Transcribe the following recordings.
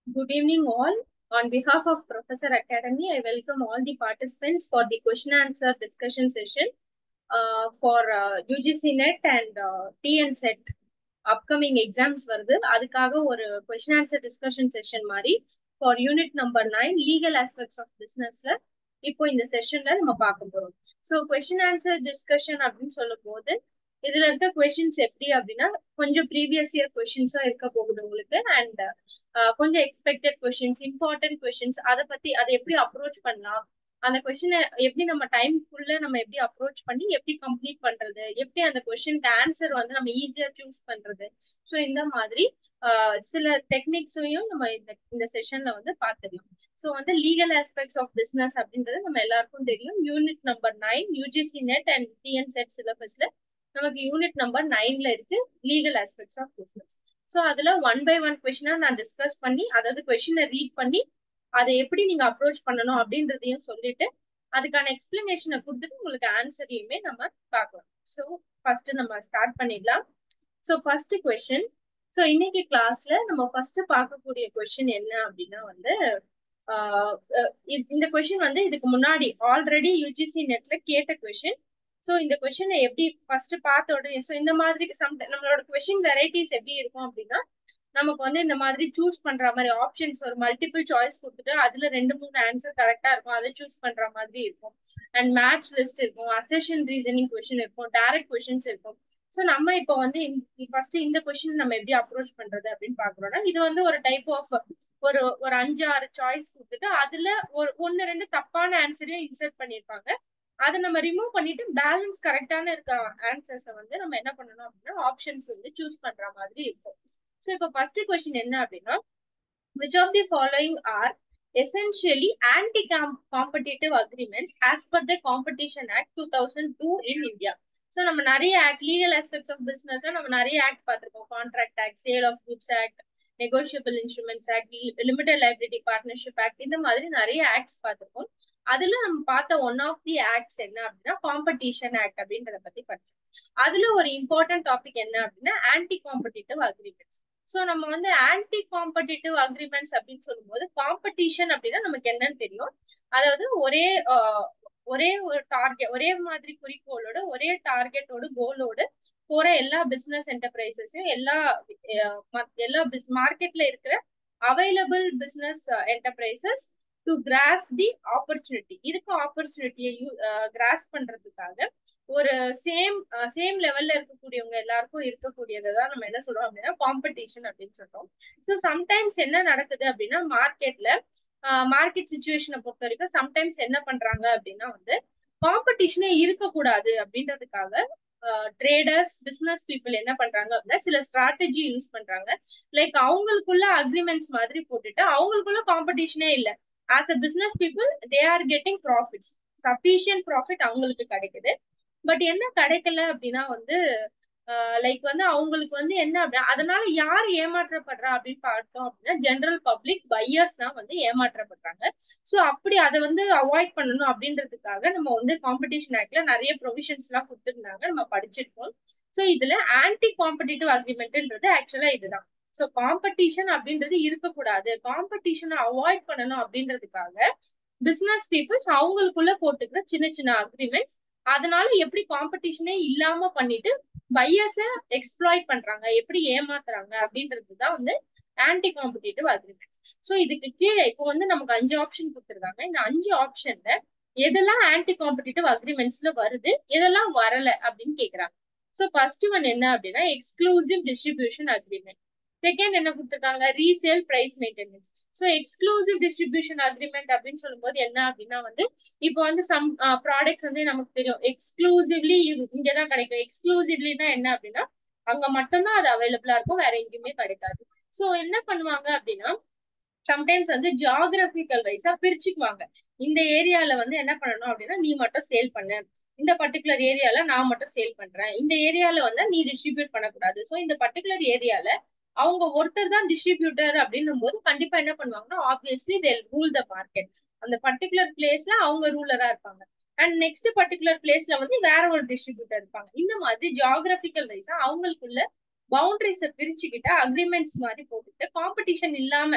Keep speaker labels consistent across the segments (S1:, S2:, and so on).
S1: Good evening, all. On behalf of Professor Academy, I welcome all the participants for the question answer discussion session uh, for uh, UGC NET and uh, TN set upcoming exams வருது அதுக்காக ஒரு question answer discussion session மாதிரி for unit number nine legal aspects of businessல இப்போ இந்த செஷன்ல நம்ம பார்க்க போறோம் so question answer discussion அப்படின்னு சொல்லும் போது இதுல இருக்க கொஸ்டின்ஸ் எப்படி அப்படின்னா கொஞ்சம் ப்ரீவியஸ் இயர் கொஸ்டின்ஸா இருக்க போகுது உங்களுக்கு அண்ட் கொஞ்சம் எக்ஸ்பெக்டட் கொஸ்டின்ஸ் இம்பார்ட்டன்ட் கொஸ்டின்ஸ் அதை பத்தி அதை எப்படி அப்ரோச் பண்ணலாம் அந்த கொஸ்டினை எப்படி நம்ம டைம்குள்ள நம்ம எப்படி அப்ரோச் பண்ணி எப்படி கம்ப்ளீட் பண்றது எப்படி அந்த கொஸ்டினுக்கு ஆன்சர் வந்து நம்ம ஈஸியா சூஸ் பண்றது ஸோ இந்த மாதிரி சில டெக்னிக்ஸையும் நம்ம இந்த இந்த செஷன்ல வந்து பார்த்துக்கலாம் ஸோ வந்து லீகல் ஆஸ்பெக்ட்ஸ் ஆஃப் பிசினஸ் அப்படின்றது நம்ம எல்லாருக்கும் தெரியும் unit number nine UGC NET and TN SET சிலபஸ்ல நமக்கு யூனிட் நம்பர் நைன்ல இருக்கு legal aspects of business so அதுல ஒன் பை ஒன் கொஸ்டினா நான் டிஸ்கஸ் பண்ணி அதாவது கொஸ்டினை ரீட் பண்ணி அதை எப்படி நீங்க அப்ரோச் பண்ணணும் அப்படின்றதையும் சொல்லிட்டு அதுக்கான எக்ஸ்பிளனேஷனை கொடுத்துட்டு உங்களுக்கு ஆன்சரையுமே நம்ம பார்க்கலாம் ஸோ ஃபர்ஸ்ட் நம்ம ஸ்டார்ட் பண்ணிடலாம் ஸோ ஃபர்ஸ்ட் கொஸ்டின் ஸோ இன்னைக்கு கிளாஸ்ல நம்ம ஃபர்ஸ்ட் பார்க்கக்கூடிய கொஸ்டின் என்ன அப்படின்னா வந்து இந்த கொஸ்டின் வந்து இதுக்கு முன்னாடி ஆல்ரெடி யூஜிசி நெட்ல கேட்ட கொஸ்டின் ஸோ இந்த கொஸ்டினை எப்படி ஃபர்ஸ்ட் பார்த்த உடனே ஸோ இந்த மாதிரி சம் நம்மளோட கொஸ்டின் வெரைட்டிஸ் எப்படி இருக்கும் அப்படின்னா நமக்கு வந்து இந்த மாதிரி சூஸ் பண்ற மாதிரி ஆப்ஷன்ஸ் ஒரு மல்டிபிள் சாய்ஸ் கொடுத்துட்டு அதுல ரெண்டு மூணு ஆன்சர் கரெக்டா இருக்கும் அதை சூஸ் பண்ற மாதிரி இருக்கும் அண்ட் மேட்ச் லிஸ்ட் இருக்கும் அசெஷன் ரீசனிங் கொஸ்டின் இருக்கும் டைரக்ட் கொஸ்டின்ஸ் இருக்கும் ஸோ நம்ம இப்போ வந்து ஃபர்ஸ்ட் இந்த கொஸ்டின் நம்ம எப்படி அப்ரோச் பண்றது அப்படின்னு பாக்குறோம்னா இது வந்து ஒரு டைப் ஆஃப் ஒரு ஒரு அஞ்சு ஆறு சாய்ஸ் கொடுத்துட்டு அதுல ஒரு ஒன்னு ரெண்டு தப்பான ஆன்சரையும் இன்சர்ட் பண்ணிருப்பாங்க அதை நம்ம ரிமூவ் பண்ணிட்டு பேலன்ஸ் கரெக்டான இருக்க ஆன்சர்ஸை வந்து நம்ம என்ன பண்ணணும் அப்படின்னா ஆப்ஷன்ஸ் வந்து சூஸ் பண்ற மாதிரி இருக்கும் ஸோ இப்போ ஃபர்ஸ்ட் கொஸ்டின் என்ன அப்படின்னா which of the following are essentially anti-competitive agreements as per the Competition Act 2002 in India. So நம்ம நிறைய ஆக்ட் லீகல் ஆஸ்பெக்ட்ஸ் ஆஃப் பிசினஸ்ல நம்ம நிறைய ஆக்ட் பார்த்திருக்கோம் contract act sale of goods act negotiable instruments act limited liability partnership act இந்த மாதிரி நிறைய acts பார்த்திருக்கோம் அதுல நம்ம பார்த்த ஒன் ஆஃப் தி ஆக்ட்ஸ் என்ன அப்படின்னா காம்படிஷன் ஆக்ட் அப்படின்றத பத்தி படிச்சோம் அதுல ஒரு இம்பார்ட்டன்ட் டாபிக் என்ன அப்படின்னா ஆன்டி காம்படிட்டிவ் அக்ரிமெண்ட்ஸ் ஸோ நம்ம வந்து ஆன்டி காம்படிட்டிவ் அக்ரிமெண்ட்ஸ் அப்படின்னு சொல்லும்போது காம்படிஷன் அப்படின்னா நமக்கு என்னன்னு தெரியும் அதாவது ஒரே ஒரே ஒரு டார்கெட் ஒரே மாதிரி குறிக்கோளோட ஒரே டார்கெட்டோட கோலோட போற எல்லா பிசினஸ் என்டர்பிரைசஸையும் எல்லா எல்லா மார்க்கெட்ல இருக்கிற available business enterprises to grasp the opportunity இருக்க ஆப்பர்ச்சுனிட்டியை கிராஸ் பண்றதுக்காக ஒரு சேம் சேம் லெவல்ல இருக்கக்கூடியவங்க எல்லாருக்கும் இருக்கக்கூடியதை தான் நம்ம என்ன சொல்றோம் அப்படின்னா காம்படிஷன் அப்படின்னு சொல்றோம் ஸோ சம்டைம்ஸ் என்ன நடக்குது அப்படின்னா மார்க்கெட்ல மார்க்கெட் சுச்சுவேஷனை பொறுத்த வரைக்கும் சம்டைம்ஸ் என்ன பண்றாங்க அப்படின்னா வந்து காம்படிஷனே இருக்கக்கூடாது அப்படின்றதுக்காக ட்ரேடர்ஸ் பிசினஸ் பீப்புள் என்ன பண்றாங்க அப்படின்னா சில ஸ்ட்ராட்டஜி யூஸ் பண்றாங்க லைக் அவங்களுக்குள்ள அக்ரிமெண்ட்ஸ் மாதிரி போட்டுட்டு அவங்களுக்குள்ள காம்படிஷனே இல்லை as a business people they are getting profits sufficient profit அவங்களுக்கு கிடைக்குது பட் என்ன கிடைக்கல அப்படின்னா வந்து லைக் வந்து அவங்களுக்கு வந்து என்ன அப்படின்னா அதனால யார் ஏமாற்றப்படுறா அப்படின்னு பார்த்தோம் அப்படின்னா ஜென்ரல் பப்ளிக் பையர்ஸ் தான் வந்து ஏமாற்றப்படுறாங்க ஸோ அப்படி அதை வந்து அவாய்ட் பண்ணணும் அப்படின்றதுக்காக நம்ம வந்து காம்படிஷன் ஆக்ட்ல நிறைய ப்ரொவிஷன்ஸ் எல்லாம் கொடுத்துருந்தாங்க நம்ம படிச்சிருக்கோம் ஸோ இதுல ஆன்டி காம்படிட்டிவ் அக்ரிமெண்ட்ன்றது ஆக்சுவலா இதுதான் ஸோ காம்படிஷன் அப்படின்றது இருக்கக்கூடாது காம்படிஷனை அவாய்ட் பண்ணணும் அப்படின்றதுக்காக பிசினஸ் பீப்புள்ஸ் அவங்களுக்குள்ள போட்டுக்கிற சின்ன சின்ன அக்ரிமெண்ட்ஸ் அதனால எப்படி காம்படிஷனே இல்லாம பண்ணிட்டு பையர்ஸ எக்ஸ்ப்ளாய்ட் பண்றாங்க எப்படி ஏமாத்துறாங்க அப்படின்றதுதான் வந்து ஆன்டி காம்படிட்டிவ் அக்ரிமெண்ட்ஸ் ஸோ இதுக்கு கீழே இப்போ வந்து நமக்கு அஞ்சு ஆப்ஷன் கொடுத்துருக்காங்க இந்த அஞ்சு ஆப்ஷன்ல எதெல்லாம் ஆன்டி காம்படிட்டிவ் அக்ரிமெண்ட்ஸ்ல வருது எதெல்லாம் வரல அப்படின்னு கேக்குறாங்க ஸோ ஃபர்ஸ்ட் ஒன் என்ன அப்படின்னா எக்ஸ்க்ளூசிவ் டிஸ்ட்ரிபியூஷன் அக்ரிமெண்ட் செகண்ட் என்ன கொடுத்துருக்காங்க resale price maintenance so exclusive distribution agreement அப்படின்னு சொல்லும்போது என்ன அப்படின்னா வந்து இப்போ வந்து சம் ப்ராடக்ட்ஸ் வந்து நமக்கு தெரியும் எக்ஸ்க்ளூசிவ்லி இங்கதான் கிடைக்கும் எக்ஸ்க்ளூசிவ்லினா என்ன அப்படின்னா அங்க மட்டும்தான் அது அவைலபிளா இருக்கும் வேற எங்கேயுமே கிடைக்காது ஸோ என்ன பண்ணுவாங்க அப்படின்னா சம்டைம்ஸ் வந்து ஜியாகிரபிக்கல் வைஸா பிரிச்சுக்குவாங்க இந்த ஏரியால வந்து என்ன பண்ணணும் அப்படின்னா நீ மட்டும் சேல் பண்ணு இந்த பர்டிகுலர் ஏரியால நான் மட்டும் சேல் பண்றேன் இந்த ஏரியால வந்து நீ டிஸ்ட்ரிபியூட் பண்ணக்கூடாது ஸோ இந்த பர்டிகுலர் ஏரியால அவங்க ஒருத்தர் தான் டிஸ்ட்ரிபியூட்டர் அப்படின்னும் போது கண்டிப்பா என்ன பண்ணுவாங்கன்னா obviously they rule the market அந்த பர்டிகுலர் பிளேஸ்ல அவங்க ரூலரா இருப்பாங்க அண்ட் நெக்ஸ்ட் பர்டிகுலர் பிளேஸ்ல வந்து வேற ஒரு டிஸ்ட்ரிபியூட்டர் இருப்பாங்க இந்த மாதிரி ஜியாகிரபிக்கல் வைஸா அவங்களுக்குள்ள பவுண்டரிஸை பிரிச்சுக்கிட்டு அக்ரிமெண்ட்ஸ் மாதிரி போட்டுட்டு காம்படிஷன் இல்லாம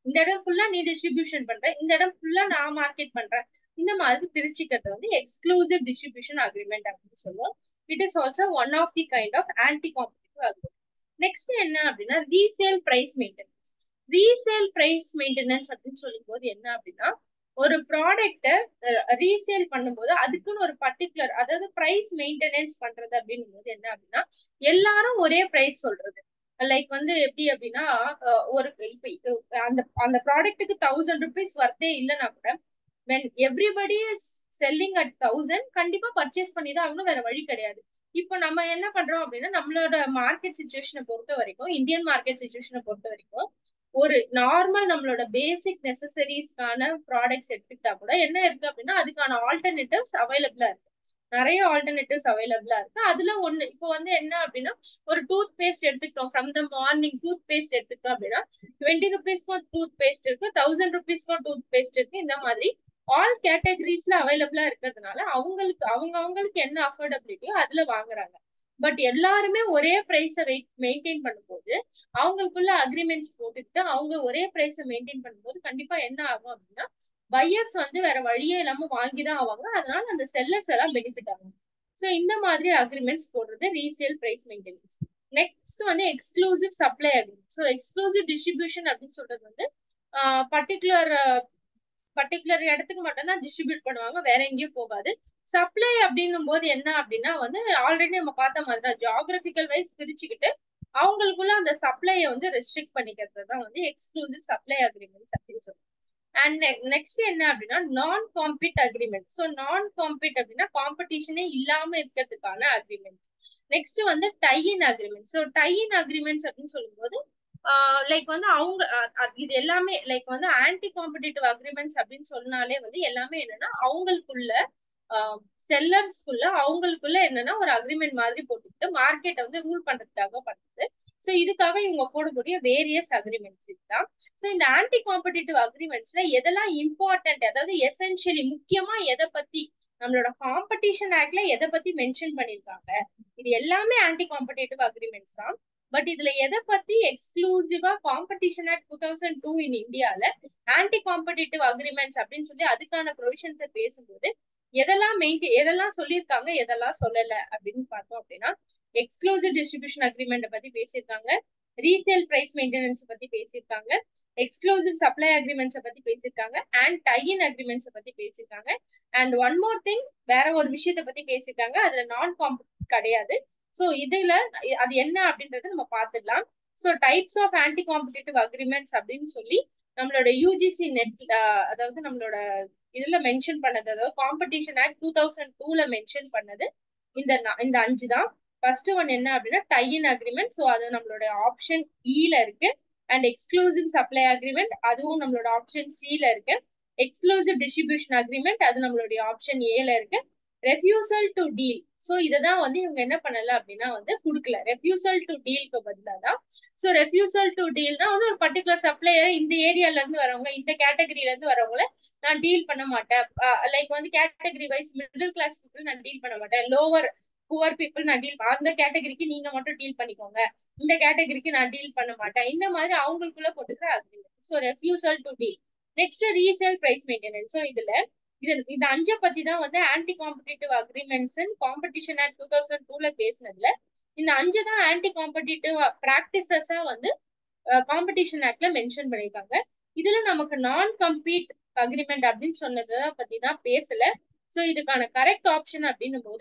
S1: இந்த இடம் ஃபுல்லா நீ டிஸ்ட்ரிபியூஷன் பண்ற இந்த இடம் ஃபுல்லா நான் மார்க்கெட் பண்றேன் இந்த மாதிரி பிரிச்சுக்கிறது வந்து எக்ஸ்க்ளூசிவ் டிஸ்ட்ரிபியூஷன் அக்ரிமெண்ட் அப்படின்னு சொல்லுவோம் it is also one of the kind of anti competitive agreement next என்ன அப்படின்னா resale price maintenance resale price maintenance அப்படின்னு சொல்லும் போது என்ன அப்படின்னா ஒரு ப்ராடக்ட ரீசேல் பண்ணும்போது அதுக்குன்னு ஒரு பர்டிகுலர் அதாவது பிரைஸ் மெயின்டெனன்ஸ் பண்றது அப்படின்னும் போது என்ன அப்படின்னா எல்லாரும் ஒரே பிரைஸ் சொல்றது லைக் வந்து எப்படி அப்படின்னா ஒரு இப்ப அந்த அந்த ப்ராடக்ட்டுக்கு தௌசண்ட் ருபீஸ் வர்த்தே இல்லைன்னா கூட when everybody is selling at thousand கண்டிப்பா பர்ச்சேஸ் பண்ணி தான் ஆகணும் வேற வழி கிடையாது இப்போ நம்ம என்ன பண்றோம் அப்படின்னா நம்மளோட மார்க்கெட் சுச்சுவேஷனை பொறுத்த வரைக்கும் இந்தியன் மார்க்கெட் சுச்சுவேஷனை பொறுத்த வரைக்கும் ஒரு நார்மல் நம்மளோட பேசிக் நெசசரிஸ்க்கான ப்ராடக்ட்ஸ் எடுத்துக்கிட்டா கூட என்ன இருக்கு அப்படின்னா அதுக்கான ஆல்டர்னேட்டிவ்ஸ் அவைலபிளா இருக்கு நிறைய ஆல்டர்னேட்டிவ்ஸ் அவைலபிளா இருக்கு அதுல ஒண்ணு இப்போ வந்து என்ன அப்படின்னா ஒரு டூத் பேஸ்ட் எடுத்துக்கிட்டோம் from the morning toothpaste எடுத்துக்கிட்டோம் அப்படின்னா டுவெண்ட்டி ருபீஸ்க்கும் டூத் பேஸ்ட் இருக்கு தௌசண்ட் ருபீஸ்க்கும் டூத் பேஸ்ட் இருக்கு இந்த மாதிரி ஆல் கேட்டகரிஸ்ல அவைலபிளா இருக்கிறதுனால அவங்களுக்கு அவங்க அவங்களுக்கு என்ன அஃபோர்டபிலிட்டியோ அதுல வாங்குறாங்க பட் எல்லாருமே ஒரே பிரைஸ மெயின்டைன் பண்ணும்போது அவங்களுக்குள்ள அக்ரிமெண்ட்ஸ் போட்டுக்கிட்டு அவங்க ஒரே பிரைஸ மெயின்டைன் பண்ணும்போது கண்டிப்பா என்ன ஆகும் அப்படின்னா பையர்ஸ் வந்து வேற வழியே இல்லாம வாங்கிதான் ஆவாங்க அதனால அந்த செல்லர்ஸ் எல்லாம் பெனிஃபிட் ஆகும் ஸோ இந்த மாதிரி அக்ரிமெண்ட்ஸ் போடுறது ரீசேல் பிரைஸ் மெயின்டெனன்ஸ் நெக்ஸ்ட் வந்து exclusive supply agreement so exclusive distribution அப்படின்னு சொல்றது வந்து பர்டிகுலர் பர்டிகுலர் இடத்துக்கு மட்டும் தான் டிஸ்ட்ரிபியூட் பண்ணுவாங்க வேற எங்கேயும் போகாது சப்ளை அப்படின்னும் போது என்ன அப்படின்னா வந்து ஆல்ரெடி நம்ம பார்த்த மாதிரி தான் ஜியாகிரபிக்கல் வைஸ் பிரிச்சுக்கிட்டு அவங்களுக்குள்ள அந்த சப்ளையை வந்து ரெஸ்ட்ரிக்ட் பண்ணிக்கிறது தான் வந்து எக்ஸ்க்ளூசிவ் சப்ளை அக்ரிமெண்ட்ஸ் அப்படின்னு சொல்லுவோம் அண்ட் நெக்ஸ்ட் என்ன அப்படின்னா non compete agreement so non compete அப்படின்னா காம்படிஷனே இல்லாம இருக்கிறதுக்கான அக்ரிமெண்ட் நெக்ஸ்ட் வந்து tie in agreement so tie in agreements அப்படின்னு சொல்லும்போது லைக் வந்து அவங்க இது எல்லாமே லைக் வந்து ஆன்டி காம்படிட்டிவ் அக்ரிமெண்ட்ஸ் அப்படின்னு சொன்னாலே வந்து எல்லாமே என்னன்னா அவங்களுக்குள்ள செல்லர்ஸ்குள்ள அவங்களுக்குள்ள என்னன்னா ஒரு அக்ரிமெண்ட் மாதிரி போட்டுக்கிட்டு மார்க்கெட்டை வந்து ரூல் பண்றதுக்காக பண்ணுது ஸோ இதுக்காக இவங்க போடக்கூடிய வேரியஸ் அக்ரிமெண்ட்ஸ் இதுதான் ஸோ இந்த ஆன்டி காம்படிட்டிவ் அக்ரிமெண்ட்ஸ்ல எதெல்லாம் இம்பார்ட்டன்ட் அதாவது எசென்ஷியலி முக்கியமா எதை பத்தி நம்மளோட காம்படிஷன் ஆக்ட்ல எதை பத்தி மென்ஷன் பண்ணிருக்காங்க இது எல்லாமே ஆன்டி காம்படிட்டிவ் அக்ரிமெண்ட்ஸ் தான் பட் இதுல எதை பத்தி எக்ஸ்க்ளூசிவா competition act two thousand two in இந்தியால ஆன்டி காம்படிட்டிவ் அக்ரிமெண்ட்ஸ் அப்படின்னு சொல்லி அதுக்கான ப்ரொவிஷன்ஸை பேசும்போது எதெல்லாம் மெயின்டைன் எதெல்லாம் சொல்லியிருக்காங்க எதெல்லாம் சொல்லல அப்படின்னு பார்த்தோம் அப்படின்னா எக்ஸ்க்ளூசிவ் டிஸ்ட்ரிபியூஷன் அக்ரிமெண்ட் பத்தி பேசியிருக்காங்க ரீசேல் பிரைஸ் மெயின்டெனன்ஸ் பத்தி பேசியிருக்காங்க எக்ஸ்க்ளூசிவ் சப்ளை அக்ரிமெண்ட்ஸை பத்தி பேசியிருக்காங்க அண்ட் டைன் அக்ரிமெண்ட்ஸை பத்தி பேசியிருக்காங்க அண்ட் ஒன் மோர் திங் வேற ஒரு விஷயத்த பத்தி பேசியிருக்காங்க அதுல நான் காம்படிட்டிவ் கிடையாது ஸோ இதுல அது என்ன அப்படின்றத நம்ம பார்த்துடலாம் so types of anti competitive agreements அப்படின்னு சொல்லி நம்மளோட யூஜிசி நெட் அதாவது நம்மளோட இதுல மென்ஷன் பண்ணது அதாவது காம்படிஷன் ஆக்ட் டூ தௌசண்ட் டூல மென்ஷன் பண்ணது இந்த இந்த அஞ்சு தான் ஃபர்ஸ்ட் ஒன் என்ன அப்படின்னா டையின் அக்ரிமெண்ட் ஸோ அது நம்மளோட ஆப்ஷன் இல இருக்கு அண்ட் எக்ஸ்க்ளூசிவ் சப்ளை அக்ரிமெண்ட் அதுவும் நம்மளோட ஆப்ஷன் சில இருக்கு எக்ஸ்க்ளூசிவ் டிஸ்ட்ரிபியூஷன் அக்ரிமெண்ட் அது நம்மளுடைய ஆப்ஷன் ஏல இருக்கு ரெஃப்யூசல் டு டீல் ஸோ இதை தான் வந்து இவங்க என்ன பண்ணல அப்படின்னா வந்து கொடுக்கல ரெஃப்யூசல் டு டீலுக்கு பதிலாக தான் ஸோ ரெஃப்யூசல் டு டீல்னா வந்து ஒரு பர்டிகுலர் சப்ளையர் இந்த ஏரியால இருந்து வரவங்க இந்த கேட்டகரியில இருந்து வரவங்கள நான் டீல் பண்ண மாட்டேன் லைக் வந்து category wise middle class people நான் டீல் பண்ண மாட்டேன் லோவர் புவர் பீப்புள் நான் டீல் அந்த கேட்டகரிக்கு நீங்க மட்டும் டீல் பண்ணிக்கோங்க இந்த கேட்டகரிக்கு நான் டீல் பண்ண மாட்டேன் இந்த மாதிரி அவங்களுக்குள்ள போட்டுக்கிற agreement so refusal to deal next resale price maintenance so இதுல இது இந்த அஞ்சை பத்தி தான் வந்து anti competitive agreements competition act two thousand டூல பேசினதுல இந்த அஞ்சு தான் ஆன்டி காம்படிட்டிவ் ப்ராக்டிசஸா வந்து காம்படிஷன் ஆக்ட்ல மென்ஷன் பண்ணியிருக்காங்க இதுல நமக்கு நான் கம்பீட் அக்ரிமெண்ட் அப்படின்னு சொன்னதை பத்தி தான் பேசல ஸோ இதுக்கான கரெக்ட் ஆப்ஷன் அப்படின்னும் போது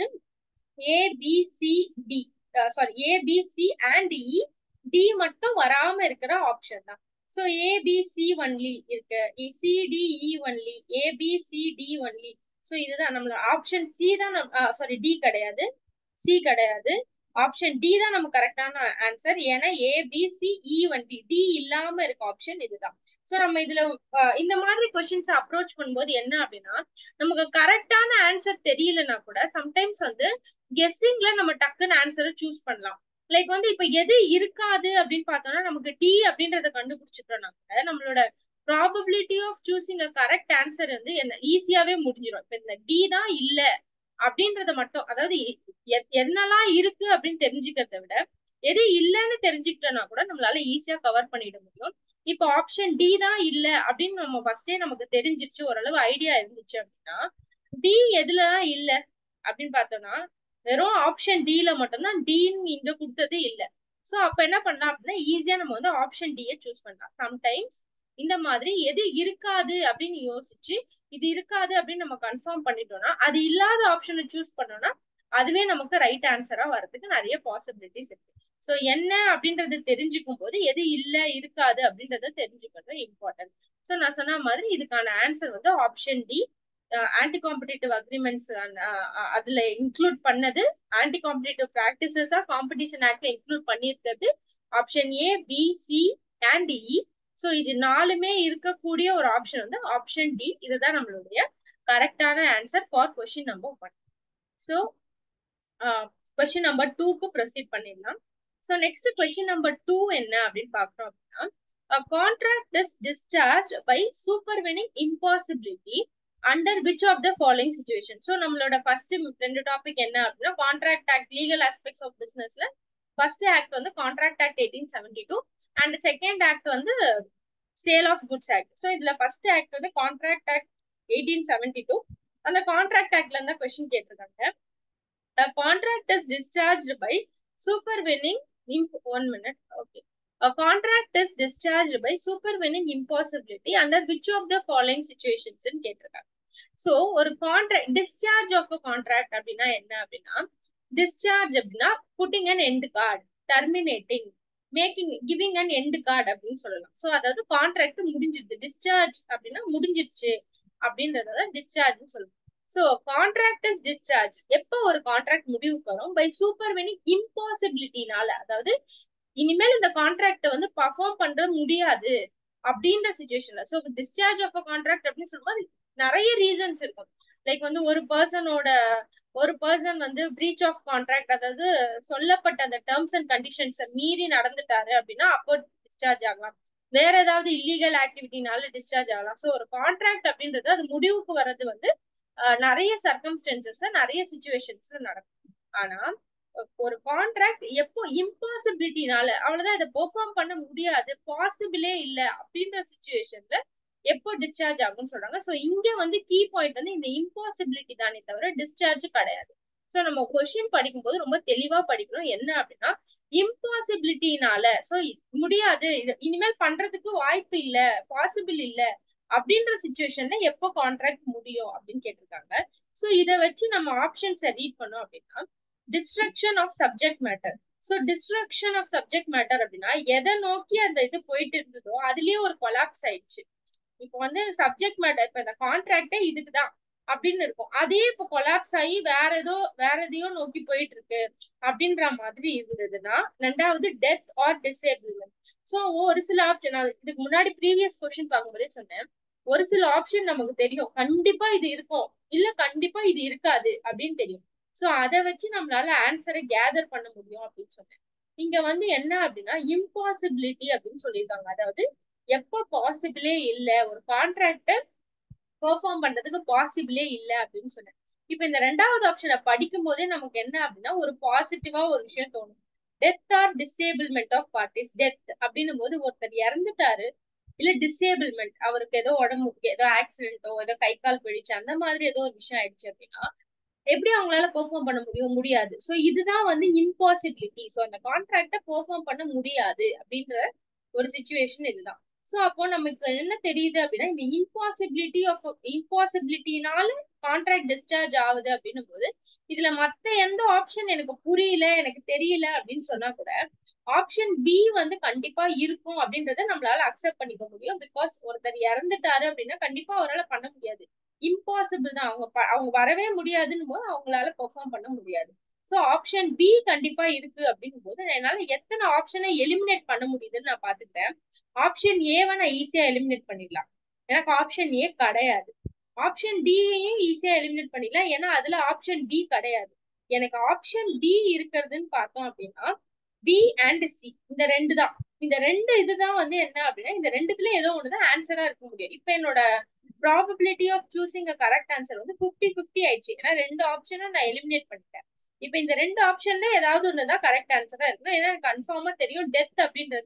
S1: A B C D sorry A B C and E D மட்டும் வராம இருக்கிற ஆப்ஷன் தான் ஸோ ஏபிசி ஒன்லி இருக்கு C D E only A B C D only so இதுதான் நம்மளோட ஆப்ஷன் சி தான் சாரி டி கிடையாது சி கிடையாது ஆப்ஷன் டி தான் நம்ம கரெக்டான ஆன்சர் ஏன்னா ஏபிசிஇ ஒன்லி டி இல்லாம இருக்க ஆப்ஷன் இதுதான் ஸோ நம்ம இதுல இந்த மாதிரி கொஸ்டின்ஸ் அப்ரோச் பண்ணும்போது என்ன அப்படின்னா நமக்கு கரெக்டான ஆன்சர் தெரியலனா கூட சம்டைம்ஸ் வந்து கெஸ்ஸிங்ல நம்ம டக்குன்னு ஆன்சரை சூஸ் பண்ணலாம் லைக் வந்து இப்ப எது இருக்காது அப்படின்னு பார்த்தோம்னா நமக்கு டி அப்படின்றத கண்டுபிடிச்சிட்டோம்னா கூட நம்மளோட probability of choosing a correct answer வந்து என்ன ஈஸியாவே முடிஞ்சிடும் இப்ப இந்த டி தான் இல்ல அப்படின்றத மட்டும் அதாவது என்னெல்லாம் இருக்கு அப்படின்னு தெரிஞ்சுக்கிறத விட எது இல்லைன்னு தெரிஞ்சுக்கிட்டோம்னா கூட நம்மளால ஈஸியா கவர் பண்ணிட முடியும் இப்போ ஆப்ஷன் டி தான் இல்ல அப்படின்னு நம்ம ஃபர்ஸ்டே நமக்கு தெரிஞ்சிருச்சு ஓரளவு ஐடியா இருந்துச்சு அப்படின்னா டி எதுலதான் இல்ல அப்படின்னு பார்த்தோம்னா வெறும் ஆப்ஷன் டில மட்டும்தான் டின்னு இங்க கொடுத்தது இல்ல சோ அப்ப என்ன பண்ணலாம் அப்படின்னா ஈஸியா நம்ம வந்து ஆப்ஷன் டியை சூஸ் பண்ணலாம் சம்டைம்ஸ் இந்த மாதிரி எது இருக்காது அப்படின்னு யோசிச்சு இது இருக்காது அப்படின்னு நம்ம கன்ஃபார்ம் பண்ணிட்டோம்னா அது இல்லாத ஆப்ஷனை சூஸ் பண்ணோம்னா அதுவே நமக்கு ரைட் ஆன்சரா வரதுக்கு நிறைய பாசிபிலிட்டிஸ் இருக்கு சோ என்ன அப்படின்றது தெரிஞ்சுக்கும் போது எது இல்ல இருக்காது அப்படின்றத தெரிஞ்சுக்கிறது இம்பார்ட்டன்ட் சோ நான் சொன்ன மாதிரி இதுக்கான ஆன்சர் வந்து option D anti competitive agreements அதுல இன்க்ளூட் பண்ணது ஆன்டி காம்படிட்டிவ் பிராக்டிசஸா காம்படிஷன் ஆக்ட்ல இன்க்ளூட் பண்ணியிருக்கிறது option A B C and E so இது நாலுமே இருக்கக்கூடிய ஒரு ஆப்ஷன் வந்து ஆப்ஷன் டி இதுதான் நம்மளுடைய கரெக்டான answer for question number one so question number டூக்கு ப்ரொசீட் பண்ணிடலாம் so next question number two என்ன அப்படின்னு பார்க்குறோம் அப்படின்னா contract is discharge by supervening impossibility under which of the following situation so நம்மளோட ஃபர்ஸ்ட் ரெண்டு டாபிக் என்ன அப்படின்னா contract act legal aspects of பிசினஸ்ல ஃபர்ஸ்ட் ஆக்ட் வந்து contract act eighteen seventy two and second act வந்து sale of goods act so இதுல first act வந்து contract act eighteen seventy two அந்த கான்ட்ராக்ட் ஆக்ட்ல இருந்தா கொஸ்டின் கேட்டிருக்காங்க contract is discharge by supervening one minute okay A contract is discharged by supervening impossibility under which of the following situations கேட்டிருக்காங்க so ஒரு contract discharge of a contract அப்படின்னா என்ன அப்படின்னா discharge அப்படின்னா putting an end card terminating making giving an end card அப்படின்னு சொல்லலாம் so அதாவது contract முடிஞ்சிருது டிஸ்சார்ஜ் அப்படின்னா முடிஞ்சிருச்சு அப்படின்றத டிஸ்சார்ஜ் சொல்லலாம் சோ கான்ட்ராக்ட் இஸ் டிஸ்சார்ஜ் எப்போ ஒரு கான்ட்ராக்ட் முடிவுக்கு வரும் பை சூப்பர்வெனிங் இம்பாசிபிலிட்டினால அதாவது இனிமேல் இந்த கான்ட்ராக்ட வந்து பர்ஃபார்ம் பண்ற முடியாது அப்படின்ற சுச்சுவேஷன்ல so discharge of a contract அப்படின்னு சொல்லும்போது நிறைய ரீசன்ஸ் இருக்கும் லைக் வந்து ஒரு பர்சனோட ஒரு பர்சன் வந்து பிரீச் ஆஃப் கான்ட்ராக்ட் அதாவது சொல்லப்பட்ட அந்த டேர்ம்ஸ் அண்ட் கண்டிஷன்ஸை மீறி நடந்துட்டாரு அப்படின்னா அப்போ டிஸ்சார்ஜ் ஆகலாம் வேற ஏதாவது இல்லீகல் ஆக்டிவிட்டினால டிஸ்சார்ஜ் ஆகலாம் ஸோ ஒரு கான்ட்ராக்ட் அப்படின்றது அது முடிவுக்கு வர்றது வந்து நிறைய சர்க்கம்ஸ்டன்சஸ்ல நிறைய சுச்சுவேஷன்ஸ்ல நடக்கும் ஆனா ஒரு கான்ட்ராக்ட் எப்போ இம்பாசிபிலிட்டினால அவ்வளவுதான் இதை பெர்ஃபார்ம் பண்ண முடியாது பாசிபிளே இல்ல அப்படின்ற சுச்சுவேஷன்ல எப்போ டிஸ்சார்ஜ் ஆகும்னு சொல்றாங்க சோ இங்க வந்து கீ பாயிண்ட் வந்து இந்த இம்பாசிபிலிட்டி தானே தவிர டிஸ்சார்ஜ் கிடையாது சோ நம்ம கொஸ்டின் படிக்கும்போது ரொம்ப தெளிவா படிக்கணும் என்ன அப்படின்னா இம்பாசிபிலிட்டினால சோ முடியாது இனிமேல் பண்றதுக்கு வாய்ப்பு இல்ல பாசிபிள் இல்ல அப்படின்ற சுச்சுவேஷன்ல எப்போ கான்ட்ராக்ட் முடியும் அப்படின்னு கேட்டிருக்காங்க சோ இத வச்சு நம்ம ஆப்ஷன்ஸை ரீட் பண்ணோம் அப்படின்னா destruction of subject matter so destruction of subject matter அப்படின்னா எதை நோக்கி அந்த இது போயிட்டு இருந்ததோ அதுலயே ஒரு கொலாப்ஸ் ஆயிடுச்சு இப்போ வந்து சப்ஜெக்ட் மேட்டர் இப்ப இந்த கான்ட்ராக்டே இதுக்குதான் அப்படின்னு இருக்கும் அதே இப்போ கொலாப்ஸ் ஆகி வேற ஏதோ வேற எதையோ நோக்கி போயிட்டு இருக்கு அப்படின்ற மாதிரி இருந்ததுன்னா ரெண்டாவது டெத் ஆர் டிசேபிள்மெண்ட் ஸோ ஒரு சில ஆப்ஷன் இதுக்கு முன்னாடி ப்ரீவியஸ் கொஸ்டின் பார்க்கும்போதே சொன்னேன் ஒரு சில ஆப்ஷன் நமக்கு தெரியும் கண்டிப்பா இது இருக்கும் இல்ல கண்டிப்பா இது இருக்காது அப்படின்னு தெரியும் சோ அதை வச்சு நம்மளால ஆன்சரை கேதர் பண்ண முடியும் அப்படின்னு சொன்னேன் இங்க வந்து என்ன அப்படின்னா இம்பாசிபிலிட்டி அப்படின்னு சொல்லியிருக்காங்க அதாவது எப்ப பாசிபிளே இல்ல ஒரு கான்ட்ராக்ட பெர்ஃபார்ம் பண்றதுக்கு பாசிபிளே இல்ல அப்படின்னு சொன்னேன் இப்ப இந்த ரெண்டாவது ஆப்ஷனை படிக்கும் போதே நமக்கு என்ன அப்படின்னா ஒரு பாசிட்டிவா ஒரு விஷயம் தோணும் death or disablement of parties death அப்படின்னும் போது ஒருத்தர் இறந்துட்டாரு இல்ல டிசேபிள்மெண்ட் அவருக்கு ஏதோ உடம்பு ஏதோ ஆக்சிடென்ட்டோ ஏதோ கை கால் போயிடுச்சு அந்த மாதிரி ஏதோ ஒரு விஷயம் ஆயிடுச்சு அப்படின்னா எப்படி அவங்களால பெர்ஃபார்ம் பண்ண முடியும் முடியாது சோ இதுதான் வந்து இம்பாசிபிலிட்டி சோ அந்த கான்ட்ராக்ட பெர்ஃபார்ம் பண்ண முடியாது அப்படின்ற ஒரு சுச்சுவேஷன் இதுதான் சோ அப்போ நமக்கு என்ன தெரியுது அப்படின்னா இந்த இம்பாசிபிலிட்டி ஆஃப் இம்பாசிபிலிட்டினால கான்ட்ராக்ட் டிஸ்சார்ஜ் ஆகுது அப்படின்னும் போது இதுல மத்த எந்த ஆப்ஷன் எனக்கு புரியல எனக்கு தெரியல அப்படின்னு சொன்னா கூட ஆப்ஷன் பி வந்து கண்டிப்பா இருக்கும் அப்படின்றத நம்மளால அக்செப்ட் பண்ணிக்க முடியும் பிகாஸ் ஒருத்தர் இறந்துட்டாரு அப்படின்னா கண்டிப்பா அவரால் பண்ண முடியாது இம்பாசிபிள் தான் அவங்க அவங்க வரவே முடியாதுன்னு போது அவங்களால பெர்ஃபார்ம் பண்ண முடியாது ஸோ ஆப்ஷன் பி கண்டிப்பா இருக்கு அப்படின்னும் போது என்னால எத்தனை ஆப்ஷனை எலிமினேட் பண்ண முடியுதுன்னு நான் பாத்துக்கிறேன் ஆப்ஷன் ஏவை நான் ஈஸியா எலிமினேட் பண்ணிடலாம் எனக்கு ஆப்ஷன் ஏ கிடையாது ஆப்ஷன் டியையும் ஈஸியா எலிமினேட் பண்ணிடலாம் ஏன்னா அதுல ஆப்ஷன் பி கிடையாது எனக்கு ஆப்ஷன் பி இருக்கிறதுன்னு பார்த்தோம் அப்படின்னா பி அண்ட் சி இந்த ரெண்டு தான் இந்த ரெண்டு இதுதான் வந்து என்ன அப்படின்னா இந்த ரெண்டுத்துல ஏதோ ஒண்ணுதான் ஆன்சரா இருக்க முடியும் இப்ப என்னோட probability of choosing a correct answer வந்து பிப்டி பிப்டி ஆயிடுச்சு ஏன்னா ரெண்டு ஆப்ஷனும் நான் எலிமினேட் பண்ணிட்டேன் இப்ப இந்த ரெண்டு ஆப்ஷன்ல ஏதாவது ஒண்ணுதான் கரெக்ட் ஆன்சரா இருக்கும் ஏன்னா எனக்கு கன்ஃபார்மா தெரியும் டெத் அப்படின்றது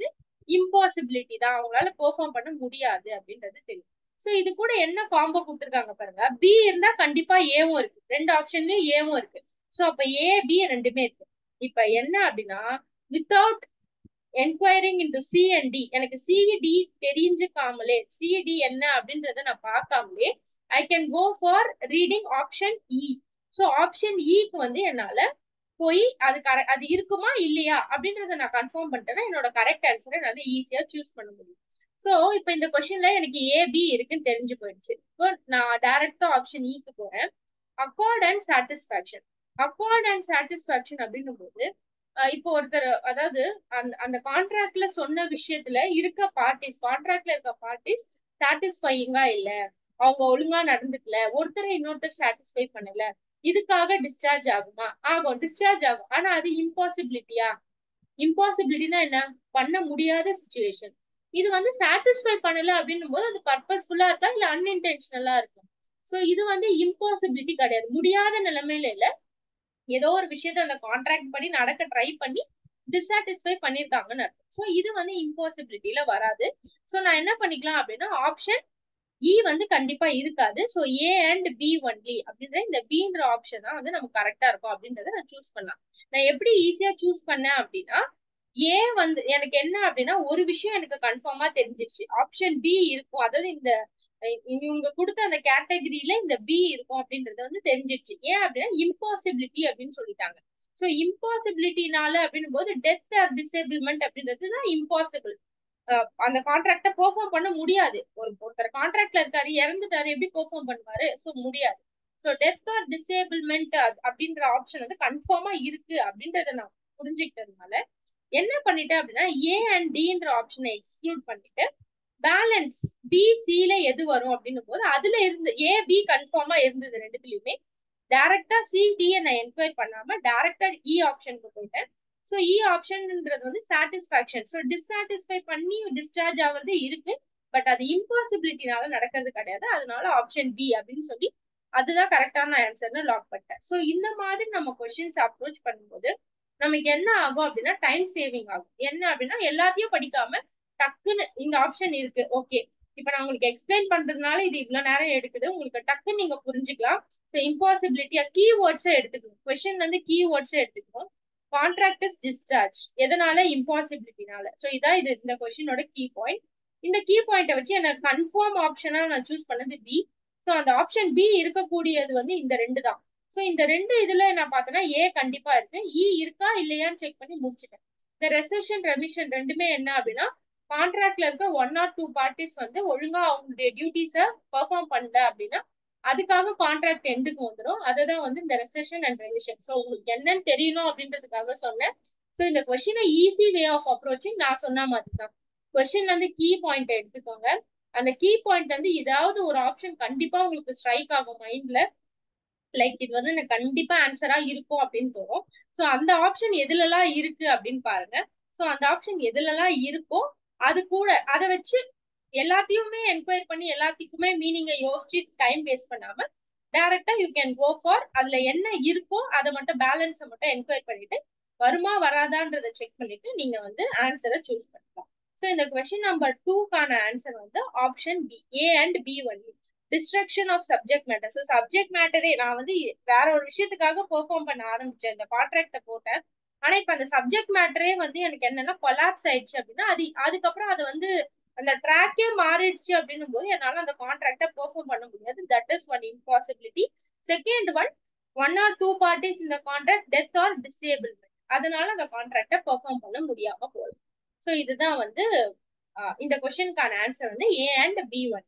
S1: இம்பாசிபிலிட்டி தான் அவங்களால பெர்ஃபார்ம் பண்ண முடியாது அப்படின்றது தெரியும் சோ இது கூட என்ன காம்போ கொடுத்துருக்காங்க பாருங்க பி இருந்தா கண்டிப்பா ஏவும் இருக்கு ரெண்டு ஆப்ஷன்லயும் ஏவும் இருக்கு சோ அப்ப ஏ பி ரெண்டுமே இருக்கு இப்ப என்ன அப்படின்னா without enquiring into C and D எனக்கு சிடி தெரிஞ்சுக்காமலே சிடி என்ன அப்படின்றத நான் பார்க்காமலே I can go for reading option E so option இக்கு வந்து என்னால போய் அது கரெக்ட் அது இருக்குமா இல்லையா அப்படின்றத நான் கன்ஃபார்ம் பண்ணிட்டேன்னா என்னோட கரெக்ட் ஆன்சரை என்னால ஈஸியா சூஸ் பண்ண முடியும் ஸோ இப்போ இந்த கொஸ்டின்ல எனக்கு ஏபி இருக்குன்னு தெரிஞ்சு போயிடுச்சு இப்போ நான் டைரக்டா ஆப்ஷன் இக்கு போறேன் accord and satisfaction accord and satisfaction அப்படின்னும் போது இப்போ ஒருத்தர் அதாவது அந்த அந்த கான்ட்ராக்ட்ல சொன்ன விஷயத்துல இருக்க பார்ட்டிஸ் கான்ட்ராக்ட்ல இருக்க பார்ட்டிஸ் சாட்டிஸ்ஃபையிங்கா இல்ல அவங்க ஒழுங்கா நடந்துக்கல ஒருத்தரை இன்னொருத்தர் சாட்டிஸ்ஃபை பண்ணல இதுக்காக டிஸ்சார்ஜ் ஆகுமா ஆகும் டிஸ்சார்ஜ் ஆகும் ஆனா அது இம்பாசிபிலிட்டியா இம்பாசிபிலிட்டினா என்ன பண்ண முடியாத சுச்சுவேஷன் இது வந்து சாட்டிஸ்ஃபை பண்ணல அப்படின்னும் போது அது பர்பஸ்ஃபுல்லா இருக்கா இல்ல அன்இன்டென்ஷனலா இருக்கும் சோ இது வந்து இம்பாசிபிலிட்டி கிடையாது முடியாத நிலைமையில இல்ல ஏதோ ஒரு விஷயத்த அந்த கான்ட்ராக்ட் படி நடக்க ட்ரை பண்ணி டிசாட்டிஸ்ஃபை பண்ணிருக்காங்கன்னு அர்த்தம் ஸோ இது வந்து இம்பாசிபிலிட்டியில வராது ஸோ நான் என்ன பண்ணிக்கலாம் அப்படின்னா ஆப்ஷன் இ வந்து கண்டிப்பா இருக்காது so A and B only அப்படின்ற இந்த பின்ற ஆப்ஷன் தான் வந்து நமக்கு கரெக்டா இருக்கும் அப்படின்றத நான் சூஸ் பண்ணலாம் நான் எப்படி ஈஸியா சூஸ் பண்ணேன் அப்படின்னா ஏ வந்து எனக்கு என்ன அப்படின்னா ஒரு விஷயம் எனக்கு கன்ஃபார்மா தெரிஞ்சிருச்சு ஆப்ஷன் பி இருக்கும் அதாவது இந்த இவங்க கொடுத்த அந்த கேட்டகரியில இந்த பி இருக்கும் அப்படின்றது வந்து தெரிஞ்சிருச்சு ஏன் அப்படின்னா இம்பாசிபிலிட்டி அப்படின்னு சொல்லிட்டாங்க ஸோ இம்பாசிபிலிட்டினால அப்படின்னும் போது டெத் ஆர் டிசேபிள்மெண்ட் அப்படின்றது தான் இம்பாசிபிள் அந்த கான்ட்ராக்டை பெர்ஃபார்ம் பண்ண முடியாது ஒரு ஒருத்தர் கான்ட்ராக்ட்ல இருக்காரு இறந்துட்டாரு எப்படி பெர்ஃபார்ம் பண்ணுவாரு ஸோ முடியாது ஸோ டெத் ஆர் டிசேபிள்மெண்ட் அப்படின்ற ஆப்ஷன் வந்து கன்ஃபார்மா இருக்கு அப்படின்றத நான் புரிஞ்சுக்கிட்டதுனால என்ன பண்ணிட்டேன் அப்படின்னா ஏ அண்ட் டின்ற ஆப்ஷனை எக்ஸ்க்ளூட் பண்ணிட்டு பேலன்ஸ் பி சில எது வரும் அப்படின்னும் போது அதுல இருந்து ஏ பி கன்ஃபார்மா இருந்தது ரெண்டுத்துலயுமே டைரக்டா சி டியை நான் என்கொயர் பண்ணாம டைரக்டா இ ஆப்ஷனுக்கு போயிட்டேன் ஸோ இ ஆப்ஷன்ன்றது வந்து சாட்டிஸ்பாக்சன் ஸோ டிஸ்சாட்டிஸ்ஃபை பண்ணி டிஸ்சார்ஜ் ஆகுறது இருக்கு பட் அது இம்பாசிபிலிட்டினால நடக்கிறது கிடையாது அதனால ஆப்ஷன் பி அப்படின்னு சொல்லி அதுதான் கரெக்டான ஆன்சர்னு லாக் பண்ணிட்டேன் ஸோ இந்த மாதிரி நம்ம கொஸ்டின்ஸ் அப்ரோச் பண்ணும்போது நமக்கு என்ன ஆகும் அப்படின்னா டைம் சேவிங் ஆகும் என்ன அப்படின்னா எல்லாத்தையும் படிக்காம டக்குன்னு இந்த ஆப்ஷன் இருக்கு ஓகே இப்ப நான் உங்களுக்கு எக்ஸ்பிளைன் பண்றதுனால இது இவ்வளவு நேரம் எடுக்குது உங்களுக்கு டக்குன்னு நீங்க புரிஞ்சுக்கலாம் ஸோ இம்பாசிபிலிட்டியா கீவேர்ட்ஸை எடுத்துக்கணும் கொஸ்டின் வந்து கீவேர்ட்ஸை எடுத்துக்கணும் கான்ட்ராக்ட் இஸ் டிஸ்சார்ஜ் எதனால இம்பாசிபிலிட்டினால ஸோ இதான் இது இந்த கொஸ்டினோட கீ பாயிண்ட் இந்த கீ பாயிண்ட்டை வச்சு எனக்கு கன்ஃபார்ம் ஆப்ஷனா நான் சூஸ் பண்ணது பி ஸோ அந்த ஆப்ஷன் பி இருக்கக்கூடியது வந்து இந்த ரெண்டு தான் ஸோ இந்த ரெண்டு இதுல நான் பார்த்தேன்னா ஏ கண்டிப்பா இருக்கு இ இருக்கா இல்லையான்னு செக் பண்ணி முடிச்சிட்டேன் இந்த ரெசஷன் ரெமிஷன் ரெண்டுமே என்ன அப்படின்னா கான்ட்ராக்ட்ல இருக்க ஒன் ஆர் டூ பார்ட்டிஸ் வந்து ஒழுங்கா அவங்களுடைய டியூட்டிஸை பெர்ஃபார்ம் பண்ணல அப்படின்னா அதுக்காக கான்ட்ராக்ட் எண்டுக்கு வந்துடும் அதுதான் வந்து இந்த ரெசஷன் அண்ட் ரெமிஷன் ஸோ உங்களுக்கு என்னன்னு தெரியணும் அப்படின்றதுக்காக சொன்னேன் ஸோ இந்த கொஸ்டினை ஈஸி வே ஆஃப் அப்ரோச்சிங் நான் சொன்ன மாதிரி தான் கொஸ்டின்ல இருந்து கீ பாயிண்ட் எடுத்துக்கோங்க அந்த கீ பாயிண்ட் வந்து ஏதாவது ஒரு ஆப்ஷன் கண்டிப்பா உங்களுக்கு ஸ்ட்ரைக் ஆகும் மைண்ட்ல லைக் இது வந்து எனக்கு கண்டிப்பா ஆன்சரா இருக்கும் அப்படின்னு தோணும் ஸோ அந்த ஆப்ஷன் எதுலலாம் இருக்கு அப்படின்னு பாருங்க ஸோ அந்த ஆப்ஷன் எதுலலாம் இருக்கோ அது கூட அதை வச்சு எல்லாத்தையுமே என்கொயர் பண்ணி எல்லாத்துக்குமே மீனிங்கை யோசிச்சு டைம் வேஸ்ட் பண்ணாம டைரக்டா யூ கேன் கோ ஃபார் அதுல என்ன இருக்கோ அதை மட்டும் பேலன்ஸை மட்டும் என்கொயர் பண்ணிட்டு வருமா வராதான்றதை செக் பண்ணிட்டு நீங்க வந்து ஆன்சரை சூஸ் பண்ணலாம் ஸோ இந்த கொஸ்டின் நம்பர் டூக்கான ஆன்சர் வந்து option B A and B only destruction of subject matter so subject மேட்டரே நான் வந்து வேற ஒரு விஷயத்துக்காக பெர்ஃபார்ம் பண்ண ஆரம்பிச்சேன் இந்த கான்ட்ராக்டை போட்டேன் ஆனா இப்ப அந்த சப்ஜெக்ட் மேட்டரே வந்து எனக்கு என்னன்னா கொலாப்ஸ் ஆயிடுச்சு அப்படின்னா அது அதுக்கப்புறம் அது வந்து அந்த ட்ராக்கே மாறிடுச்சு அப்படின்னும் போது என்னால அந்த கான்ட்ராக்டை பெர்ஃபார்ம் பண்ண முடியாது that is one impossibility second one one or two parties இந்த கான்ட்ராக்ட் டெத் ஆர் டிசேபிள்மெண்ட் அதனால அந்த கான்ட்ராக்டை பெர்ஃபார்ம் பண்ண முடியாம போகும் ஸோ இதுதான் வந்து இந்த கொஸ்டினுக்கான ஆன்சர் வந்து ஏ அண்ட் பி ஒன்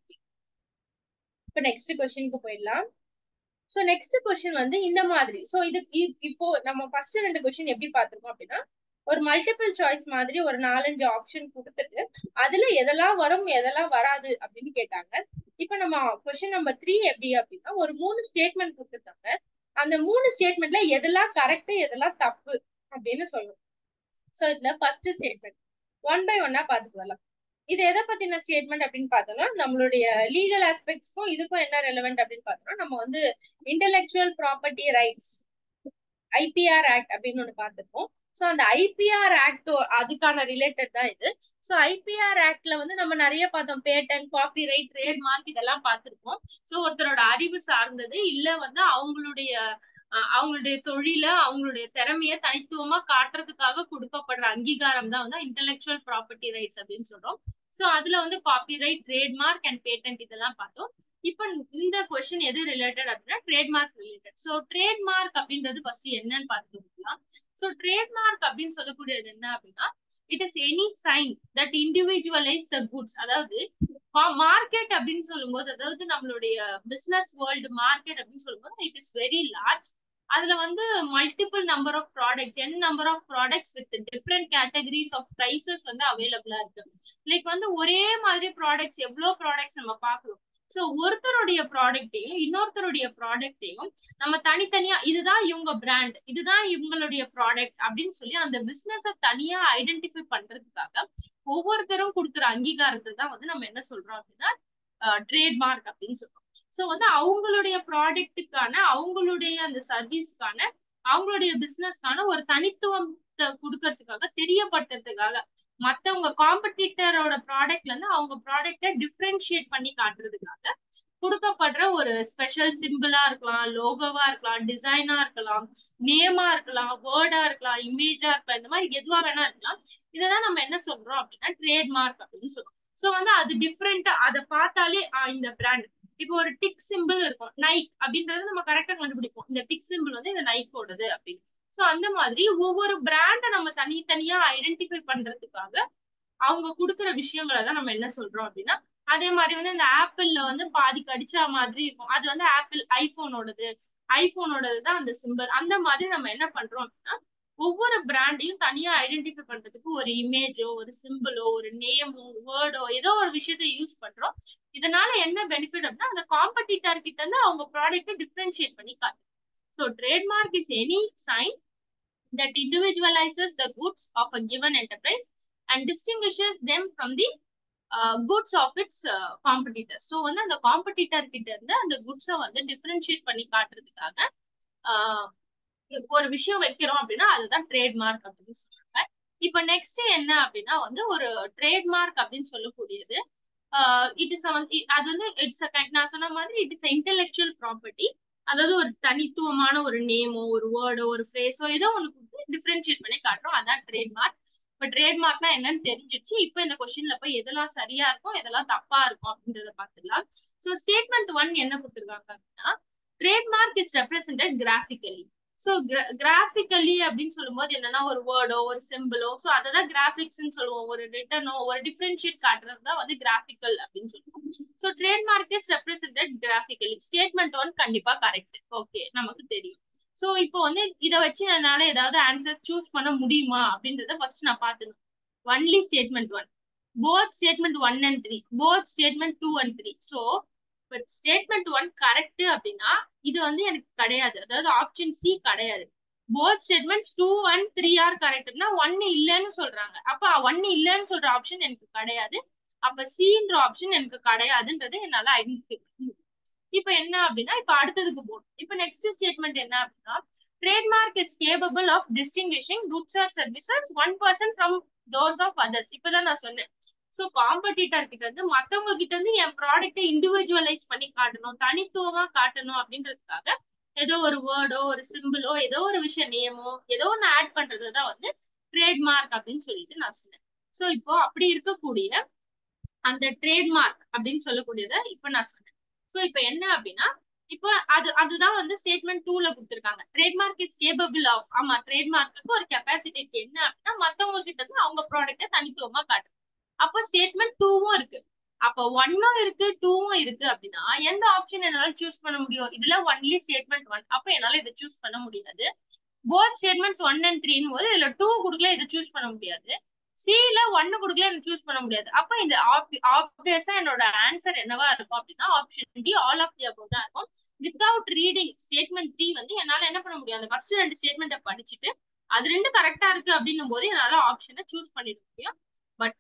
S1: இப்போ நெக்ஸ்ட் கொஸ்டினுக்கு போயிடலாம் ஸோ நெக்ஸ்ட் கொஸ்டின் வந்து இந்த மாதிரி ஸோ இது இப்போ நம்ம ஃபர்ஸ்ட் ரெண்டு கொஸ்டின் எப்படி பார்த்துருக்கோம் அப்படின்னா ஒரு மல்டிபிள் சாய்ஸ் மாதிரி ஒரு நாலஞ்சு ஆப்ஷன் கொடுத்துட்டு அதுல எதெல்லாம் வரும் எதெல்லாம் வராது அப்படின்னு கேட்டாங்க இப்போ நம்ம கொஸ்டின் நம்பர் த்ரீ எப்படி அப்படின்னா ஒரு மூணு ஸ்டேட்மெண்ட் கொடுத்துருக்காங்க அந்த மூணு ஸ்டேட்மெண்ட்ல எதெல்லாம் கரெக்ட் எதெல்லாம் தப்பு அப்படின்னு சொல்லணும் ஸோ இதுல ஃபர்ஸ்ட் ஸ்டேட்மெண்ட் ஒன் பை ஒன்னா பார்த்துட்டு வரலாம் இது எதை பத்தின ஸ்டேட்மெண்ட் அப்படின்னு பார்த்தோம்னா நம்மளுடைய லீகல் ஆஸ்பெக்ட்ஸ்க்கும் இதுக்கும் என்ன ரெலவெண்ட் அப்படின்னு பார்த்தோம்னா நம்ம வந்து intellectual property rights IPR act அப்படின்னு ஒன்று பார்த்துருக்கோம் ஸோ அந்த ஐபிஆர் ஆக்ட் அதுக்கான ரிலேட்டட் தான் இது ஸோ ஐபிஆர் ஆக்ட்ல வந்து நம்ம நிறைய பார்த்தோம் பேட்டன் காப்பிரைட் ட்ரேட் மார்க் இதெல்லாம் பார்த்திருப்போம் ஸோ ஒருத்தரோட அறிவு சார்ந்தது இல்ல வந்து அவங்களுடைய அஹ், அவங்களுடைய தொழில அவங்களுடைய திறமைய தனித்துவமா காட்டுறதுக்காக கொடுக்கப்படுற அங்கீகாரம் தான் வந்து இன்டெலெக்சுவல் ப்ராப்பர்ட்டி ரைட்ஸ் அப்படின்னு சொல்றோம் ஸோ அதுல வந்து காப்பிரைட் ட்ரேட்மார்க் அண்ட் பேட்டன்ட் இதெல்லாம் பார்த்தோம் இப்போ இந்த கொஸ்டின் எது ரிலேட்டட் அப்படின்னா ட்ரேட்மார்க் ரிலேட்டட் ஸோ ட்ரேட்மார்க் அப்படின்றது ஃபர்ஸ்ட் என்னன்னு பார்த்துக்கலாம் ஸோ ட்ரேட்மார்க் அப்படின்னு சொல்லக்கூடியது என்ன அப்படின்னா it is any sign that individualise the goods அதாவது மார்க்கெட் அப்படின்னு சொல்லும்போது அதாவது நம்மளுடைய பிசினஸ் வேர்ல்டு மார்க்கெட் அப்படின்னு சொல்லும்போது இட் இஸ் வெரி லார்ஜ் அதுல வந்து multiple number of products n number of products with different categories of prices வந்து அவைலபிளா இருக்கு லைக் வந்து ஒரே மாதிரி ப்ராடக்ட்ஸ் எவ்வளவு ப்ராடக்ட்ஸ் நம்ம பாக்குறோம் சோ ஒருத்தருடைய ப்ராடக்ட்டையும் இன்னொருத்தருடைய ப்ராடக்ட்டையும் நம்ம தனித்தனியா இதுதான் இவங்க பிராண்ட் இதுதான் இவங்களுடைய ப்ராடக்ட் அப்படின்னு சொல்லி அந்த பிசினஸ தனியா ஐடென்டிஃபை பண்றதுக்காக ஒவ்வொருத்தரும் கொடுக்குற அங்கீகாரத்தை தான் வந்து நம்ம என்ன சொல்றோம் அப்படின்னா ட்ரேட்மார்க் அப்படின்னு சொல்றோம் சோ வந்து அவங்களுடைய ப்ராடக்ட்டுக்கான அவங்களுடைய அந்த சர்வீஸ்க்கான அவங்களுடைய பிசினஸ்க்கான ஒரு தனித்துவத்தை கொடுக்கறதுக்காக தெரியப்படுத்துறதுக்காக மத்தவங்க காம்படிட்டரோட ப்ராடக்ட்ல இருந்து அவங்க ப்ராடக்ட டிஃபரன்ஷியேட் பண்ணி காட்டுறதுக்காக கொடுக்கப்படுற ஒரு ஸ்பெஷல் சிம்பிளா இருக்கலாம் லோகோவா இருக்கலாம் டிசைனா இருக்கலாம் நேமா இருக்கலாம் வேர்டா இருக்கலாம் இமேஜா இருக்கலாம் இந்த மாதிரி எதுவா வேணா இருக்கலாம் இதெல்லாம் நம்ம என்ன சொல்றோம் அப்படின்னா ட்ரேட்மார்க் அப்படின்னு சொல்றோம் சோ வந்து அது டிஃப்ரெண்டா அதை பார்த்தாலே ஆஹ் இந்த பிராண்ட் இப்போ ஒரு டிக் சிம்பிள் இருக்கும் நைக் அப்படின்றது நம்ம கரெக்டா கண்டுபிடிப்போம் இந்த டிக் சிம்பிள் வந்து இந்த நைக்கோடது அப்படின்னு சோ அந்த மாதிரி ஒவ்வொரு பிராண்ட நம்ம தனித்தனியா ஐடென்டிஃபை பண்றதுக்காக அவங்க கொடுக்குற விஷயங்களை தான் நம்ம என்ன சொல்றோம் அப்படின்னா அதே மாதிரி வந்து இந்த ஆப்பிள்ல வந்து பாதி கடிச்சா மாதிரி இருக்கும் அது வந்து ஆப்பிள் ஐபோனோடது ஐபோனோடது தான் அந்த சிம்பிள் அந்த மாதிரி நம்ம என்ன பண்றோம் அப்படின்னா ஒவ்வொரு பிராண்டையும் தனியா ஐடென்டிஃபை பண்றதுக்கு ஒரு இமேஜோ ஒரு சிம்பிளோ ஒரு நேமோ வேர்டோ ஏதோ ஒரு விஷயத்த யூஸ் பண்றோம் இதனால என்ன பெனிஃபிட் அப்படின்னா அந்த காம்படிட்டர் கிட்ட இருந்து அவங்க ப்ராடக்ட்டை டிஃபரன்ஷியேட் பண்ணி காட்டு so trademark is any sign that individualizes the goods of a given enterprise and distinguishes them from the uh, goods of its uh, competitors. So வந்து அந்த காம்படிட்டர் கிட்ட இருந்து அந்த குட்ஸை வந்து டிஃபரன்ஷியேட் பண்ணி காட்டுறதுக்காக ஆஹ் ஒரு விஷயம் வைக்கிறோம் அப்படின்னா அதுதான் ட்ரேட்மார்க் அப்படின்னு சொல்றாங்க இப்ப நெக்ஸ்ட் என்ன அப்படின்னா வந்து ஒரு ட்ரேட்மார்க் அப்படின்னு சொல்லக்கூடியது இட் இஸ் அது வந்து இட்ஸ் நான் சொன்ன மாதிரி இட் இஸ் இன்டெலெக்சுவல் ப்ராப்பர்ட்டி அதாவது ஒரு தனித்துவமான ஒரு நேமோ ஒரு வேர்டோ ஒரு ஃப்ரேஸோ ஏதோ ஒன்று கொடுத்து டிஃபரன்ஷியேட் பண்ணி காட்டுறோம் அதான் ட்ரேட்மார்க் இப்ப ட்ரேட்மார்க்னா என்னன்னு தெரிஞ்சிருச்சு இப்ப இந்த கொஸ்டின்ல போய் எதெல்லாம் சரியா இருக்கும் எதெல்லாம் தப்பா இருக்கும் அப்படின்றத பார்த்துக்கலாம் சோ ஸ்டேட்மெண்ட் ஒன் என்ன கொடுத்துருக்காங்க அப்படின்னா trademark is represented graphically so graphically அப்படின்னு சொல்லும்போது என்னன்னா ஒரு வேர்டோ ஒரு சிம்பிளோ ஸோ அததான் கிராஃபிக்ஸ்ன்னு சொல்லுவோம் ஒரு ரிட்டனோ ஒரு டிஃபரன்ஷியேட் காட்டுறது தான் வந்து கிராஃபிக்கல் அப்படின்னு சொல்லுவோம் so trademark is represented graphically statement one கண்டிப்பா கரெக்ட் ஓகே நமக்கு தெரியும் ஸோ இப்போ வந்து இதை வச்சு என்னால ஏதாவது ஆன்சர் சூஸ் பண்ண முடியுமா அப்படின்றத ஃபர்ஸ்ட் நான் பார்த்துக்கணும் only statement one both statement one and three both statement two and three so statement one correct அப்படின்னா இது வந்து எனக்கு கிடையாது அதாவது ஆப்ஷன் சி கிடையாது both statements two and three are கரெக்ட்னா ஒன்னு இல்லைன்னு சொல்றாங்க அப்ப ஒன்னு இல்லைன்னு சொல்ற ஆப்ஷன் எனக்கு கிடையாது அப்ப சின்ற ஆப்ஷன் எனக்கு கிடையாதுன்றது என்னால ஐடென்டிஃபை பண்ண முடியும் இப்ப என்ன அப்படின்னா இப்ப அடுத்ததுக்கு போகணும் இப்ப நெக்ஸ்ட் ஸ்டேட்மெண்ட் என்ன அப்படின்னா trademark is capable of distinguishing goods or services one person from those of others இப்பதான் நான் சொன்னேன் சோ காம்படிட்டர் கிட்ட இருந்து மத்தவங்க கிட்ட இருந்து என் ப்ராடக்ட்டை இண்டிவிஜுவலைஸ் பண்ணி காட்டணும் தனித்துவமா காட்டணும் அப்படின்றதுக்காக ஏதோ ஒரு வேர்டோ ஒரு சிம்பிளோ ஏதோ ஒரு விஷயம் நேமோ ஏதோ ஒன்னு ஆட் பண்றதுதான் வந்து ட்ரேட்மார்க் அப்படின்னு சொல்லிட்டு நான் சொன்னேன் சோ இப்போ அப்படி இருக்கக்கூடிய அந்த ட்ரேட்மார்க் அப்படின்னு சொல்லக்கூடியத இப்ப நான் சொன்னேன் சோ இப்ப என்ன அப்படின்னா இப்போ அது அதுதான் வந்து ஸ்டேட்மெண்ட் டூல கொடுத்துருக்காங்க ட்ரேட்மார்க் இஸ் கேபபிள் ஆஃப் ஆமா ட்ரேட்மார்க்கு ஒரு கெப்பாசிட்டி இருக்கு என்ன அப்படின்னா மத்தவங்க கிட்ட இருந்து அவங்க ப்ராடக்ட்டை தனித்துவமா காட்டு அப்போ ஸ்டேட்மெண்ட் டூவும் இருக்கு அப்ப ஒன்னும் இருக்கு டூவும் இருக்கு அப்படின்னா எந்த ஆப்ஷன் என்னால சூஸ் பண்ண முடியும் இதுல ஒன்லி ஸ்டேட்மெண்ட் ஒன் அப்ப என்னால இதை சூஸ் பண்ண முடியாது போத் ஸ்டேட்மெண்ட்ஸ் ஒன் அண்ட் த்ரீன்னு போது இதுல டூ கொடுக்கல இதை சூஸ் பண்ண முடியாது சில ஒன்னு கொடுக்கல எனக்கு சூஸ் பண்ண முடியாது அப்ப இந்த ஆப்வியஸா என்னோட ஆன்சர் என்னவா இருக்கும் அப்படின்னா option D all of the above தான் இருக்கும் வித்தவுட் ரீடிங் ஸ்டேட்மெண்ட் த்ரீ வந்து என்னால என்ன பண்ண முடியும் அந்த ஃபர்ஸ்ட் ரெண்டு ஸ்டேட்மெண்ட்டை படிச்சுட்டு அது ரெண்டு கரெக்டா இருக்கு அப்படின்னும் போது என்னால ஆப்ஷனை சூஸ் பண்ணிட முடியும் but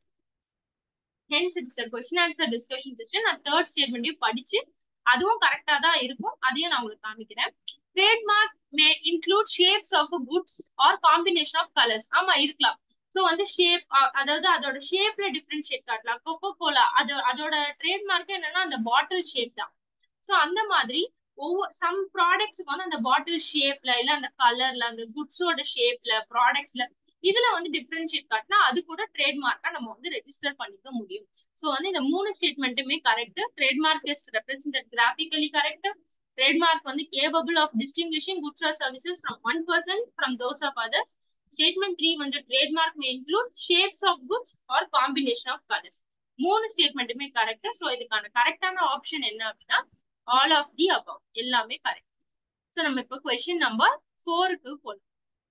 S1: hence it's a question answer discussion session நான் தேர்ட் ஸ்டேட்மெண்ட்டையும் படிச்சு அதுவும் கரெக்டா தான் இருக்கும் அதையும் நான் உங்களுக்கு காமிக்கிறேன் trademark may include shapes of goods or combination of colours ஆமா இருக்கலாம் சோ வந்து ஷேப் அதாவது அதோட ஷேப்ல டிஃபரன்ஷியேட் காட்டலாம் கொக்கோ கோலா அது அதோட ட்ரேட்மார்க் என்னன்னா அந்த பாட்டில் ஷேப் தான் சோ அந்த மாதிரி ஒவ்வொரு சம் ப்ராடக்ட்ஸ்க்கு வந்து அந்த பாட்டில் ஷேப்ல இல்ல அந்த கலர்ல அந்த குட்ஸோட ஷேப்ல ப்ராடக்ட்ஸ்ல இதுல வந்து டிஃபரன்ஷியேட் காட்டினா அது கூட ட்ரேட்மார்க்கா நம்ம வந்து ரெஜிஸ்டர் பண்ணிக்க முடியும் சோ வந்து இந்த மூணு ஸ்டேட்மெண்ட்டுமே correct trademark is represented graphically correct trademark வந்து capable of distinguishing goods or services from one person from those of others statement three வந்து trademark may include shapes of goods or combination of colours மூணு ஸ்டேட்மெண்ட்டுமே correct so இதுக்கான கரெக்டான option என்ன அப்படின்னா all of the above எல்லாமே correct so நம்ம இப்போ கொஸ்டின் நம்பர் ஃபோருக்கு போகலாம்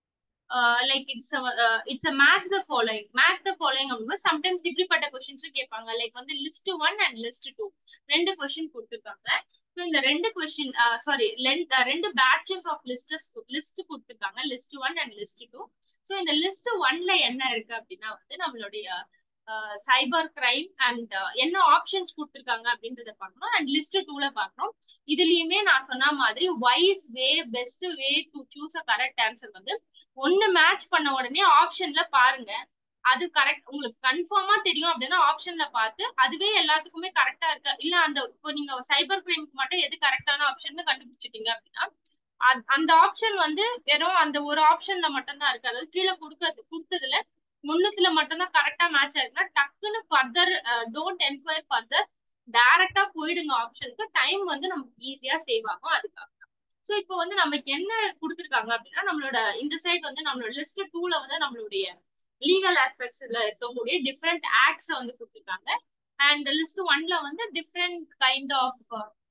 S1: like it's it's a match the following match the following அப்படின்னா சம்டைம்ஸ் இப்படிப்பட்ட கொஸ்டின்ஸும் கேட்பாங்க லைக் வந்து list one and list two ரெண்டு கொஸ்டின் கொடுத்துருக்காங்க ஸோ இந்த ரெண்டு கொஸ்டின் சாரி ரெண்டு பேட்சஸ் ஆஃப் லிஸ்டஸ் லிஸ்ட் கொடுத்துருக்காங்க list one and list two so இந்த லிஸ்ட் ஒன்ல என்ன இருக்கு அப்படின்னா வந்து நம்மளுடைய சைபர் கிரைம் அண்ட் என்ன ஆப்ஷன்ஸ் கொடுத்துருக்காங்க அப்படின்றத பார்க்கணும் அண்ட் லிஸ்ட் டூல பார்க்கணும் இதுலயுமே நான் சொன்ன மாதிரி wise way best way to choose a correct answer வந்து ஒன்னு மேட்ச் பண்ண உடனே ஆப்ஷன்ல பாருங்க அது கரெக்ட் உங்களுக்கு கன்ஃபார்மா தெரியும் அப்படின்னா ஆப்ஷன்ல பார்த்து அதுவே எல்லாத்துக்குமே கரெக்டா இருக்கு இல்ல அந்த இப்போ நீங்க சைபர் கிரைம்க்கு மட்டும் எது கரெக்டான ஆப்ஷன் கண்டுபிடிச்சிட்டீங்க அப்படின்னா அந்த ஆப்ஷன் வந்து வெறும் அந்த ஒரு ஆப்ஷன்ல மட்டும்தான் இருக்கு அதாவது கீழே கொடுக்கறது கொடுத்ததுல முன்னத்துல மட்டும்தான் கரெக்டா மேட்ச் ஆயிருக்குன்னா டக்குன்னு ஃபர்தர் டோன்ட் என்கொயர் ஃபர்தர் டைரக்டா போயிடுங்க ஆப்ஷனுக்கு டைம் வந்து நமக்கு ஈஸியா சேவ் ஆகும் அதுக்காக ஸோ இப்போ வந்து நமக்கு என்ன கொடுத்துருக்காங்க அப்படின்னா நம்மளோட இந்த சைட் வந்து நம்மளோட லிஸ்ட் டூல வந்து நம்மளுடைய லீகல் ஆஸ்பெக்ட்ஸ்ல இருக்கக்கூடிய டிஃப்ரெண்ட் ஆக்ட்ஸ் வந்து கொடுத்துருக்காங்க அண்ட் லிஸ்ட் ஒன்ல வந்து different kind of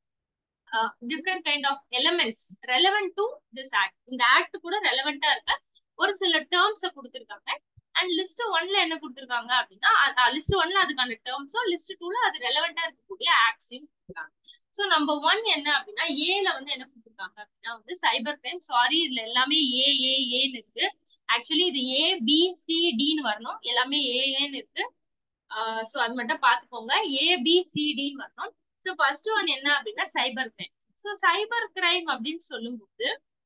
S1: different kind of elements relevant to this act இந்த ஆக்ட் கூட ரெலவெண்டா இருக்க ஒரு சில டேர்ம்ஸை கொடுத்துருக்காங்க அண்ட் லிஸ்ட் ஒன்ல என்ன கொடுத்துருக்காங்க அப்படின்னா லிஸ்ட் ஒன்ல அதுக்கான டேர்ம்ஸும் லிஸ்ட் டூல அது ரெலவெண்டா இருக்கக்கூடிய ஆக்ட்ஸையும் கொடுத்துருக்காங்க ஸோ நம்பர் ஒன் என்ன அப்படின்னா ஏல வந்து என்ன கொடுத்துருக்காங்க அப்படின்னா வந்து சைபர் கிரைம் சாரி இதுல எல்லாமே ஏ ஏ ஏன்னு இருக்கு ஆக்சுவலி இது ஏ பி சி டின்னு வரணும் எல்லாமே ஏ ஏன்னு இருக்கு ஸோ அது மட்டும் பார்த்துக்கோங்க ஏ பி சி டின்னு வரணும் ஸோ ஃபர்ஸ்ட் ஒன் என்ன அப்படின்னா cyber crime so cyber crime அப்படின்னு சொல்லும்போது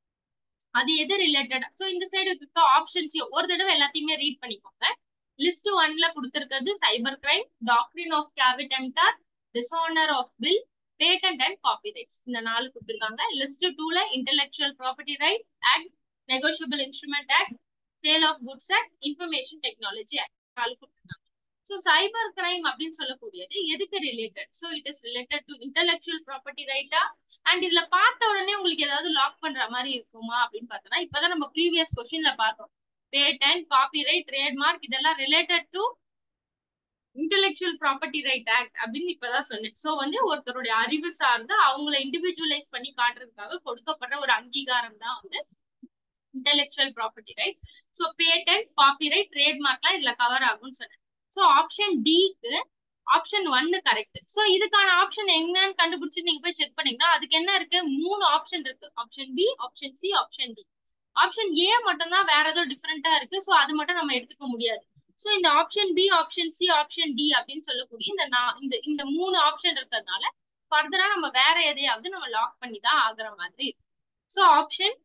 S1: அது எது ரிலேட்டட் ஸோ இந்த சைடு இருக்க ஆப்ஷன்ஸ் ஒரு தடவை எல்லாத்தையுமே ரீட் பண்ணிக்கோங்க லிஸ்ட் ஒன்ல கொடுத்துருக்கிறது cyber crime doctrine of caveat emptor dishonour of bill patent and copyrights இந்த நாலு கொடுத்துருக்காங்க லிஸ்ட் டூல intellectual property right act negotiable instrument act sale of goods act information technology act நாலு கொடுத்துருக்காங்க ஸோ சைபர் கிரைம் அப்படின்னு சொல்லக்கூடியது எதுக்கு related so it is related to intellectual property ரைட்டா அண்ட் இதுல பார்த்த உடனே உங்களுக்கு ஏதாவது லாக் பண்ற மாதிரி இருக்குமா அப்படின்னு பார்த்தோம்னா இப்பதான் நம்ம ப்ரீவியஸ் கொஸ்டின்ல பார்த்தோம் பேட்டன் காப்பி ரைட் ட்ரேட்மார்க் இதெல்லாம் related to intellectual property right act அப்படின்னு இப்பதான் சொன்னேன் சோ வந்து ஒருத்தருடைய அறிவு சார்ந்து அவங்கள இண்டிவிஜுவலைஸ் பண்ணி காட்டுறதுக்காக கொடுக்கப்பட்ட ஒரு அங்கீகாரம் தான் வந்து intellectual property right so patent copyright ட்ரேட்மார்க்லாம் இதுல கவர் ஆகும்னு சொன்னேன் ஸோ ஆப்ஷன் டிக்கு ஆப்ஷன் ஒன்னு கரெக்ட் ஸோ இதுக்கான ஆப்ஷன் என்னன்னு கண்டுபிடிச்சு நீங்க போய் செக் பண்ணீங்கன்னா அதுக்கு என்ன இருக்கு மூணு ஆப்ஷன் இருக்கு option B option C option D option A மட்டும் தான் வேற ஏதோ டிஃப்ரெண்டா இருக்கு ஸோ அது மட்டும் நம்ம எடுத்துக்க முடியாது ஸோ இந்த option B option C option D அப்படின்னு சொல்லக்கூடிய இந்த இந்த இந்த மூணு ஆப்ஷன் இருக்கிறதுனால ஃபர்தரா நம்ம வேற எதையாவது நம்ம லாக் பண்ணி தான் ஆகுற மாதிரி இருக்கு ஸோ ஆப்ஷன்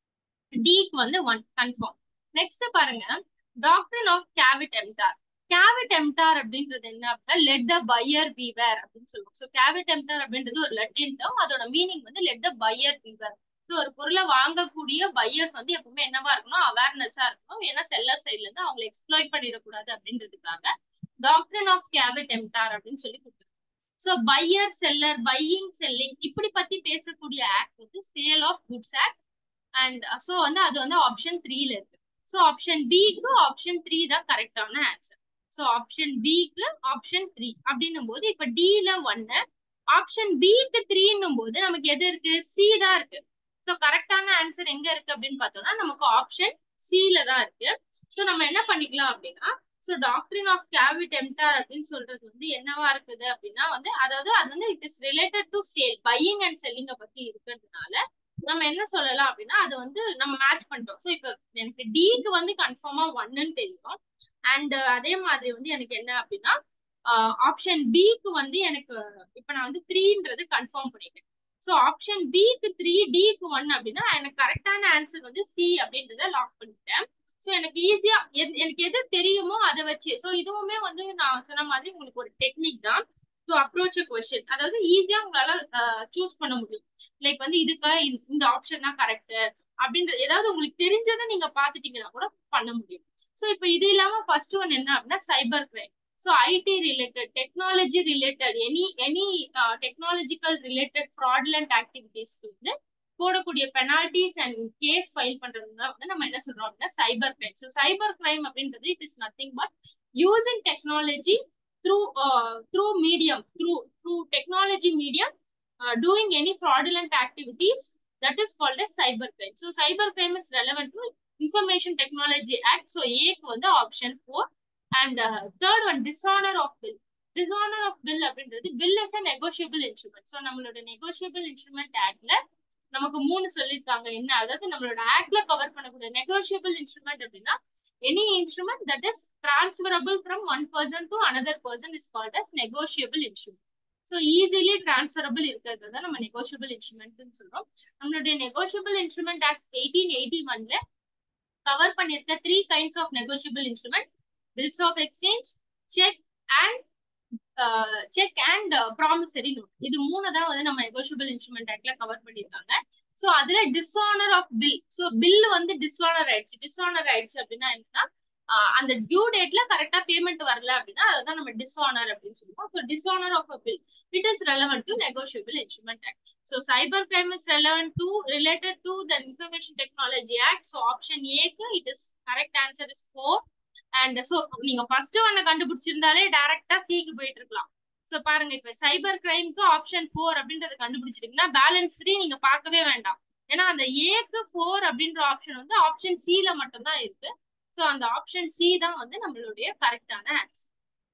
S1: டிக்கு வந்து ஒன் கன்ஃபார்ம் நெக்ஸ்ட் பாருங்க doctrine of caveat emptor caveat emptor அப்படின்றது என்ன அப்படின்னா லெட் த பையர் பீவர் அப்படின்னு சொல்லுவோம் ஸோ கேவிட் எம்டார் அப்படின்றது ஒரு லெட்டின் டேர்ம் அதோட மீனிங் வந்து let the buyer beware so ஒரு பொருளை வாங்கக்கூடிய பையர்ஸ் வந்து எப்பவுமே என்னவா இருக்கணும் அவேர்னஸா இருக்கணும் ஏன்னா செல்லர் சைட்ல இருந்து அவங்களை எக்ஸ்ப்ளாய்ட் பண்ணிடக்கூடாது அப்படின்றதுக்காக டாக்டர் ஆஃப் கேவிட் எம்டார் அப்படின்னு சொல்லி கொடுத்துருக்கோம் so buyer seller buying selling இப்படி பத்தி பேசக்கூடிய ஆக்ட் வந்து sale of goods act and so வந்து அது வந்து ஆப்ஷன் த்ரீல இருக்கு ஸோ ஆப்ஷன் பிக்கு ஆப்ஷன் த்ரீ தான் கரெக்டான ஆன்சர் ஸோ ஆப்ஷன் பிக்கு ஆப்ஷன் த்ரீ அப்படின்னும் போது இப்ப டில ஒன்னு ஆப்ஷன் பிக்கு த்ரீன்னும் போது நமக்கு எது இருக்கு சி தான் இருக்கு ஸோ கரெக்டான ஆன்சர் எங்க இருக்கு அப்படின்னு பார்த்தோம்னா நமக்கு ஆப்ஷன் சில தான் இருக்கு ஸோ நம்ம என்ன பண்ணிக்கலாம் அப்படின்னா ஸோ டாக்டரின் ஆஃப் கேவிட் எம்டார் அப்படின்னு சொல்றது வந்து என்னவா இருக்குது அப்படின்னா வந்து அதாவது அது வந்து it is related to sale buying and செல்லிங்கை பத்தி இருக்கிறதுனால நம்ம என்ன சொல்லலாம் அப்படின்னா அது வந்து நம்ம மேட்ச் பண்ணிட்டோம் ஸோ இப்போ எனக்கு டிக்கு வந்து கன்ஃபார்மா ஒன்னு தெரியும் அண்ட் அதே மாதிரி வந்து எனக்கு என்ன அப்படின்னா ஆப்ஷன் பிக்கு வந்து எனக்கு இப்ப நான் வந்து த்ரீன்றது கன்ஃபார்ம் பண்ணிட்டேன் ஸோ ஆப்ஷன் பிக்கு த்ரீ டிக்கு ஒன் அப்படின்னா எனக்கு கரெக்டான ஆன்சர் வந்து சி அப்படின்றத லாக் பண்ணிட்டேன் ஸோ எனக்கு ஈஸியா எனக்கு எது தெரியுமோ அதை வச்சு ஸோ இதுவுமே வந்து நான் சொன்ன மாதிரி உங்களுக்கு ஒரு டெக்னிக் தான் டு அப்ரோச் அ கொஸ்டின் அதாவது ஈஸியா உங்களால சூஸ் பண்ண முடியும் லைக் வந்து இதுக்காக இந்த ஆப்ஷன் தான் கரெக்ட் அப்படின்றது ஏதாவது உங்களுக்கு தெரிஞ்சதை நீங்க பாத்துட்டீங்கன்னா கூட பண்ண முடியும் ஸோ இப்போ இது இல்லாம ஃபர்ஸ்ட் ஒன் என்ன அப்படின்னா cyber crime so IT related technology related any any technological related fraudulent ஆக்டிவிட்டிஸ்க்கு வந்து போடக்கூடிய பெனால்டிஸ் அண்ட் கேஸ் ஃபைல் பண்றது தான் வந்து நம்ம என்ன சொல்றோம் அப்படின்னா cyber crime so cyber crime அப்படின்றது it is nothing but using technology through through medium through through technology medium doing any fraudulent activities that is called as cyber crime so cyber crime is relevant to information technology act so ஏக்கு வந்து option four and third one dishonour of bill dishonour of bill அப்படின்றது bill is a negotiable instrument so நம்மளோட negotiable instrument ஆக்ட்ல நமக்கு மூணு சொல்லியிருக்காங்க என்ன அதாவது நம்மளோட ஆக்ட்ல கவர் பண்ணக்கூடிய நெகோஷியபிள் இன்ஸ்ட்ருமெண்ட் அப்படின்னா any instrument that is transferable from one person to another person is called as negotiable instrument so easily transferable இருக்கிறது தான் நம்ம நெகோஷியபிள் இன்ஸ்ட்ருமெண்ட்னு சொல்றோம் நம்மளுடைய negotiable instrument act eighteen eighty ஒன்ல கவர் பண்ணிருக்க three kinds of negotiable instrument bills of exchange cheque and cheque and promissory note இது மூணு தான் வந்து நம்ம நெகோஷியபிள் இன்ஸ்ட்ருமெண்ட் ஆக்ட்ல கவர் பண்ணிருக்காங்க ஸோ அதுல dishonour of bill so bill வந்து டிஸ்ஆனர் ஆயிடுச்சு டிஸ்ஆனர் ஆயிடுச்சு அப்படின்னா என்னன்னா அந்த டியூ டேட்ல கரெக்டா பேமெண்ட் வரல அப்படின்னா அதுதான் நம்ம டிஸ்ஆனர் அப்படின்னு சொல்லுவோம் so dishonour of a bill it is relevant to negotiable instrument act so cyber crime is relevant to related to the information technology act so option ஏக்கு it is correct answer is four and so நீங்க first ஒன்ன கண்டுபிடிச்சிருந்தாலே டைரக்டா சிக்கு போயிட்டு இருக்கலாம் so பாருங்க இப்ப சைபர் கிரைம்க்கு ஆப்ஷன் ஃபோர் அப்படின்றத கண்டுபிடிச்சிட்டீங்கன்னா பேலன்ஸ் த்ரீ நீங்க பார்க்கவே வேண்டாம் ஏன்னா அந்த ஏக்கு ஃபோர் அப்படின்ற ஆப்ஷன் வந்து ஆப்ஷன் சில மட்டும் தான் இருக்கு ஸோ அந்த ஆப்ஷன் சி தான் வந்து நம்மளுடைய கரெக்டான answer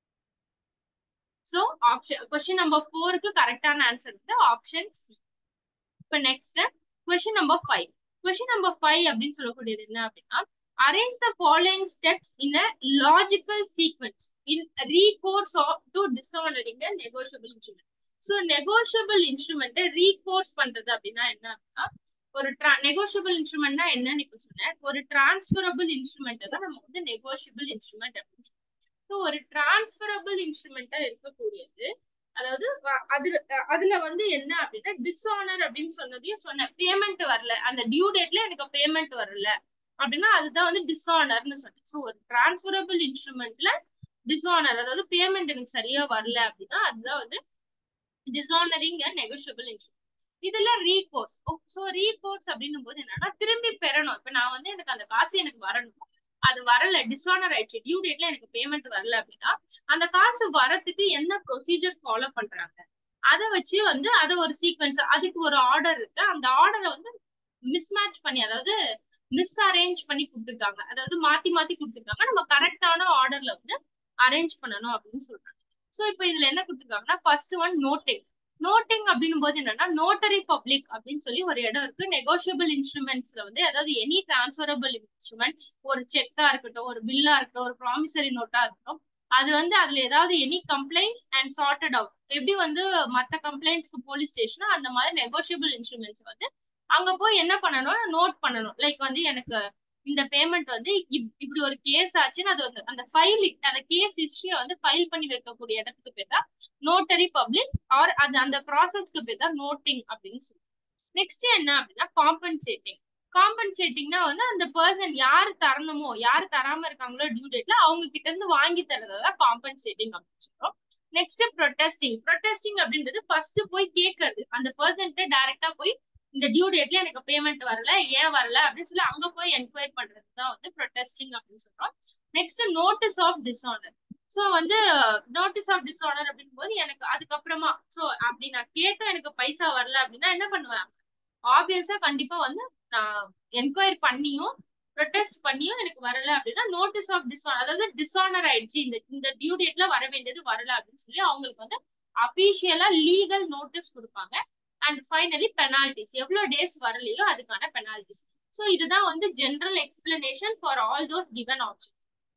S1: so option question number ஃபோருக்கு கரெக்டான ஆன்சர் வந்து ஆப்ஷன் சி இப்போ next question number five question number five அப்படின்னு சொல்லக்கூடியது என்ன அப்படின்னா arrange the following steps in a logical sequence in recourse of to dishonoring a negotiable instrument. So negotiable instrument recourse பண்றது அப்படின்னா என்ன அப்படின்னா ஒரு நெகோஷியபிள் இன்ஸ்ட்ருமெண்ட்னா என்னன்னு இப்ப சொன்னேன் ஒரு டிரான்ஸ்பரபிள் இன்ஸ்ட்ருமெண்ட் தான் நம்ம வந்து நெகோஷியபிள் இன்ஸ்ட்ருமெண்ட் அப்படின்னு சொல்லுவோம் ஸோ ஒரு டிரான்ஸ்பரபிள் இன்ஸ்ட்ருமெண்டா இருக்கக்கூடியது அதாவது அதுல அதுல வந்து என்ன அப்படின்னா டிஸ்ஆனர் அப்படின்னு சொன்னதையும் சொன்னேன் பேமெண்ட் வரல அந்த டியூ டேட்ல எனக்கு பேமெண்ட் வரல அப்படின்னா அதுதான் வந்து டிஸ்ஆனர்னு சொன்னேன் ஸோ ஒரு டிரான்ஸ்பரபிள் இன்ஸ்ட்ருமெண்ட்ல டிஸ்ஆனர் அதாவது பேமெண்ட் எனக்கு சரியா வரல அப்படின்னா அதுதான் வந்து டிஸ்ஆனரிங் நெகோஷியபிள் இன்ஸ்ட்ருமெண்ட் இதுல ரீகோர்ஸ் ஸோ ரீகோர்ஸ் அப்படின்னும் போது என்னன்னா திரும்பி பெறணும் இப்ப நான் வந்து எனக்கு அந்த காசு எனக்கு வரணும் அது வரல டிஸ்ஆனர் ஆயிடுச்சு டியூ டேட்ல எனக்கு பேமெண்ட் வரல அப்படின்னா அந்த காசு வரத்துக்கு என்ன ப்ரொசீஜர் ஃபாலோ பண்றாங்க அதை வச்சு வந்து அதை ஒரு சீக்வன்ஸ் அதுக்கு ஒரு ஆர்டர் இருக்கு அந்த ஆர்டரை வந்து மிஸ்மேட்ச் பண்ணி அதாவது மிஸ் அரேஞ்ச் பண்ணி கொடுத்துருக்காங்க அதாவது மாத்தி மாத்தி கொடுத்துருக்காங்க நம்ம கரெக்டான ஆர்டர்ல வந்து அரேஞ்ச் பண்ணணும் அப்படின்னு சொல்றாங்க சோ இப்போ இதுல என்ன கொடுத்துருக்காங்கன்னா ஃபர்ஸ்ட் ஒன் நோட்டிங் நோட்டிங் அப்படின்னும் போது என்னன்னா நோட்டரி பப்ளிக் அப்படின்னு சொல்லி ஒரு இடம் இருக்கு நெகோஷியபிள் இன்ஸ்ட்ருமெண்ட்ஸ்ல வந்து அதாவது எனி டிரான்ஸ்பரபிள் இன்ஸ்ட்ருமெண்ட் ஒரு செக்கா இருக்கட்டும் ஒரு பில்லா இருக்கட்டும் ஒரு ப்ராமிசரி நோட்டா இருக்கட்டும் அது வந்து அதுல ஏதாவது any complaints and sorted out எப்படி வந்து மத்த கம்ப்ளைண்ட்ஸ்க்கு போலீஸ் ஸ்டேஷனோ அந்த மாதிரி நெகோஷியபிள் இன்ஸ்ட்ருமெண்ட்ஸ் வந்து அங்க போய் என்ன பண்ணணும் நோட் பண்ணணும் லைக் வந்து எனக்கு இந்த பேமெண்ட் வந்து இப்படி ஒரு கேஸ் ஆச்சுன்னு அது வந்து அந்த ஃபைல் அந்த கேஸ் ஹிஸ்டரிய வந்து ஃபைல் பண்ணி வைக்கக்கூடிய இடத்துக்கு பேர் தான் நோட்டரி பப்ளிக் ஆர் அது அந்த ப்ராசஸ்க்கு பேர் தான் நோட்டிங் அப்படின்னு சொல்லி நெக்ஸ்ட் என்ன அப்படின்னா காம்பன்சேட்டிங் காம்பன்சேட்டிங்னா வந்து அந்த பர்சன் யாரு தரணுமோ யாரு தராம இருக்காங்களோ டியூ டேட்ல அவங்க கிட்ட இருந்து வாங்கி தரதான் காம்பன்சேட்டிங் அப்படின்னு சொல்றோம் நெக்ஸ்ட் ப்ரொட்டஸ்டிங் ப்ரொட்டஸ்டிங் அப்படின்றது ஃபர்ஸ்ட் போய் கேட்கறது அந்த பர்சன்ட்ட டைரக்டா போய் இந்த டியூ டேட்ல எனக்கு பேமெண்ட் வரல ஏன் வரல அப்படின்னு சொல்லி அங்க போய் என்கொயரி பண்றது தான் வந்து ப்ரொட்டஸ்டிங் அப்படின்னு சொல்றோம் next notice of dishonour so வந்து நோட்டீஸ் ஆஃப் டிஸ்ஆனர் அப்படின் போது எனக்கு அதுக்கப்புறமா ஸோ அப்படி நான் கேட்ட எனக்கு பைசா வரல அப்படின்னா என்ன பண்ணுவேன் ஆப்வியஸா கண்டிப்பா வந்து நான் என்கொயரி பண்ணியும் ப்ரொடெஸ்ட் பண்ணியும் எனக்கு வரல அப்படின்னா நோட்டீஸ் ஆஃப் டிஸ்ஆனர் அதாவது டிஸ்ஆனர் ஆயிடுச்சு இந்த இந்த டியூ டேட்ல வர வேண்டியது வரல அப்படின்னு சொல்லி அவங்களுக்கு வந்து அபிஷியலா லீகல் நோட்டீஸ் கொடுப்பாங்க அண்ட் ஃபைனலி பெனால்டிஸ் எவ்வளவு டேஸ் வரலையோ அதுக்கான பெனால்டிஸ் ஸோ இதுதான் வந்து general explanation for all those given options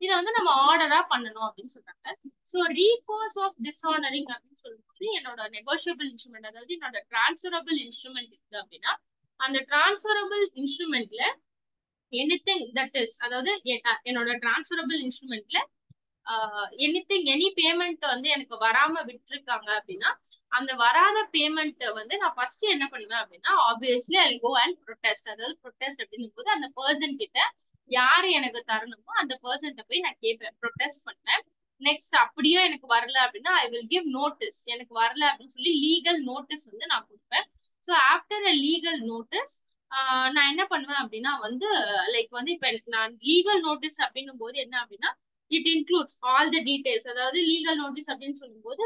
S1: இதை வந்து நம்ம ஆர்டரா பண்ணணும் அப்படின்னு சொல்றாங்க ஸோ ரீகோர்ஸ் ஆஃப் டிஸ்ஆனரிங் அப்படின்னு சொல்லும்போது என்னோட நெகோஷியபிள் இன்ஸ்ட்ருமெண்ட் அதாவது என்னோட டிரான்ஸ்ஃபரபிள் இன்ஸ்ட்ருமெண்ட் இருக்கு அப்படின்னா அந்த டிரான்ஸ்ஃபரபிள் இன்ஸ்ட்ருமெண்ட்ல எனிதிங் தட் இஸ் அதாவது என்னோட டிரான்ஸ்ஃபரபிள் இன்ஸ்ட்ருமெண்ட்ல எனிதிங் எனி பேமெண்ட் வந்து எனக்கு வராம விட்டுருக்காங்க அப்படின்னா அந்த வராத பேமெண்ட் வந்து நான் ஃபர்ஸ்ட் என்ன பண்ணுவேன் அப்படின்னா obviously I go and protest அதாவது ப்ரொடெஸ்ட் அப்படின்னும் போது அந்த பர்சன் கிட்ட யாரு எனக்கு தரணுமோ அந்த பர்சன்ட்ட போய் நான் கேட்பேன் ப்ரொடெஸ்ட் பண்ணுவேன் நெக்ஸ்ட் அப்படியே எனக்கு வரல அப்படின்னா ஐ வில் கிவ் நோட்டீஸ் எனக்கு வரல அப்படின்னு சொல்லி லீகல் நோட்டீஸ் வந்து நான் கொடுப்பேன் so after a legal notice நான் என்ன பண்ணுவேன் அப்படின்னா வந்து லைக் வந்து இப்ப நான் லீகல் நோட்டீஸ் அப்படின்னும் போது என்ன அப்படின்னா it includes all the details அதாவது லீகல் நோட்டீஸ் அப்படின்னு சொல்லும்போது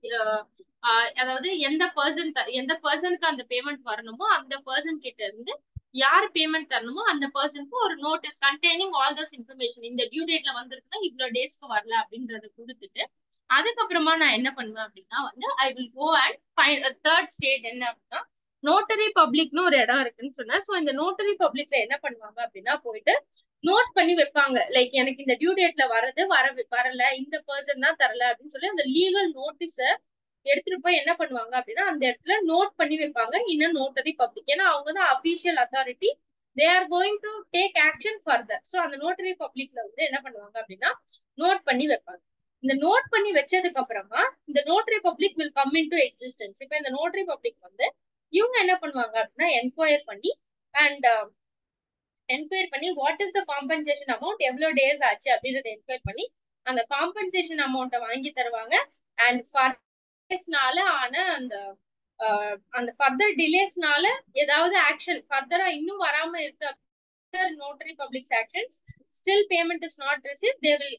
S1: அதாவது எந்த பர்சன் எந்த பர்சனுக்கு அந்த பேமெண்ட் வரணுமோ அந்த பர்சன் கிட்ட இருந்து யார் பேமெண்ட் தரணுமோ அந்த பர்சனுக்கு ஒரு notice containing all those information இந்த டியூ டேட்ல வந்திருக்குன்னா இவ்வளவு டேஸ்க்கு வரல அப்படின்றத கொடுத்துட்டு அதுக்கப்புறமா நான் என்ன பண்ணுவேன் அப்படின்னா வந்து I will go and third stage என்ன அப்படின்னா நோட்டரி பப்ளிக்னு ஒரு இடம் இருக்குன்னு சொன்னேன் ஸோ இந்த நோட்டரி பப்ளிக்ல என்ன பண்ணுவாங்க அப்படின்னா போயிட்டு நோட் பண்ணி வைப்பாங்க லைக் எனக்கு இந்த டியூ டேட்ல வரது வர வரல இந்த பர்சன் தான் தரல அப்படின்னு சொல்லி அந்த லீகல் நோட்டீஸ எடுத்துட்டு போய் என்ன பண்ணுவாங்க அப்படின்னா அந்த இடத்துல நோட் பண்ணி வைப்பாங்க இன்னும் நோட்டரி பப்ளிக் ஏன்னா அவங்க தான் official authority they are going to take action further so அந்த நோட்டரி பப்ளிக்ல வந்து என்ன பண்ணுவாங்க அப்படின்னா நோட் பண்ணி வைப்பாங்க இந்த நோட் பண்ணி வச்சதுக்கு அப்புறமா இந்த notary public will come into existence இப்போ இந்த நோட்டரி பப்ளிக் வந்து இவங்க என்ன பண்ணுவாங்க அப்படின்னா என்கொயர் பண்ணி அண்ட் என்கொயர் பண்ணி what is the compensation amount எவ்வளவு டேஸ் ஆச்சு அப்படின்றத என்கொயர் பண்ணி அந்த காம்பன்சேஷன் அமௌண்ட்டை வாங்கி தருவாங்க அண்ட் ஃபர்தர்ஸ்னால ஆன அந்த அந்த ஃபர்தர் டிலேஸ்னால ஏதாவது ஆக்ஷன் ஃபர்தரா இன்னும் வராம இருக்கு notary public actions still payment is not receive they will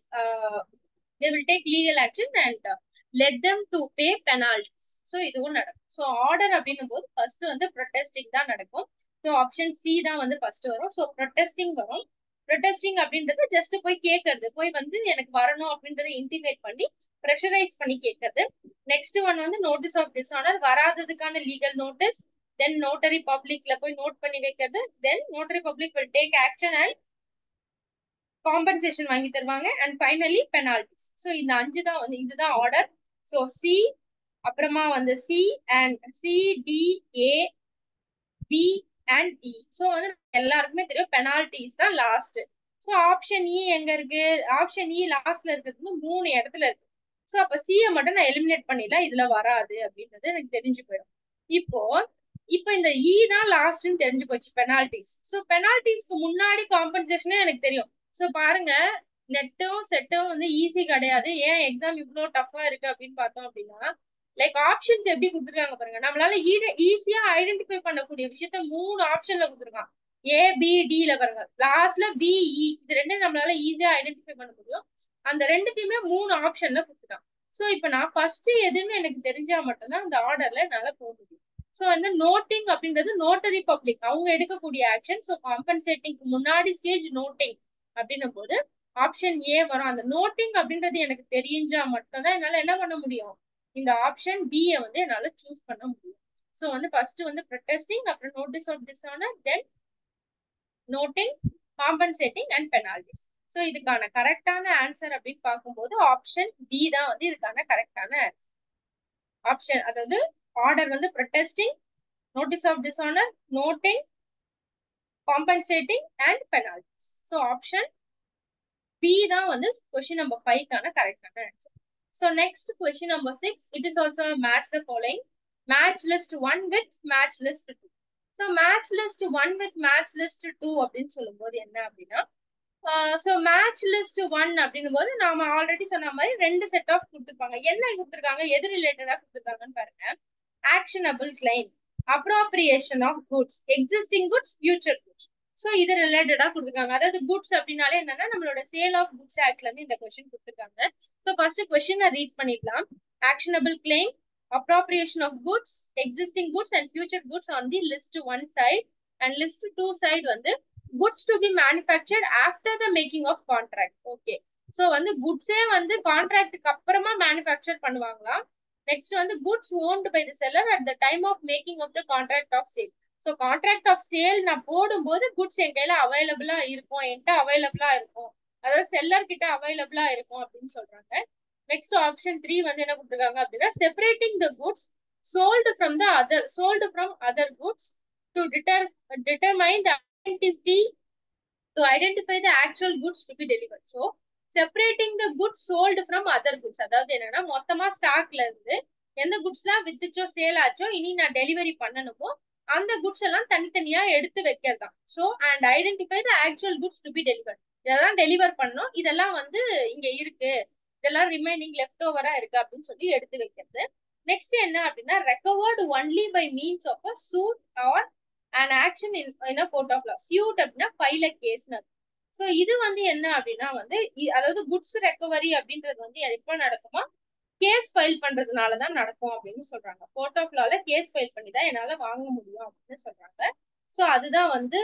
S1: they will take legal action and let them to pay penalties so இதுவும் நடக்கும் ஸோ ஆர்டர் அப்படின்னும் போது ஃபர்ஸ்ட் வந்து ப்ரொடெஸ்டிங் தான் நடக்கும் ஸோ ஆப்ஷன் சி தான் வந்து ஃபர்ஸ்ட் வரும் ஸோ ப்ரொடெஸ்டிங் வரும் ப்ரொடெஸ்டிங் அப்படின்றது ஜஸ்ட் போய் கேட்கறது போய் வந்து எனக்கு வரணும் அப்படின்றத இன்டிமேட் பண்ணி ப்ரெஷரைஸ் பண்ணி கேட்கறது நெக்ஸ்ட் ஒன் வந்து நோட்டீஸ் ஆஃப் டிஸ்ஆனர் வராததுக்கான லீகல் நோட்டீஸ் தென் நோட்டரி பப்ளிக்ல போய் நோட் பண்ணி வைக்கிறது then notary public will take action and compensation வாங்கி தருவாங்க அண்ட் ஃபைனலி பெனால்டிஸ் ஸோ இந்த அஞ்சு தான் வந்து இதுதான் ஆர்டர் ஸோ சி அப்புறமா வந்து C and C D A B and E so வந்து எல்லாருக்குமே தெரியும் பெனால்டிஸ் தான் லாஸ்ட் ஸோ ஆப்ஷன் இ எங்க இருக்கு ஆப்ஷன் இ லாஸ்ட்ல இருக்கிறது வந்து மூணு இடத்துல இருக்கு ஸோ அப்ப சியை மட்டும் நான் எலிமினேட் பண்ணிடலாம் இதுல வராது அப்படின்றது எனக்கு தெரிஞ்சு போயிடும் இப்போ இப்போ இந்த இ தான் லாஸ்ட்னு தெரிஞ்சு போச்சு பெனால்டிஸ் ஸோ பெனால்டிஸ்க்கு முன்னாடி காம்பன்சேஷனே எனக்கு தெரியும் ஸோ பாருங்க நெட்டும் செட்டும் வந்து ஈஸி கிடையாது ஏன் எக்ஸாம் இவ்வளோ டஃபா இருக்கு அப்படின்னு பார்த்தோம் அப்படின்னா லைக் ஆப்ஷன்ஸ் எப்படி கொடுத்துருக்காங்க பாருங்க நம்மளால ஈஸியா ஐடென்டிஃபை பண்ணக்கூடிய விஷயத்த மூணு ஆப்ஷன்ல கொடுத்துருக்கான் ஏ பி டில பாருங்க லாஸ்ட்ல பிஇ இது ரெண்டும் நம்மளால ஈஸியா ஐடென்டிஃபை பண்ண முடியும் அந்த ரெண்டுத்தையுமே மூணு ஆப்ஷன்ல கொடுத்துட்டான் ஸோ இப்போ நான் ஃபர்ஸ்ட் எதுன்னு எனக்கு தெரிஞ்சா மட்டும்தான் அந்த ஆர்டர்ல என்னால போக முடியும் ஸோ வந்து நோட்டிங் அப்படின்றது நோட்டரி பப்ளிக் அவங்க எடுக்கக்கூடிய ஆக்ஷன் ஸோ காம்பன்சேட்டிங்க்கு முன்னாடி ஸ்டேஜ் நோட்டிங் அப்படின்னும் போது ஆப்ஷன் ஏ வரும் அந்த நோட்டிங் அப்படின்றது எனக்கு தெரிஞ்சா மட்டும்தான் என்னால என்ன பண்ண முடியும் இந்த ஆப்ஷன் பியை வந்து என்னால சூஸ் பண்ண முடியும் ஸோ வந்து ஃபர்ஸ்ட் வந்து ப்ரொடெஸ்டிங் அப்புறம் notice of dishonour then noting compensating and penalties so இதுக்கான கரெக்டான ஆன்சர் அப்படின்னு பார்க்கும்போது ஆப்ஷன் பி தான் வந்து இதுக்கான கரெக்டான ஆன்சர் ஆப்ஷன் அதாவது ஆர்டர் வந்து protesting notice of dishonour noting compensating and penalties so option B தான் வந்து கொஸ்டின் நம்பர் ஃபைவ்க்கான கரெக்டான answer so next question number six it is also match the following match list one with match list two so match list one with match list two அப்படின்னு சொல்லும்போது என்ன அப்படின்னா so match list one அப்படின்னும் போது நாம already சொன்ன மாதிரி ரெண்டு செட் ஆஃப் கொடுத்துருப்பாங்க என்ன கொடுத்துருக்காங்க எது ரிலேட்டடா கொடுத்துருக்காங்கன்னு பாருங்க actionable claim appropriation of goods existing goods future goods so இது ரிலேட்டடா கொடுத்துருக்காங்க அதாவது குட்ஸ் அப்படின்னாலே என்னன்னா நம்மளோட சேல் ஆஃப் குட்ஸ் ஆக்ட்ல இருந்து இந்த கொஸ்டின் கொடுத்துருக்காங்க ஸோ ஃபர்ஸ்ட் கொஸ்டினை ரீட் பண்ணிடலாம் actionable claim appropriation of goods existing goods and future goods on the list one side and list two side வந்து goods to be manufactured after the making of contract okay so வந்து குட்ஸே வந்து கான்ட்ராக்டுக்கு அப்புறமா manufacture பண்ணுவாங்களா next வந்து goods owned by the seller at the time of making of the contract of sale so contract of sale நான் போடும்போது goods என் கையில அவைலபிளா இருக்கும் என்கிட்ட அவைலபிளா இருக்கும் அதாவது செல்லர் கிட்ட அவைலபிளா இருக்கும் அப்படின்னு சொல்றாங்க நெக்ஸ்ட் ஆப்ஷன் த்ரீ வந்து என்ன கொடுத்துருக்காங்க அப்படின்னா separating the goods sold from the other sold from other goods to deter determine the identity to identify the actual goods to be delivered so separating the goods sold from other goods அதாவது என்னன்னா மொத்தமா ஸ்டாக்ல இருந்து எந்த குட்ஸ்லாம் வித்துச்சோ sale ஆச்சோ இனி நான் delivery பண்ணணுமோ அந்த குட்ஸ் எல்லாம் தனித்தனியா எடுத்து வைக்கிறதா so and identify the actual goods to be deliver இதெல்லாம் டெலிவர் பண்ணணும் இதெல்லாம் வந்து இங்க இருக்கு இதெல்லாம் ரிமைனிங் லெஃப்ட் ஓவரா இருக்கு அப்படின்னு சொல்லி எடுத்து வைக்கிறது நெக்ஸ்ட் என்ன அப்படின்னா recovered only by means of a suit or and action in court of law suit அப்படின்னா ஃபைல் அ கேஸ்னு ஸோ இது வந்து என்ன அப்படின்னா வந்து அதாவது குட்ஸ் ரெக்கவரி அப்படின்றது வந்து எப்போ நடக்குமா கேஸ் ஃபைல் பண்றதுனால தான் நடக்கும் அப்படின்னு சொல்றாங்க கோர்ட் ஆஃப் லால கேஸ் ஃபைல் பண்ணி தான் என்னால வாங்க முடியும் அப்படின்னு சொல்றாங்க ஸோ அதுதான் வந்து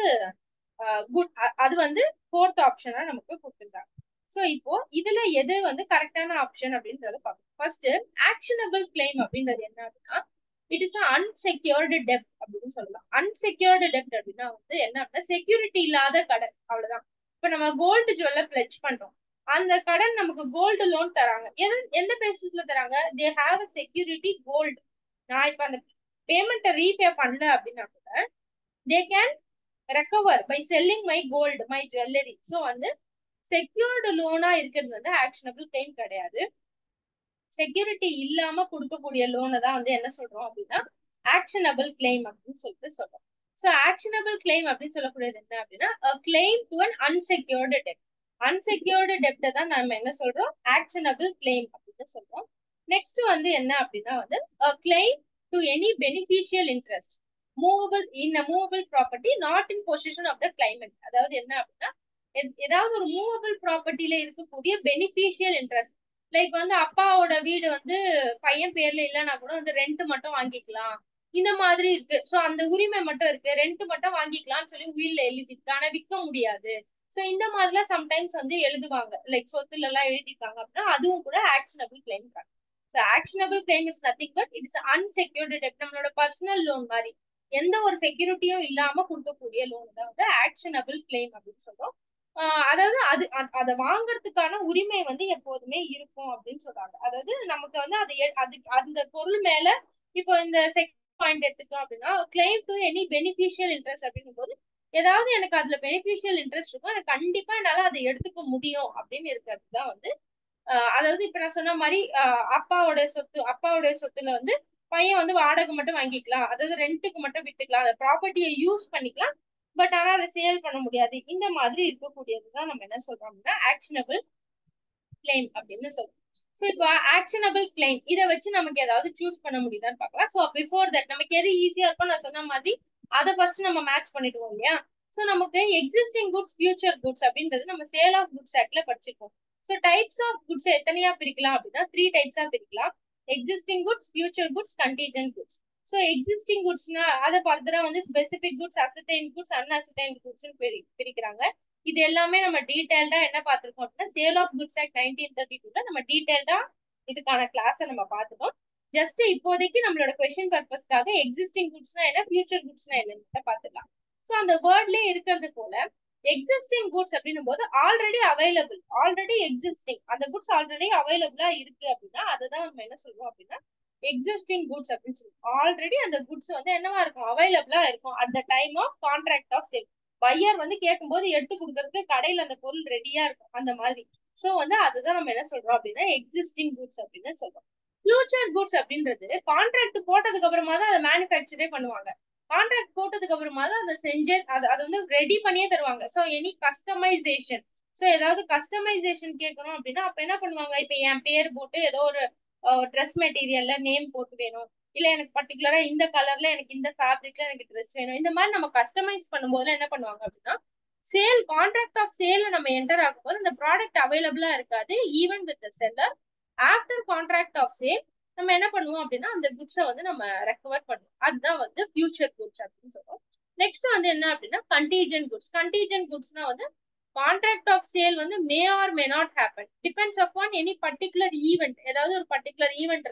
S1: குட் அது வந்து ஃபோர்த் ஆப்ஷனா நமக்கு கொடுத்துருக்காங்க ஸோ இப்போ இதுல எது வந்து கரெக்டான ஆப்ஷன் அப்படின்றத பார்க்கணும் ஃபர்ஸ்ட் ஆக்ஷனபிள் கிளைம் அப்படின்றது என்ன அப்படின்னா இட் இஸ் அன்செக்யூர்டு டெப்ட் அப்படின்னு சொல்லலாம் அன்செக்யூர்டு டெப்ட் அப்படின்னா வந்து என்ன அப்படின்னா செக்யூரிட்டி இல்லாத கடன் அவ்வளவுதான் இப்ப நம்ம கோல்டு ஜுவல்ல பிளெச் பண்றோம் அந்த கடன் நமக்கு கோல்டு லோன் தராங்க எது எந்த பேசிஸ்ல தராங்க they have a security gold நான் இப்ப அந்த பேமெண்ட்டை ரீபே பண்ணல அப்படின்னா கூட they can recover by selling my gold my jewellery so வந்து செக்யூர்டு லோனா இருக்கிறது வந்து ஆக்ஷனபிள் கிளைம் கிடையாது செக்யூரிட்டி இல்லாம கொடுக்கக்கூடிய லோனை தான் வந்து என்ன சொல்றோம் அப்படின்னா ஆக்ஷனபிள் கிளைம் அப்படின்னு சொல்லிட்டு சொல்றோம் ஸோ ஆக்ஷனபிள் கிளைம் அப்படின்னு சொல்லக்கூடியது என்ன அப்படின்னா கிளைம் டு அன் அன்செக்யூர்டு டெப்ட் அன்செக்யூர்டு டெப்டை தான் நம்ம என்ன சொல்றோம் ஆக்ஷனபிள் கிளைம் அப்படின்னு சொல்றோம் நெக்ஸ்ட் வந்து என்ன அப்படின்னா வந்து claim to any beneficial interest movable in a movable property not in position of the claimant அதாவது என்ன அப்படின்னா ஏதாவது ஒரு மூவபிள் ப்ராப்பர்ட்டில இருக்கக்கூடிய பெனிஃபிஷியல் இன்ட்ரெஸ்ட் லைக் வந்து அப்பாவோட வீடு வந்து பையன் பேர்ல இல்லைன்னா கூட வந்து ரெண்ட் மட்டும் வாங்கிக்கலாம் இந்த மாதிரி இருக்கு சோ அந்த உரிமை மட்டும் இருக்கு ரெண்ட் மட்டும் வாங்கிக்கலாம்னு சொல்லி உயிர்ல எழுதிருக்கு ஆனா விற்க முடியாது சோ இந்த மாதிரிலாம் சம்டைம்ஸ் வந்து எழுதுவாங்க லைக் சொத்துல எல்லாம் எழுதிருக்காங்க அப்படின்னா அதுவும் கூட ஆக்ஷனபிள் கிளைம் தான் so actionable claim is nothing but it's unsecured டெப்ட் நம்மளோட பர்சனல் லோன் மாதிரி எந்த ஒரு செக்யூரிட்டியும் இல்லாம கொடுக்கக்கூடிய லோன் தான் வந்து ஆக்ஷனபிள் கிளைம் அப்படின்னு சொல்றோம் அதாவது அது அதை வாங்குறதுக்கான உரிமை வந்து எப்போதுமே இருக்கும் அப்படின்னு சொல்றாங்க அதாவது நமக்கு வந்து அது அது அந்த பொருள் மேல இப்போ இந்த செக் பாயிண்ட் எடுத்துக்கோம் அப்படின்னா claim to any beneficial interest அப்படின்னும் போது ஏதாவது எனக்கு அதுல பெனிஃபிஷியல் இன்ட்ரெஸ்ட் இருக்கும் எனக்கு கண்டிப்பா என்னால அதை எடுத்துக்க முடியும் அப்படின்னு இருக்கிறது தான் வந்து அதாவது இப்ப நான் சொன்ன மாதிரி அப்பாவோட சொத்து அப்பாவோட சொத்துல வந்து பையன் வந்து வாடகை மட்டும் வாங்கிக்கலாம் அதாவது ரெண்ட்டுக்கு மட்டும் விட்டுக்கலாம் அந்த ப்ராப்பர்ட்டியை யூஸ் பண்ணிக்கலாம் பட் ஆனா அதை சேல் பண்ண முடியாது இந்த மாதிரி இருக்கக்கூடியதுதான் நம்ம என்ன சொல்றோம் அப்படின்னா ஆக்ஷனபிள் கிளைம் அப்படின்னு சொல்றோம் ஸோ இப்போ ஆக்ஷனபிள் கிளைம் இதை வச்சு நமக்கு ஏதாவது சூஸ் பண்ண முடியுதான்னு பார்க்கலாம் ஸோ பிஃபோர் தட் நமக்கு எது ஈஸியா இருக்கும் நான் சொன்ன மாதிரி அதை ஃபர்ஸ்ட் நம்ம மேட்ச் பண்ணிடுவோம் இல்லையா ஸோ நமக்கு எக்ஸிஸ்டிங் குட்ஸ் ஃபியூச்சர் குட்ஸ் அப்படின்றது நம்ம சேல் ஆஃப் குட்ஸ் ஆக்ட்ல படிச்சிருக்கோம் ஸோ டைப்ஸ் ஆஃப் குட்ஸ் எத்தனையா பிரிக்கலாம் அப்படின்னா த்ரீ டைப்ஸா பிரிக்கலாம் existing goods future goods contingent goods so existing குட்ஸ்னா அதை ஃபர்தரா வந்து specific goods ascertain goods unascertain goods பிரி பிரிக்கிறாங்க இது எல்லாமே நம்ம டீடைல்டா என்ன பார்த்திருக்கோம் அப்படின்னா sale of goods act nineteen thirty டூல நம்ம டீடைல்டா இதுக்கான கிளாஸை நம்ம பார்த்துட்டோம் ஜஸ்ட் இப்போதைக்கு நம்மளோட கொஸ்டின் பர்பஸ்க்காக எக்ஸிஸ்டிங் குட்ஸ்னா என்ன ஃபியூச்சர் குட்ஸ்னா என்னன்னு பார்த்துக்கலாம் ஸோ அந்த வேர்ட்லயே இருக்கிறது போல எக்ஸிஸ்டிங் குட்ஸ் அப்படின்னும் போது ஆல்ரெடி அவைலபிள் ஆல்ரெடி எக்ஸிஸ்டிங் அந்த குட்ஸ் ஆல்ரெடி அவைலபிளா இருக்கு அப்படின்னா அதுதான் நம்ம என்ன சொல்றோம் அப்படின்னா எக்ஸிஸ்டிங் குட்ஸ் அப்படின்னு சொல்லுவோம் ஆல்ரெடி அந்த குட்ஸ் வந்து என்னவா இருக்கும் அவைலபிளா இருக்கும் at the time of contract of sale buyer வந்து கேட்கும்போது எடுத்து கொடுக்கறதுக்கு கடையில அந்த பொருள் ரெடியா இருக்கும் அந்த மாதிரி சோ வந்து அதுதான் நம்ம என்ன சொல்றோம் அப்படின்னா எக்ஸிஸ்டிங் குட்ஸ் அப்படின்னு சொல்றோம் ஃபியூச்சர் குட்ஸ் அப்படின்றது கான்ட்ராக்ட் போட்டதுக்கு அப்புறமா தான் அதை மேனுஃபேக்சரே பண்ணுவாங்க கான்ட்ராக்ட் போட்டதுக்கு அப்புறமா தான் அதை செஞ்சு அதை அதை வந்து ரெடி பண்ணியே தருவாங்க ஸோ எனி கஸ்டமைசேஷன் ஸோ ஏதாவது கஸ்டமைசேஷன் கேட்கணும் அப்படின்னா அப்ப என்ன பண்ணுவாங்க இப்ப என் பேர் போட்டு ஏதோ ஒரு ட்ரெஸ் மெட்டீரியல்ல நேம் போட்டு வேணும் இல்ல எனக்கு பர்டிகுலரா இந்த கலர்ல எனக்கு இந்த ஃபேப்ரிக்ல எனக்கு ட்ரெஸ் வேணும் இந்த மாதிரி நம்ம கஸ்டமைஸ் பண்ணும்போது என்ன பண்ணுவாங்க அப்படின்னா சேல் கான்ட்ராக்ட் ஆஃப் சேல் நம்ம என்டர் ஆகும்போது இந்த ப்ராடக்ட் அவைலபிளா இருக்காது even with seller after contract of sale நம்ம என்ன பண்ணுவோம் அப்படின்னா அந்த குட்ஸை வந்து நம்ம ரெக்கவர் பண்ணுவோம் அதுதான் வந்து ஃபியூச்சர் குட்ஸ் அப்படின்னு சொல்றோம் நெக்ஸ்ட் வந்து என்ன அப்படின்னா கண்டீஜென்ட் குட்ஸ் கண்டீஜென்ட் குட்ஸ்னா வந்து கான்ட்ராக்ட் ஆஃப் சேல் வந்து may or may not happen depends upon any particular event ஏதாவது ஒரு பர்டிகுலர் ஈவெண்ட் இருக்கும்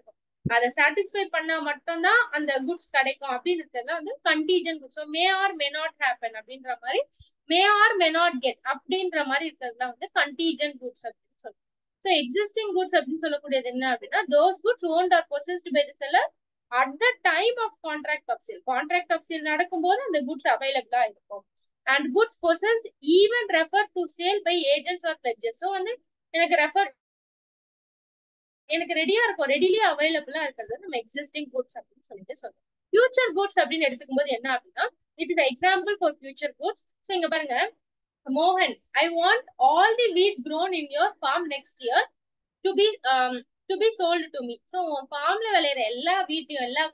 S1: அதை சாட்டிஸ்ஃபை பண்ணா மட்டும்தான் அந்த குட்ஸ் கிடைக்கும் அப்படின்றது வந்து contingent goods may or may not happen அப்படின்ற மாதிரி may or may not get அப்படின்ற மாதிரி இருக்கிறதுலாம் வந்து கண்டிஜன் குட்ஸ் அப்படின்னு சொல்லுவோம் ஸோ எக்ஸிஸ்டிங் குட்ஸ் அப்படின்னு சொல்லக்கூடியது என்ன அப்படின்னா those goods owned or possessed by the seller at the time of contract of sale contract of sale நடக்கும்போது அந்த குட்ஸ் அவைலபிளா இருக்கும் and goods possess even refer to sale by agents or pledges so வந்து எனக்கு refer எனக்கு ரெடியா இருக்கும் readily அவைலபிளா இருக்கிறது நம்ம எக்ஸிஸ்டிங் குட்ஸ் அப்படின்னு சொல்லிட்டு சொல்றோம் ஃபியூச்சர் குட்ஸ் அப்படின்னு எடுத்துக்கும் போது என்ன அப்படின்னா it is example for future goods so இங்க பாருங்க மோகன் I want all the wheat grown in your farm next year to be to be sold to me so உன் ஃபார்ம்ல விளையிற எல்லா வீட்டையும் எல்லா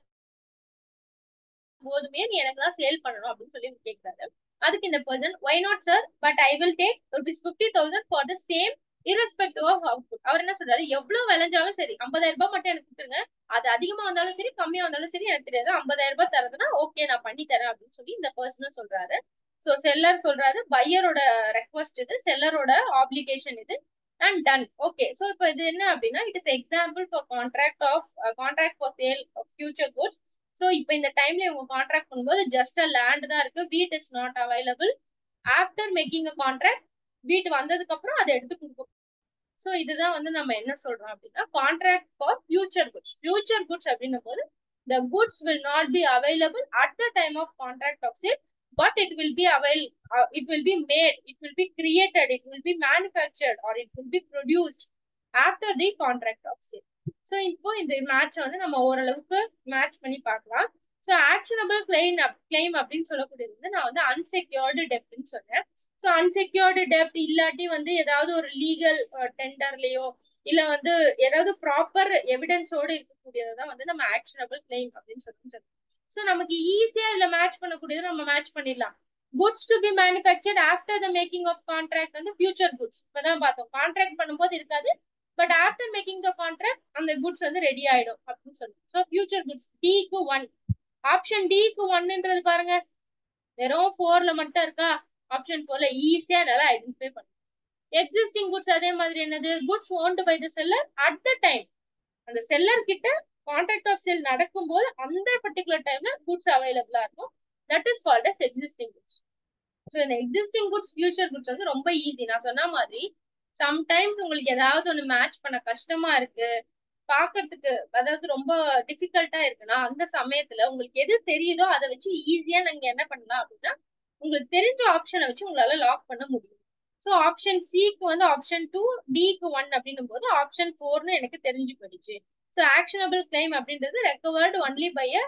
S1: போதுமே நீ எனக்கு தான் சேல் பண்ணணும் அப்படின்னு சொல்லி கேட்கிறாரு அதுக்கு இந்த person why not sir but I will take rupees fifty thousand for the same irrespective of output அவர் என்ன சொல்றாரு எவ்வளவு விளைஞ்சாலும் சரி ஐம்பதாயிரம் ரூபாய் மட்டும் எனக்கு கொடுத்துருங்க அது அதிகமா வந்தாலும் சரி கம்மியா வந்தாலும் சரி எனக்கு தெரியாது ஐம்பதாயிரம் ரூபாய் தரதுன்னா ஓகே நான் பண்ணி தரேன் அப்படின்னு சொல்லி இந்த பர்சனும் சொல்றாரு சோ செல்லர் சொல்றாரு பையரோட ரெக்வஸ்ட் இது செல்லரோட ஆப்ளிகேஷன் இது அண்ட் டன் ஓகே சோ இப்போ இது என்ன அப்படின்னா it is example for contract of contract for sale of future goods so இப்போ இந்த டைம்ல இவங்க கான்ட்ராக்ட் பண்ணும்போது ஜஸ்ட் அ லேண்ட் தான் இருக்கு wheat is not available after making a contract wheat வந்ததுக்கு அப்புறம் அதை எடுத்து கொடுக்கும் ஸோ இதுதான் வந்து நம்ம என்ன சொல்றோம் அப்படின்னா contract for future goods future goods அப்படின்னும் போது the goods will not be available at the time of contract of sale but it will be avail uh, it will be made it will be created it will be manufactured or it will be produced after the contract of sale so இப்போ இந்த match வந்து நம்ம ஓரளவுக்கு match பண்ணி பார்க்கலாம் so actionable claim claim அப்படின்னு சொல்லக்கூடியது வந்து நான் வந்து அன்செக்யூர்டு டெப்ட்னு சொன்னேன் ஸோ அன்செக்யூர்டு டெப்ட் இல்லாட்டி வந்து ஏதாவது ஒரு லீகல் டெண்டர்லயோ இல்ல வந்து ஏதாவது ப்ராப்பர் எவிடன்ஸோட இருக்கக்கூடியதை தான் வந்து நம்ம ஆக்ஷனபிள் கிளைம் அப்படின்னு சொல்லி சொல்றோம் ஸோ நமக்கு ஈஸியா இதுல மேட்ச் பண்ணக்கூடியது நம்ம மேட்ச் பண்ணிடலாம் goods to be manufactured after the making of contract வந்து ஃபியூச்சர் குட்ஸ் இப்பதான் பார்த்தோம் கான்ட்ராக்ட் பண்ணும்போது இருக்காது but after making the contract அந்த குட்ஸ் வந்து ரெடி ஆயிடும் அப்படின்னு சொல்லுவோம் so future goods tick one option tick ஒன்னுன்றது பாருங்க வெறும் ஃபோர்ல மட்டும் இருக்கா ஆப்ஷன் ஃபோர்ல ஈஸியா நல்லா ஐடென்டிஃபை பண்ணும் எக்ஸிஸ்டிங் குட்ஸ் அதே மாதிரி என்னது goods owned by the seller at the time அந்த செல்லர் கிட்ட கான்ட்ராக்ட் ஆஃப் சேல் நடக்கும்போது அந்த பர்டிகுலர் டைம்ல குட்ஸ் அவைலபிளா இருக்கும் that is called as existing goods so இந்த எக்ஸிஸ்டிங் குட்ஸ் ஃபியூச்சர் குட்ஸ் வந்து ரொம்ப ஈஸி நான் சொன்ன மாதிரி சம்டைம்ஸ் உங்களுக்கு ஏதாவது ஒன்று மேட்ச் பண்ண கஷ்டமா இருக்கு பாக்குறதுக்கு அதாவது ரொம்ப டிஃபிகல்ட்டா இருக்குன்னா அந்த சமயத்துல உங்களுக்கு எது தெரியுதோ அதை வச்சு ஈஸியா நீங்க என்ன பண்ணலாம் அப்படின்னா உங்களுக்கு தெரிஞ்ச ஆப்ஷனை வச்சு உங்களால லாக் பண்ண முடியும் ஸோ ஆப்ஷன் சிக்கு வந்து ஆப்ஷன் டூ டிக்கு ஒன் அப்படின்னும் போது ஆப்ஷன் ஃபோர்னு எனக்கு தெரிஞ்சு போயிடுச்சு ஸோ ஆக்ஷனபிள் கிளைம் அப்படின்றது recovered only by a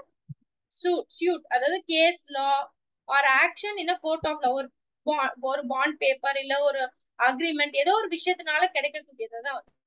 S1: suit அதாவது case law or action in court of law ஒரு ஒரு பாண்ட் பேப்பர் இல்ல ஒரு அக்ரிமெண்ட் ஏதோ ஒரு விஷயத்தினால கிடைக்கக்கூடியதுதான் வந்து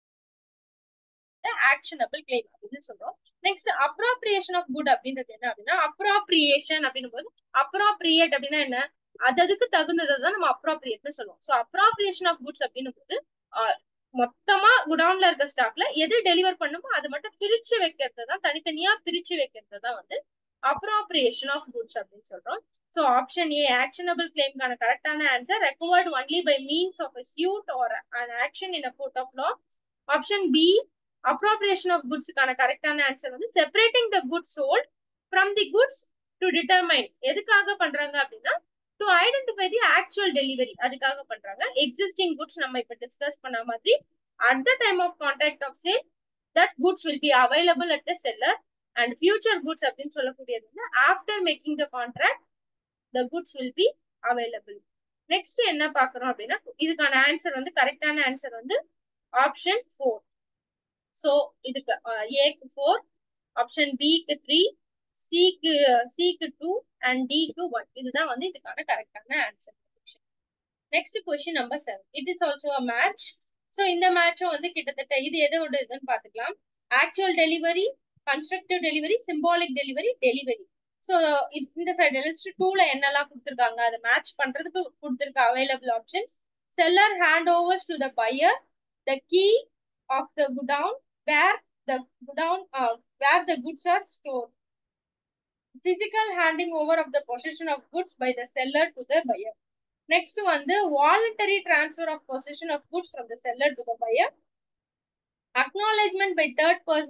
S1: ஆக்ஷனபிள் கிளைம் அப்படின்னு சொல்றோம் நெக்ஸ்ட் அப்ராப்ரியேஷன் ஆஃப் குட் அப்படின்றது என்ன அப்படின்னா அப்ராப்ரியேஷன் அப்படின்னும் போது அப்ராப்ரியேட் அப்படின்னா என்ன அதுக்கு தகுந்ததை தான் நம்ம அப்ராப்ரியேட்னு சொல்லுவோம் ஸோ அப்ராப்ரியேஷன் ஆஃப் குட்ஸ் அப்படின்னும் போது மொத்தமா குடவுன்ல இருக்க ஸ்டாக்ல எது டெலிவர் பண்ணுமோ அது மட்டும் பிரிச்சு வைக்கிறது தான் தனித்தனியா பிரிச்சு வைக்கிறது தான் வந்து அப்ராப்ரியேஷன் ஆஃப் குட்ஸ் அப்படின்னு சொல்றோம் ஸோ ஆப்ஷன் ஏ ஆக்ஷனபிள் கிளைம்கான கரெக்டான answer recovered only by means of a suit or an action in a court of law option B appropriation of குட்ஸுக்கான கரெக்டான ஆன்சர் வந்து separating the goods sold from the goods to determine எதுக்காக பண்றாங்க அப்படின்னா to identify the actual delivery அதுக்காக பண்றாங்க existing goods நம்ம இப்ப டிஸ்கஸ் பண்ண மாதிரி at the time of contract of sale that goods will be available at the seller and future goods அப்படின்னு சொல்லக்கூடியது வந்து after making the contract the goods will be available next என்ன பாக்குறோம் அப்படின்னா இதுக்கான ஆன்சர் வந்து கரெக்டான ஆன்சர் வந்து ஆப்ஷன் ஃபோர் ஸோ இதுக்கு ஏக்கு ஃபோர் ஆப்ஷன் பிக்கு த்ரீ சிக்கு சிக்கு டூ அண்ட் டிக்கு ஒன் இதுதான் வந்து இதுக்கான கரெக்டான answer next question number seven it is also a match so இந்த மேட்சும் வந்து கிட்டத்தட்ட இது எதோட இதுன்னு பார்த்துக்கலாம் actual delivery constructive delivery symbolic delivery delivery so இந்த சைடு லிஸ்ட் டூல என்னெல்லாம் கொடுத்துருக்காங்க அதை மேட்ச் பண்றதுக்கு கொடுத்துருக்க available options seller hand overs to the buyer the key of the godown where the godown where the goods are store physical handing over of the possession of goods by the seller to the buyer. Next வந்து voluntary transfer of possession of goods from the seller to the buyer. Acknowledgement by third person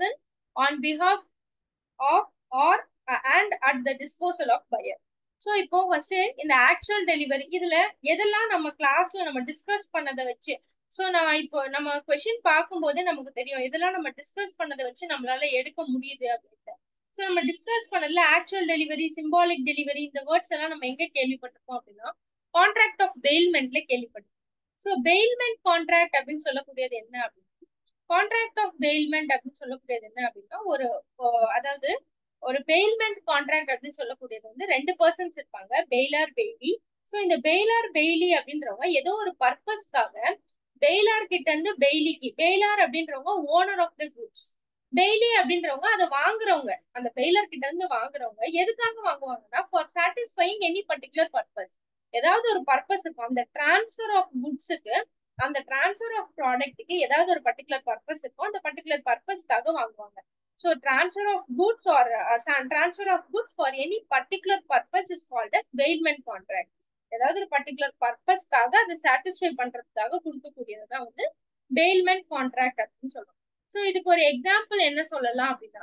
S1: on behalf of or and at the disposal of buyer so இப்போ first இந்த actual delivery இதுல எதெல்லாம் நம்ம கிளாஸ்ல நம்ம discuss பண்ணதை வச்சு so நான் இப்போ நம்ம கொஸ்டின் பார்க்கும்போதே நமக்கு தெரியும் இதெல்லாம் நம்ம டிஸ்கஸ் பண்ணதை வச்சு நம்மளால எடுக்க முடியுது அப்படின்ட்டு ஸோ நம்ம டிஸ்கஸ் பண்ணதுல ஆக்சுவல் டெலிவரி சிம்பாலிக் டெலிவரி இந்த வேர்ட்ஸ் எல்லாம் நம்ம எங்க கேள்விப்பட்டிருக்கோம் அப்படின்னா கான்ட்ராக்ட் ஆஃப் பெயில்மெண்ட்ல கேள்விப்பட்டிருக்கோம் ஸோ பெயில்மெண்ட் கான்ட்ராக்ட் அப்படின்னு சொல்லக்கூடியது என்ன அப்படின்னா கான்ட்ராக்ட் ஆஃப் பெயில்மெண்ட் அப்படின்னு சொல்லக்கூடியது என்ன அப்படின்னா ஒரு அதாவது ஒரு பெயில்மெண்ட் கான்ட்ராக்ட் அப்படின்னு சொல்லக்கூடியது வந்து ரெண்டு பர்சன்ஸ் இருப்பாங்க பெய்லார் பெய்லி ஸோ இந்த பெய்லார் பெய்லி அப்படின்றவங்க ஏதோ ஒரு பர்பஸ்க்காக பெய்லார் கிட்ட இருந்து பெய்லிக்கு பெய்லார் அப்படின்றவங்க owner of the goods bailee அப்படின்றவங்க அதை வாங்குறவங்க அந்த பெய்லர் கிட்ட இருந்து வாங்குறவங்க எதுக்காக வாங்குவாங்கன்னா for satisfying any particular purpose ஏதாவது ஒரு பர்பஸ் இருக்கும் அந்த டிரான்ஸ்ஃபர் ஆஃப் குட்ஸுக்கு அந்த டிரான்ஸ்ஃபர் ஆஃப் ப்ராடக்ட்டுக்கு ஏதாவது ஒரு பர்டிகுலர் பர்பஸ் இருக்கும் அந்த பர்டிகுலர் பர்பஸ்க்காக வாங்குவாங்க so transfer of goods or transfer of goods for any particular purpose is called as bailment contract ஏதாவது ஒரு பர்டிகுலர் பர்பஸ்க்காக அதை சாட்டிஸ்ஃபை பண்றதுக்காக கொடுக்கக்கூடியது தான் வந்து பெயில்மெண்ட் கான்ட்ராக்ட் அப்படின்னு சொல்றோம் ஸோ இதுக்கு ஒரு எக்ஸாம்பிள் என்ன சொல்லலாம் அப்படின்னா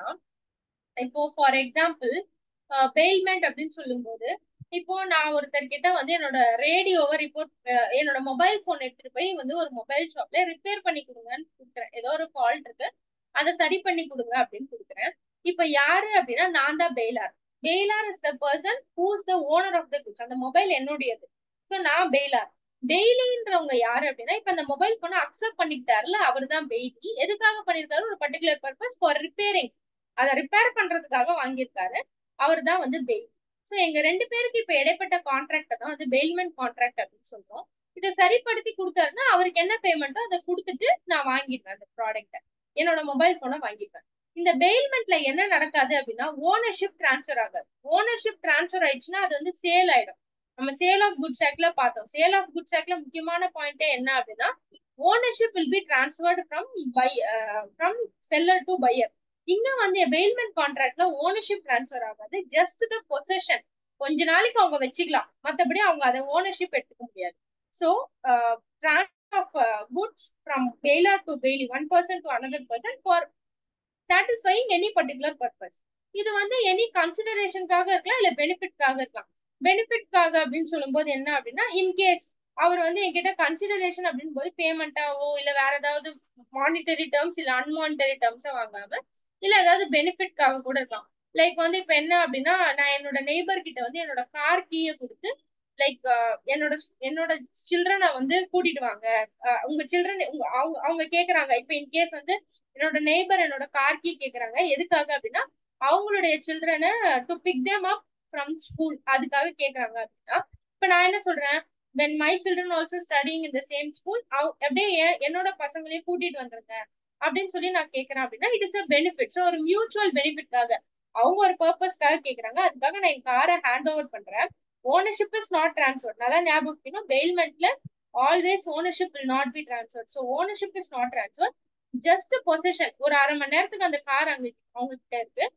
S1: இப்போ ஃபார் எக்ஸாம்பிள் பெயில்மெண்ட் அப்படின்னு சொல்லும்போது இப்போ நான் ஒருத்தர் கிட்ட வந்து என்னோட ரேடியோவை ரிப்போர்ட் என்னோட மொபைல் போன் எடுத்துட்டு போய் வந்து ஒரு மொபைல் ஷாப்ல ரிப்பேர் பண்ணி கொடுங்கன்னு கொடுக்குறேன் ஏதோ ஒரு ஃபால்ட் இருக்கு அதை சரி பண்ணி கொடுங்க அப்படின்னு கொடுக்குறேன் இப்ப யாரு அப்படின்னா நான் தான் bailor bailor is the person whose the owner of the goods அந்த மொபைல் என்னுடையது ஸோ நான் பெய்லார் பெய்லின்றவங்க யாரு அப்படின்னா இப்ப அந்த மொபைல் போனை அக்செப்ட் பண்ணிக்கிட்டாருல அவர் தான் பெய்லி எதுக்காக பண்ணிருக்காரு ஒரு பர்டிகுலர் பர்பஸ் ஃபார் ரிப்பேரிங் அதை ரிப்பேர் பண்றதுக்காக வாங்கியிருக்காரு அவர் தான் வந்து பெய்லி ஸோ எங்க ரெண்டு பேருக்கு இப்ப இடைப்பட்ட கான்ட்ராக்ட் தான் வந்து பெயில்மெண்ட் கான்ட்ராக்ட் அப்படின்னு சொல்றோம் இதை சரிப்படுத்தி கொடுத்தாருன்னா அவருக்கு என்ன பேமெண்ட்டோ அதை கொடுத்துட்டு நான் வாங்கிடுவேன் அந்த ப்ராடக்ட்டை என்னோட மொபைல் போனை வாங்கிப்பேன் இந்த பெயில்மெண்ட்ல என்ன நடக்காது அப்படின்னா ஓனர்ஷிப் டிரான்ஸ்ஃபர் ஆகாது ஓனர்ஷிப் டிரான்ஸ்ஃபர் ஆயிடுச்சுன்னா அது வந்து சேல் ஆயிடும் நம்ம சேல் ஆஃப் குட்ஸ் ஆக்ட்ல பார்த்தோம் சேல் ஆஃப் குட்ஸ் ஆக்ட்ல முக்கியமான பாயிண்டே என்ன அப்படின்னா ownership will be transferred from by from seller to buyer இங்க வந்து பெயில்மெண்ட் கான்ட்ராக்ட்ல ஓனர்ஷிப் டிரான்ஸ்ஃபர் ஆகாது ஜஸ்ட் த பொசஷன் கொஞ்ச நாளைக்கு அவங்க வச்சுக்கலாம் மத்தபடி அவங்க அதை ஓனர்ஷிப் எடுத்துக்க முடியாது so transfer of goods from bailor to bailee one person to another person for satisfying any particular purpose இது வந்து எனி கன்சிடரேஷனுக்காக இருக்கலாம் இல்ல பெனிஃபிட்காக இருக்கலாம் பெனிஃபிட்காக அப்படின்னு சொல்லும்போது என்ன அப்படின்னா இன்கேஸ் அவர் வந்து என்கிட்ட கன்சிடரேஷன் அப்படின்னு போது பேமெண்டாவோ இல்ல வேற ஏதாவது மானிட்டரி டேர்ம்ஸ் இல்ல அன்மானிட்டரி டேர்ம்ஸா வாங்காம இல்ல ஏதாவது பெனிஃபிட்காக கூட இருக்கலாம் லைக் வந்து இப்ப என்ன அப்படின்னா நான் என்னோட நெய்பர் கிட்ட வந்து என்னோட கார் கீயை கொடுத்து லைக் என்னோட என்னோட சில்ட்ரனை வந்து கூட்டிட்டு வாங்க உங்க சில்ட்ரன் உங்க அவங்க அவங்க கேக்குறாங்க இப்ப இன்கேஸ் வந்து என்னோட நெய்பர் என்னோட கார் கீ கேக்குறாங்க எதுக்காக அப்படின்னா அவங்களுடைய சில்ட்ரனை to pick them up from school அதுக்காக கேக்குறாங்க அப்படின்னா இப்ப நான் என்ன சொல்றேன் when my children also studying இந்த சேம் ஸ்கூல் அப்படியே என்னோட பசங்களையும் கூட்டிட்டு வந்துருங்க அப்படின்னு சொல்லி நான் கேக்குறேன் அப்படின்னா it is a benefit so ஒரு மியூச்சுவல் பெனிஃபிட்காக அவங்க ஒரு பர்பஸ்க்காக கேக்குறாங்க அதுக்காக நான் என் காரை ஹேண்ட் ஓவர் பண்றேன் ஓனர்ஷிப் இஸ் நாட் டிரான்ஸ்ஃபர் நல்லா ஞாபகம் வைக்கணும் பெயில்மெண்ட்ல always ownership will not be transfer so ownership is not transfer just position ஒரு அரை மணி நேரத்துக்கு அந்த கார் அங்க அவங்க கிட்ட இருக்கு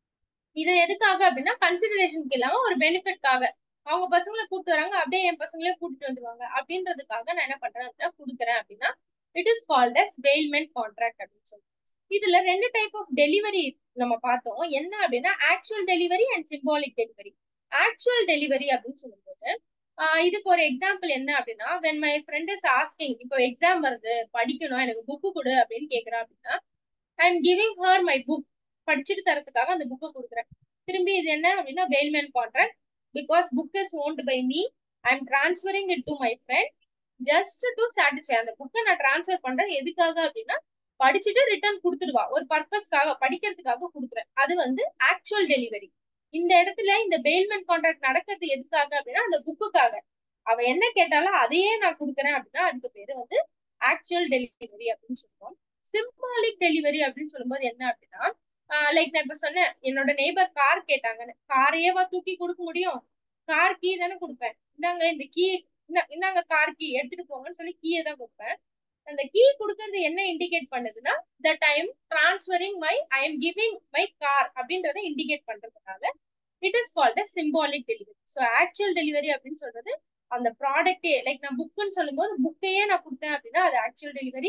S1: இது எதுக்காக அப்படின்னா கன்சிடரேஷனுக்கு இல்லாம ஒரு பெனிஃபிட்காக அவங்க பசங்களை கூட்டு வராங்க அப்படியே என் பசங்களே கூட்டிட்டு வந்துருவாங்க அப்படின்றதுக்காக நான் என்ன பண்றேன் அப்படின்னா கொடுக்குறேன் அப்படின்னா it is called as bailment contract அப்படின்னு சொல்லி இதுல ரெண்டு டைப் ஆஃப் டெலிவரி நம்ம பார்த்தோம் என்ன அப்படின்னா actual delivery and symbolic delivery actual delivery அப்படின்னு சொல்லும்போது இதுக்கு ஒரு எக்ஸாம்பிள் என்ன அப்படின்னா when my friend is asking இப்போ எக்ஸாம் வருது படிக்கணும் எனக்கு புக்கு கொடு அப்படின்னு கேக்குறா அப்படின்னா I am giving her my book படிச்சுட்டு தரதுக்காக அந்த புக்கை கொடுக்குறேன் திரும்பி இது என்ன அப்படின்னா bailment contract because book is owned by me I am transferring it to my friend just to satisfy அந்த புக்கை நான் டிரான்ஸ்ஃபர் பண்றேன் எதுக்காக அப்படின்னா படிச்சுட்டு ரிட்டர்ன் கொடுத்துடுவா ஒரு பர்பஸ்க்காக படிக்கிறதுக்காக கொடுக்குறேன் அது வந்து ஆக்சுவல் டெலிவரி இந்த இடத்துல இந்த பெயில்மெண்ட் கான்ட்ராக்ட் நடக்கிறது எதுக்காக அப்படின்னா அந்த புக்குக்காக அவ என்ன கேட்டாலும் அதையே நான் கொடுக்குறேன் அப்படின்னா அதுக்கு பேரு வந்து ஆக்சுவல் டெலிவரி அப்படின்னு சொல்லுவோம் சிம்பாலிக் டெலிவரி அப்படின்னு சொல்லும்போது என்ன அப்படின்னா லைக் நான் இப்ப சொன்னேன் என்னோட நெய்பர் கார் கேட்டாங்கன்னு காரையேவா தூக்கி கொடுக்க முடியும் கார் கீ தானே கொடுப்பேன் இந்தாங்க இந்த கீ இந்தாங்க கார் கீ எடுத்துட்டு போங்கன்னு சொல்லி கீயை தான் கொடுப்பேன் அந்த கீ கொடுக்கறது என்ன இண்டிகேட் பண்ணுதுன்னா that I am transferring my I am giving my car அப்படின்றத இண்டிகேட் பண்றதுனால it is called a symbolic delivery so actual delivery அப்படின்னு சொல்றது அந்த ப்ராடக்டே லைக் நான் புக்குன்னு சொல்லும்போது புக்கையே நான் கொடுத்தேன் அப்படின்னா அது ஆக்சுவல் டெலிவரி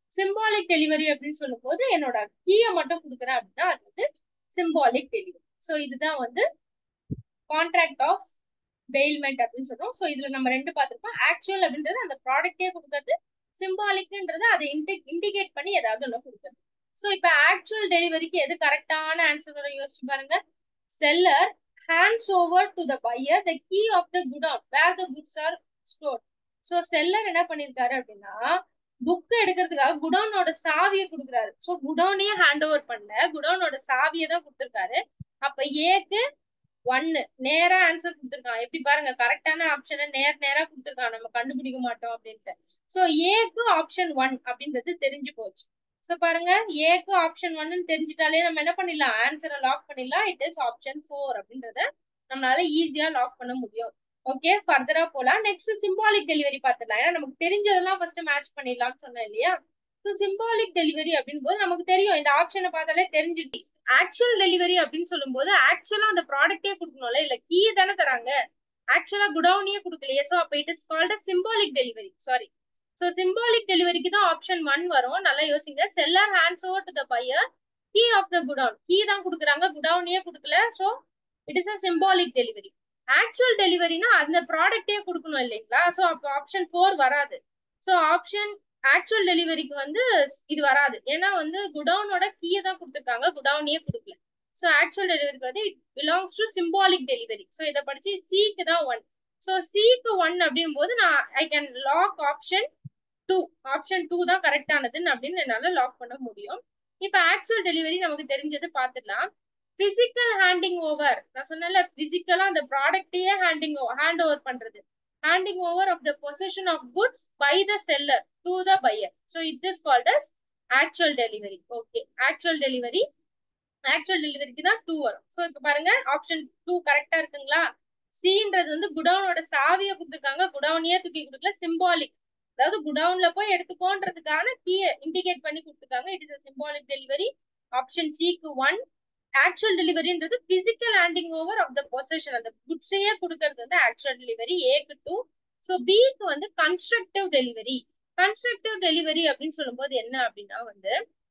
S1: சிம்பாலிக் டெலிவரி அப்படின்னு சொல்லும் போது என்னோட கீயை மட்டும் கொடுக்குறேன் அப்படின்னா அது வந்து சிம்பாலிக் டெலிவரி ஸோ இதுதான் வந்து கான்ட்ராக்ட் ஆஃப் பெயில்மெண்ட் அப்படின்னு சொல்றோம் ஸோ இதுல நம்ம ரெண்டு பார்த்துருக்கோம் ஆக்சுவல் அப்படின்றது அந்த ப்ராடக்டே கொடுக்கறது சிம்பாலிக்ன்றது அதை இண்டிகேட் பண்ணி ஏதாவது ஒன்று கொடுக்கறது ஸோ இப்போ ஆக்சுவல் டெலிவரிக்கு எது கரெக்டான ஆன்சர் வர யோசிச்சு பாருங்க seller hands over to the buyer the key of the godown where the goods are store so seller என்ன பண்ணிருக்காரு அப்படின்னா புக் எடுக்கிறதுக்காக குடவுனோட சாவியை கொடுக்குறாரு ஸோ குடவுனையே ஹேண்ட் ஓவர் பண்ணல குடவுனோட சாவியை தான் கொடுத்துருக்காரு அப்ப ஏக்கு ஒன்னு நேரா ஆன்சர் கொடுத்துருக்கான் எப்படி பாருங்க கரெக்டான ஆப்ஷனை நேர் நேரா கொடுத்துருக்கான் நம்ம கண்டுபிடிக்க மாட்டோம் அப்படின்ட்டு ஸோ ஏக்கு ஆப்ஷன் ஒன் அப்படின்றது தெரிஞ்சு போச்சு ஸோ பாருங்க ஏக்கு ஆப்ஷன் ஒன்னு தெரிஞ்சிட்டாலே நம்ம என்ன பண்ணிடலாம் ஆன்சரை லாக் பண்ணிடலாம் இட் இஸ் ஆப்ஷன் ஃபோர் அப்படின்றத நம்மளால ஈஸியா லாக் பண்ண முடியும் ஓகே ஃபர்தரா போலாம் நெக்ஸ்ட் சிம்பாலிக் டெலிவரி பார்த்துடலாம் ஏன்னா நமக்கு தெரிஞ்சதெல்லாம் ஃபர்ஸ்ட் மேட்ச் பண்ணிடலாம்னு சொன்னேன் இல்லையா ஸோ சிம்பாலிக் டெலிவரி அப்படின் போது நமக்கு தெரியும் இந்த ஆப்ஷனை பார்த்தாலே தெரிஞ்சுட்டு ஆக்சுவல் டெலிவரி அப்படின்னு சொல்லும்போது ஆக்சுவலா அந்த ப்ராடக்டே கொடுக்கணும்ல இல்ல கீ தானே தராங்க ஆக்சுவலா குடவுனியே கொடுக்கலையே ஸோ அப்ப it is called symbolic delivery sorry so symbolic டெலிவரிக்கு தான் ஆப்ஷன் ஒன் வரும் நல்லா யோசிங்க seller hands over to the buyer key of the godown key தான் கொடுக்குறாங்க குடவுனியே கொடுக்கல so it is a symbolic delivery actual டெலிவரினா அந்த ப்ராடக்டே கொடுக்கணும் இல்லைங்களா ஸோ அப்போ ஆப்ஷன் ஃபோர் வராது ஸோ ஆப்ஷன் ஆக்சுவல் டெலிவரிக்கு வந்து இது வராது ஏன்னா வந்து குடவுனோட கீயை தான் கொடுத்துருக்காங்க குடவுனியே கொடுக்கல ஸோ ஆக்சுவல் டெலிவரிக்கு வந்து it belongs to symbolic delivery so இதை படிச்சு சிக்கு தான் ஒன் ஸோ சிக்கு ஒன் அப்படின் போது நான் I can lock option two option two தான் கரெக்டானதுன்னு அப்படின்னு என்னால லாக் பண்ண முடியும் இப்போ ஆக்சுவல் டெலிவரி நமக்கு தெரிஞ்சது பார்த்துடலாம் பிசிக்கல் ஹேண்டிங் ஓவர் நான் சொன்னல பிசிக்கலா அந்த ப்ராடக்டையே ஹேண்டிங் ஹேண்ட் ஓவர் பண்றது handing over of the possession of goods by the seller to the buyer so it is called as actual delivery okay actual delivery actual டெலிவரிக்கு தான் டூ வரும் so இப்போ பாருங்க ஆப்ஷன் டூ கரெக்டா இருக்குங்களா சின்றது வந்து குடவுனோட சாவியை கொடுத்துருக்காங்க குடவுனையே தூக்கி கொடுக்கல சிம்பாலிக் அதாவது குடவுன்ல போய் எடுத்துக்கோன்றதுக்கான கீயை இண்டிகேட் பண்ணி கொடுத்துருக்காங்க it is symbolic delivery option சிக்கு ஒன் ஆக்சுவல் டெலிவரின்றது physical handing over of the possession அந்த குட்ஸையே கொடுக்கறது வந்து ஆக்சுவல் டெலிவரி ஏக்கு டூ ஸோ பிக்கு வந்து கன்ஸ்ட்ரக்டிவ் டெலிவரி கன்ஸ்ட்ரக்டிவ் டெலிவரி அப்படின்னு சொல்லும்போது என்ன அப்படின்னா வந்து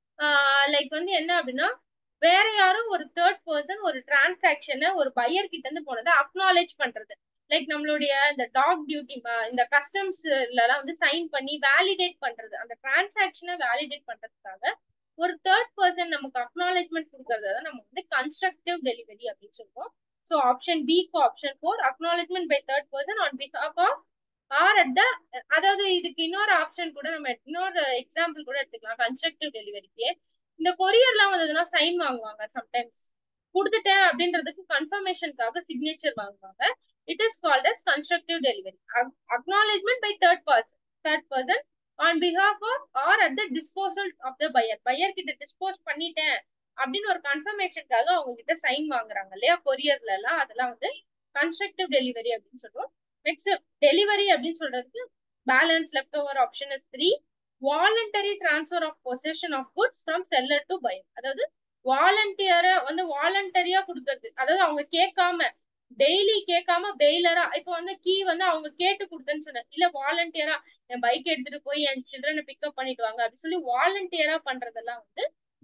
S1: லைக் வந்து என்ன அப்படின்னா வேற யாரும் ஒரு தேர்ட் பர்சன் ஒரு டிரான்சாக்ஷனை ஒரு பையர் கிட்ட இருந்து போனதை அக்னாலேஜ் பண்றது லைக் நம்மளுடைய இந்த டாக் டியூட்டி இந்த கஸ்டம்ஸ்லாம் வந்து சைன் பண்ணி வேலிடேட் பண்றது அந்த டிரான்சாக்ஷனை வேலிடேட் பண்றதுக்காக ஒரு தேர்ட் பர்சன் நமக்கு அக்னாலேஜ்மெண்ட் கொடுக்கறத தான் நம்ம வந்து கன்ஸ்ட்ரக்டிவ் டெலிவரி அப்படின்னு சொல்லுவோம் ஸோ ஆப்ஷன் பிக்கு option four acknowledgement by third person on behalf of or at the அதாவது இதுக்கு இன்னொரு ஆப்ஷன் கூட நம்ம இன்னொரு எக்ஸாம்பிள் கூட எடுத்துக்கலாம் கன்ஸ்ட்ரக்டிவ் டெலிவரிக்கு இந்த கொரியர்லாம் வந்ததுன்னா சைன் வாங்குவாங்க சம்டைம்ஸ் கொடுத்துட்டேன் அப்படின்றதுக்கு கன்ஃபர்மேஷனுக்காக சிக்னேச்சர் வாங்குவாங்க it is called as constructive delivery acknowledgement by third person third person on behalf of or at the disposal of the buyer buyer கிட்ட டிஸ்போஸ் பண்ணிட்டேன் அப்படின்னு ஒரு கன்ஃபர்மேஷனுக்காக அவங்க கிட்ட சைன் வாங்குறாங்க இல்லையா கொரியர்ல எல்லாம் அதெல்லாம் வந்து கன்ஸ்ட்ரக்டிவ் டெலிவரி அப்படின்னு சொல்லுவோம் நெக்ஸ்ட் டெலிவரி அப்படின்னு சொல்றதுக்கு balance left over option is three voluntary transfer of possession of goods from seller to buyer அதாவது வாலண்டியரை வந்து வாலண்டரியா கொடுக்கறது அதாவது அவங்க கேட்காம டெய்லி கேட்காம பெய்லரா இப்ப வந்து கீ வந்து அவங்க கேட்டு கொடுத்தேன்னு சொன்னேன் இல்ல வாலண்டியரா என் பைக் எடுத்துட்டு போய் என் சில்ட்ரனை பிக்கப் பண்ணிட்டு வாங்க அப்படின்னு சொல்லி வாலண்டியரா பண்றதெல்லாம் வந்து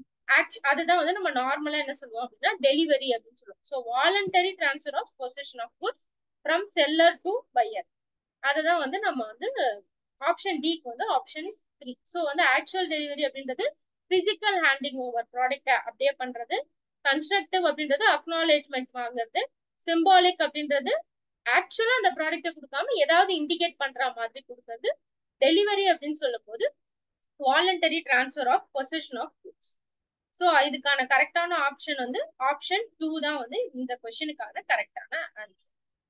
S1: அதுதான் வந்து நம்ம நார்மலா என்ன சொல்லுவோம் அப்படின்னா டெலிவரி அப்படின்னு சொல்லுவோம் so voluntary transfer of possession of goods from seller to buyer அதுதான் வந்து நம்ம வந்து ஆப்ஷன் டிக்கு வந்து ஆப்ஷன் த்ரீ ஸோ வந்து ஆக்சுவல் டெலிவரி அப்படின்றது பிசிக்கல் ஹேண்டிங் ஓவர் ப்ராடக்ட் அப்படியே பண்றது கன்ஸ்ட்ரக்டிவ் அப்படின்றது அக்னாலேஜ்மெண்ட் வாங்குறது சிம்பாலிக் அப்படின்றது ஆக்சுவலா அந்த ப்ராடக்ட்டை கொடுக்காம ஏதாவது இண்டிகேட் பண்ற மாதிரி கொடுக்கறது டெலிவரி அப்படின்னு சொல்லும் போது voluntary transfer of possession of goods so இதுக்கான கரெக்டான ஆப்ஷன் வந்து ஆப்ஷன் டூ தான் வந்து இந்த கொஸ்டினுக்கான கரெக்டான answer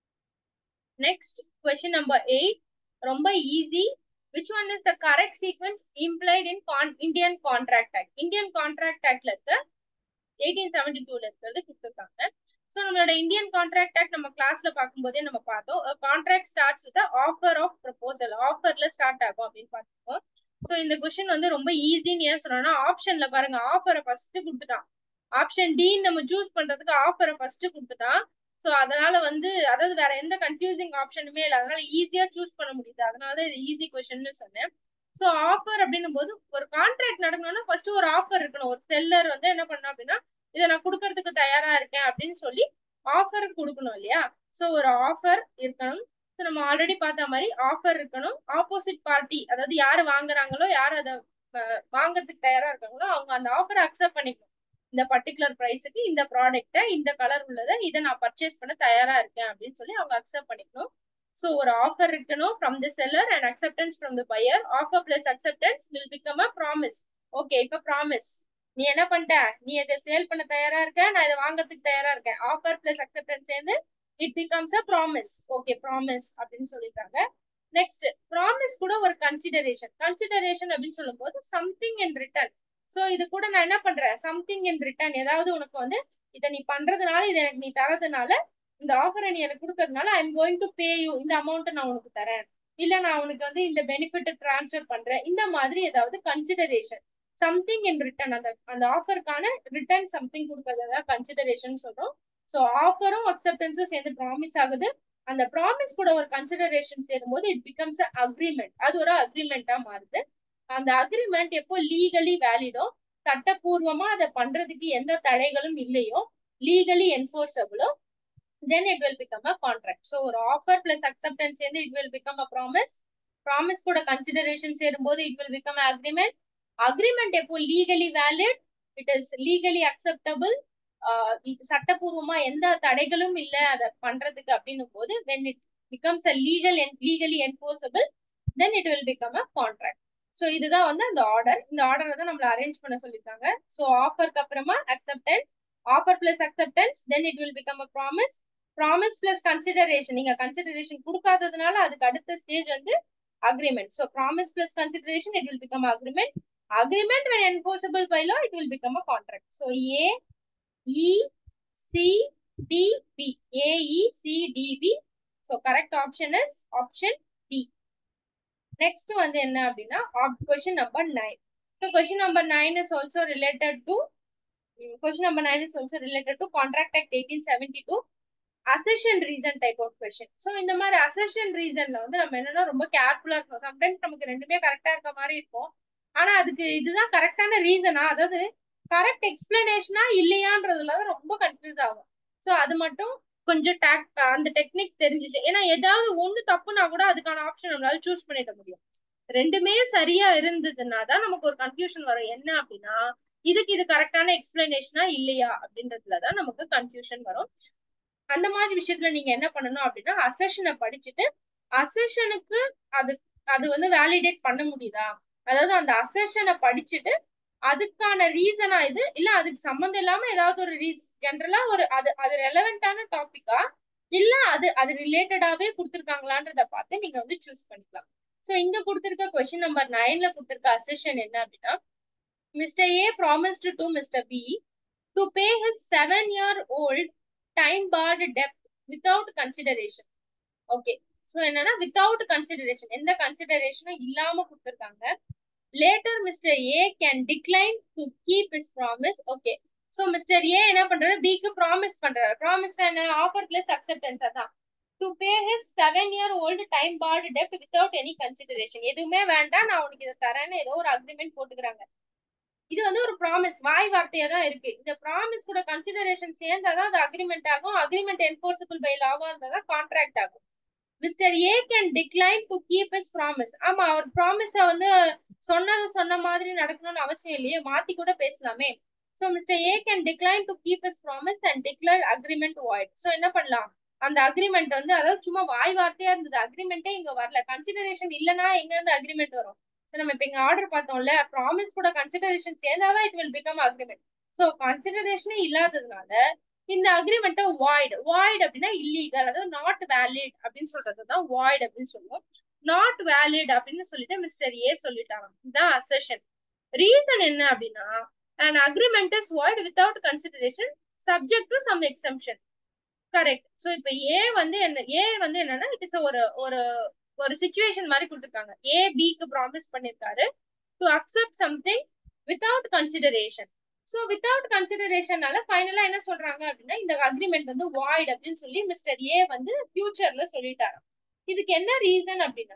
S1: next question number eight ரொம்ப easy which one is the correct sequence implied in Indian contract act Indian contract ஆக்ட்ல இருக்க எயிட்டீன் செவன்டி டூல இருக்கிறது கொடுத்துருக்காங்க ஸோ நம்மளோட இந்தியன் கான்ட்ராக்ட் ஆக்ட் நம்ம கிளாஸ்ல பார்க்கும்போதே நம்ம பார்த்தோம் contract starts with offer of proposal ஆஃபர்ல ஸ்டார்ட் ஆகும் அப்படின்னு பார்த்துக்கோம் ஸோ இந்த கொஸ்டின் வந்து ரொம்ப ஈஸின்னு ஏன் சொன்னோம்னா ஆப்ஷன்ல பாருங்க ஆஃபரை ஃபர்ஸ்ட் கொடுத்துட்டான் ஆப்ஷன் டி நம்ம சூஸ் பண்றதுக்கு ஆஃபரை ஃபர்ஸ்ட் கொடுத்துட்டான் ஸோ அதனால வந்து அதாவது வேற எந்த கன்ஃபியூசிங் ஆப்ஷனுமே இல்லை அதனால ஈஸியா சூஸ் பண்ண முடியுது அதனால தான் இது ஈஸி கொஸ்டின்னு சொன்னேன் சோ ஆஃபர் அப்படின்னும் போது ஒரு கான்ட்ராக்ட் நடக்கணும்னா ஃபர்ஸ்ட் ஒரு ஆஃபர் இருக்கணும் ஒரு செல்லர் வந்து என்ன பண்ணணும் அப்படின்னா இதை நான் கொடுக்கறதுக்கு தயாரா இருக்கேன் அப்படின்னு சொல்லி ஆஃபர் கொடுக்கணும் இல்லையா சோ ஒரு ஆஃபர் இருக்கணும் ஸோ நம்ம ஆல்ரெடி பார்த்த மாதிரி ஆஃபர் இருக்கணும் ஆப்போசிட் பார்ட்டி அதாவது யாரு வாங்குறாங்களோ யார் அதை வாங்குறதுக்கு தயாரா இருக்காங்களோ அவங்க அந்த ஆஃபரை அக்செப்ட் பண்ணிக்கணும் இந்த பர்டிகுலர் ப்ரைஸுக்கு இந்த ப்ராடக்ட்டை இந்த கலர் உள்ளதை இதை நான் பர்ச்சேஸ் பண்ண தயாரா இருக்கேன் அப்படின்னு சொல்லி அவங்க அக்செப்ட் பண்ணிக்கணும் ஸோ ஒரு ஆஃபர் இருக்கணும் from the seller and acceptance from the buyer offer plus acceptance will become a promise okay இப்போ ப்ராமிஸ் நீ என்ன பண்ணிட்ட நீ இதை சேல் பண்ண தயாரா இருக்க நான் இதை வாங்குறதுக்கு தயாரா இருக்கேன் ஆஃபர் பிளஸ் அக்செப்டன்ஸ் சேர்ந்து it becomes a promise okay promise அப்படின்னு சொல்லிட்டாங்க நெக்ஸ்ட் ப்ராமிஸ் கூட ஒரு கன்சிடரேஷன் கன்சிடரேஷன் அப்படின்னு சொல்லும்போது சம்திங் இன் ரிட்டர்ன் சோ இது கூட நான் என்ன பண்றேன் சம்திங் இன் ரிட்டர்ன் ஏதாவது உனக்கு வந்து இதை நீ பண்றதுனால இதை எனக்கு நீ தரதுனால இந்த ஆஃபரை நீ எனக்கு கொடுக்கறதுனால I am going to pay you இந்த அமௌண்ட்டை நான் உனக்கு தரேன் இல்ல நான் உனக்கு வந்து இந்த பெனிஃபிட் டிரான்ஸ்ஃபர் பண்றேன் இந்த மாதிரி ஏதாவது கன்சிடரேஷன் சம்திங் இன் ரிட்டர்ன் அந்த அந்த ஆஃபருக்கான ரிட்டர்ன் சம்திங் கொடுக்கறதா கன்சிடரேஷன் சொல்றோம் ஸோ ஆஃபரும் அக்செப்டன்ஸும் சேர்ந்து ப்ராமிஸ் ஆகுது அந்த ப்ராமிஸ் கூட ஒரு கன்சிடரேஷன் சேரும்போது இட் பிகம்ஸ் அக்ரிமெண்ட் அது ஒரு அக்ரிமெண்டா மாறுது அந்த அக்ரிமெண்ட் எப்போ லீகலி வேலிடோ சட்டப்பூர்வமா அதை பண்றதுக்கு எந்த தடைகளும் இல்லையோ லீகலி என்ஃபோர்ஸபிளோ then it will become a contract so ஒரு ஆஃபர் பிளஸ் அக்செப்டன்ஸ் சேர்ந்து it will become a promise promise கூட கன்சிடரேஷன் சேரும்போது it will become agreement agreement எப்போ legally valid it is legally acceptable சட்டப்பூர்வமா எந்த தடைகளும் இல்ல அதை பண்றதுக்கு அப்படின்னும் போது then it becomes a legal legally enforceable then it will become a contract so இதுதான் வந்து அந்த ஆர்டர் இந்த ஆர்டரை தான் நம்மள அரேஞ்ச் பண்ண சொல்லியிருக்காங்க ஸோ ஆஃபருக்கு அப்புறமா acceptance offer plus acceptance then it will become a promise promise plus consideration நீங்க கன்சிடரேஷன் கொடுக்காததுனால அதுக்கு அடுத்த ஸ்டேஜ் வந்து agreement so promise plus consideration it will become agreement agreement when enforceable by law it will become a contract so a e c d b a e c d b so correct option is option d next வந்து என்ன அப்படின்னா question number 9 so question number 9 is also related to question number 9 is also related to contract act 1872 assertion reason type of question so இந்த மாதிரி assertion ரீசன்ல வந்து நம்ம என்னன்னா ரொம்ப கேர்ஃபுல்லா இருக்கணும் சம்டைம்ஸ் நமக்கு ரெண்டுமே கரெக்டா இருக்க மாதிரி இருக்கும் ஆனா அதுக்கு இதுதான் கரெக்டான ரீசனா அதாவது கரெக்ட் எக்ஸ்பிளனேஷனா இல்லையான்றதுல தான் ரொம்ப கன்ஃபியூஸ் ஆகும் ஸோ அது மட்டும் கொஞ்சம் டேக் அந்த டெக்னிக் தெரிஞ்சிச்சு ஏன்னா ஏதாவது ஒண்ணு தப்புனா கூட அதுக்கான ஆப்ஷன் நம்மளால சூஸ் பண்ணிட முடியும் ரெண்டுமே சரியா இருந்ததுன்னா தான் நமக்கு ஒரு கன்ஃபியூஷன் வரும் என்ன அப்படின்னா இதுக்கு இது கரெக்டான எக்ஸ்பிளனேஷனா இல்லையா அப்படின்றதுலதான் நமக்கு கன்ஃபியூஷன் வரும் அந்த மாதிரி விஷயத்துல நீங்க என்ன பண்ணணும் அப்படின்னா அசெஷனை படிச்சுட்டு அசெஷனுக்கு அது அது வந்து வேலிடேட் பண்ண முடியுதா அதாவது அந்த அசெஷனை படிச்சுட்டு அதுக்கான ரீசனா இது இல்ல அதுக்கு சம்மந்தம் இல்லாம ஏதாவது ஒரு ரீசன் ஜென்ரலா ஒரு அது அது ரெலவெண்டான டாபிக்கா இல்ல அது அது ரிலேட்டடாவே கொடுத்துருக்காங்களான்றத பார்த்து நீங்க வந்து சூஸ் பண்ணிக்கலாம் சோ இங்க கொடுத்திருக்க கொஸ்டின் நம்பர் நைன்ல கொடுத்திருக்க அசெஷன் என்ன அப்படின்னா mister A promised to mister B to pay his seven year old time barred டெப்ட் வித்தவுட் கன்சிடரேஷன் ஓகே சோ என்னன்னா வித்தவுட் கன்சிடரேஷன் எந்த கன்சிடரேஷனும் இல்லாம கொடுத்துருக்காங்க later mister A can decline to keep his promise okay so mister A என்ன பண்றாரு பிக்கு promise பண்றாரு ப்ராமிஸ் என்ன ஆஃபர் பிளஸ் அக்செப்டன்ஸ் அதான் to pay his seven year old time barred டெப்ட் வித்தவுட் எனி கன்சிடரேஷன் எதுவுமே வேண்டாம் நான் உனக்கு இதை தரேன்னு ஏதோ ஒரு அக்ரிமெண்ட் போட்டுக்கிறாங்க இது வந்து ஒரு ப்ராமிஸ் வாய் வார்த்தையா தான் இருக்கு இந்த ப்ராமிஸ் கூட கன்சிடரேஷன் சேர்ந்தாதான் அது அக்ரிமெண்ட் ஆகும் அக்ரிமெண்ட் என்ஃபோர்சபிள் பை லாவா இருந்தாதான் கான்ட்ராக்ட் ஆகும் mister A can decline to keep his promise ஆமா அவர் ப்ராமிஸ வந்து சொன்னது சொன்ன மாதிரி நடக்கணும்னு அவசியம் இல்லையே மாத்தி கூட பேசலாமே so mister A can decline to keep his promise and declare agreement void so என்ன பண்ணலாம் அந்த அக்ரிமெண்ட் வந்து அதாவது சும்மா வாய் வார்த்தையா இருந்தது அக்ரிமெண்டே இங்க வரல கன்சிடரேஷன் இல்லனா எங்க இருந்து அக்ரிமெண்ட் வரும் சோ நம்ம இப்ப இங்க ஆர்டர் பார்த்தோம்ல ப்ராமிஸ் கூட கன்சிடரேஷன் சேர்ந்தாதான் it will become agreement so கன்சிடரேஷனே இல்லாததுனால இந்த அக்ரிமெண்ட்டை வாய்டு வாய்டு அப்படின்னா இல்லீகல் அதாவது நாட் வேலிட் அப்படின்னு சொல்றது தான் வாய்டு அப்படின்னு சொல்லுவோம் நாட் வேலிட் அப்படின்னு சொல்லிட்டு மிஸ்டர் ஏ சொல்லிட்டாங்க இதான் அசெஷன் ரீசன் என்ன அப்படின்னா an agreement is void without consideration subject to some exemption correct so இப்ப ஏ வந்து என்ன ஏ வந்து என்னன்னா இட் இஸ் ஒரு ஒரு ஒரு சுச்சுவேஷன் மாதிரி கொடுத்துருக்காங்க ஏ பிக்கு ப்ராமிஸ் பண்ணிருக்காரு to accept something without consideration so without கன்சிடரேஷனால ஃபைனலா என்ன சொல்றாங்க அப்படின்னா இந்த அக்ரிமெண்ட் வந்து வாய்ட் அப்படின்னு சொல்லி மிஸ்டர் ஏ வந்து ஃபியூச்சர்ல சொல்லிட்டாராம் இதுக்கு என்ன ரீசன் அப்படின்னா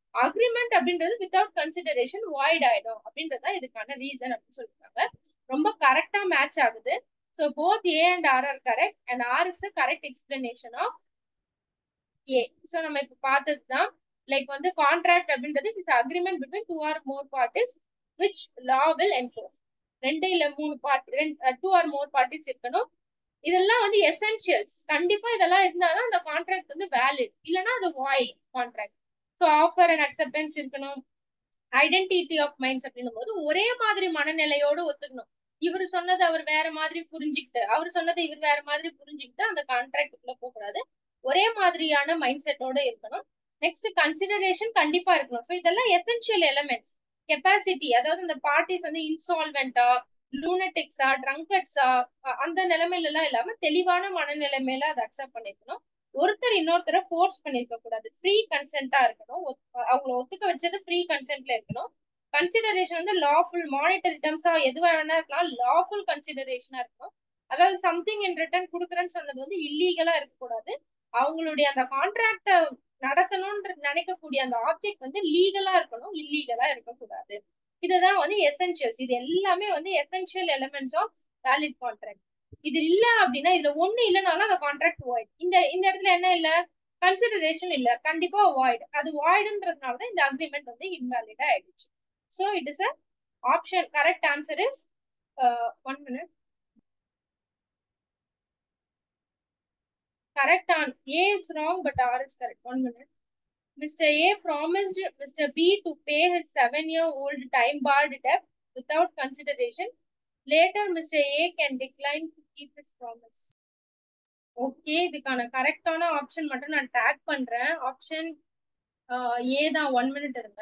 S1: அக்ரிமெண்ட் அப்படின்றது வித்தவுட் கன்சிடரேஷன் வாய்ட் ஆயிடும் அப்படின்றது இதுக்கான ரீசன் அப்படின்னு சொல்லிருக்காங்க ரொம்ப கரெக்டா மேட்ச் ஆகுது so both A and R R correct and R is correct explanation of A so நம்ம இப்ப பார்த்தது தான் லைக் வந்து கான்ட்ராக்ட் அப்படின்றது is agreement between two or more parties which law will enforce ரெண்டு இல்ல மூணு party two or more parties இருக்கணும் இதெல்லாம் வந்து எசென்சியல்ஸ் கண்டிப்பா இதெல்லாம் இருந்தாதான் அந்த கான்ட்ராக்ட் வந்து வேலிட் இல்லைன்னா அது void contract so offer and acceptance இருக்கணும் ஐடென்டிட்டி ஆஃப் மைண்ட்ஸ் அப்படின்னும் போது ஒரே மாதிரி மனநிலையோடு ஒத்துக்கணும் இவர் சொன்னது அவர் வேற மாதிரி புரிஞ்சுக்கிட்டு அவர் சொன்னதை இவர் வேற மாதிரி புரிஞ்சுக்கிட்டு அந்த கான்ட்ராக்டுக்குள்ள போகக்கூடாது ஒரே மாதிரியான மைண்ட் செட்டோட இருக்கணும் நெக்ஸ்ட் கன்சிடரேஷன் கண்டிப்பா இருக்கணும் ஸோ இதெல்லாம் எசென்சியல் எலமெண்ட்ஸ் கெப்பாசிட்டி அதாவது இந்த பார்ட்டிஸ் வந்து இன்சால்வெண்டா லூனட்டிக்ஸா ட்ரங்கட்ஸா அந்த நிலைமையில எல்லாம் இல்லாம தெளிவான மனநிலைமையில அதை அக்செப்ட் பண்ணிக்கணும் ஒருத்தர் இன்னொருத்தரை ஃபோர்ஸ் பண்ணிருக்க கூடாது ஃப்ரீ கன்சென்ட்டா இருக்கணும் அவங்கள ஒத்துக்க வச்சது ஃப்ரீ கன்சென்ட்ல இருக்கணும் கன்சிடரேஷன் வந்து லாஃபுல் மானிட்டரி டேர்ம்ஸா எது வேணா இருக்கலாம் லாஃபுல் கன்சிடரேஷனா இருக்கணும் அதாவது சம்திங் இன் ரிட்டர்ன் கொடுக்குறேன்னு சொன்னது வந்து இல்லீகலா இருக்கக்கூடாது அவங்களுடைய அந்த கான்ட்ராக்ட நடத்தணும்ன்ற நினைக்கக்கூடிய அந்த ஆப்ஜெக்ட் வந்து லீகலா இருக்கணும் இல்லீகலா இருக்கக்கூடாது இதுதான் வந்து எசென்சியல்ஸ் இது எல்லாமே வந்து essential elements of valid contract இது இல்ல அப்படின்னா இதுல ஒண்ணு இல்லைனாலும் அந்த கான்ட்ராக்ட் வாய்ட் இந்த இந்த இடத்துல என்ன இல்ல கன்சிடரேஷன் இல்ல கண்டிப்பா வாய்ட் அது வாய்டுன்றதுனாலதான் இந்த அக்ரிமெண்ட் வந்து இன்வாலிடா ஆயிடுச்சு so it is a option correct answer is one minute correct on A is wrong, but R is correct. One minute. Mr. A promised Mr. B to pay his seven-year-old time-barred debt without consideration. Later, Mr. A can decline to keep his promise. Okay இதுக்கான கரெக்டான option மட்டும் நான் take பண்றேன் option A தான் one minute இருங்க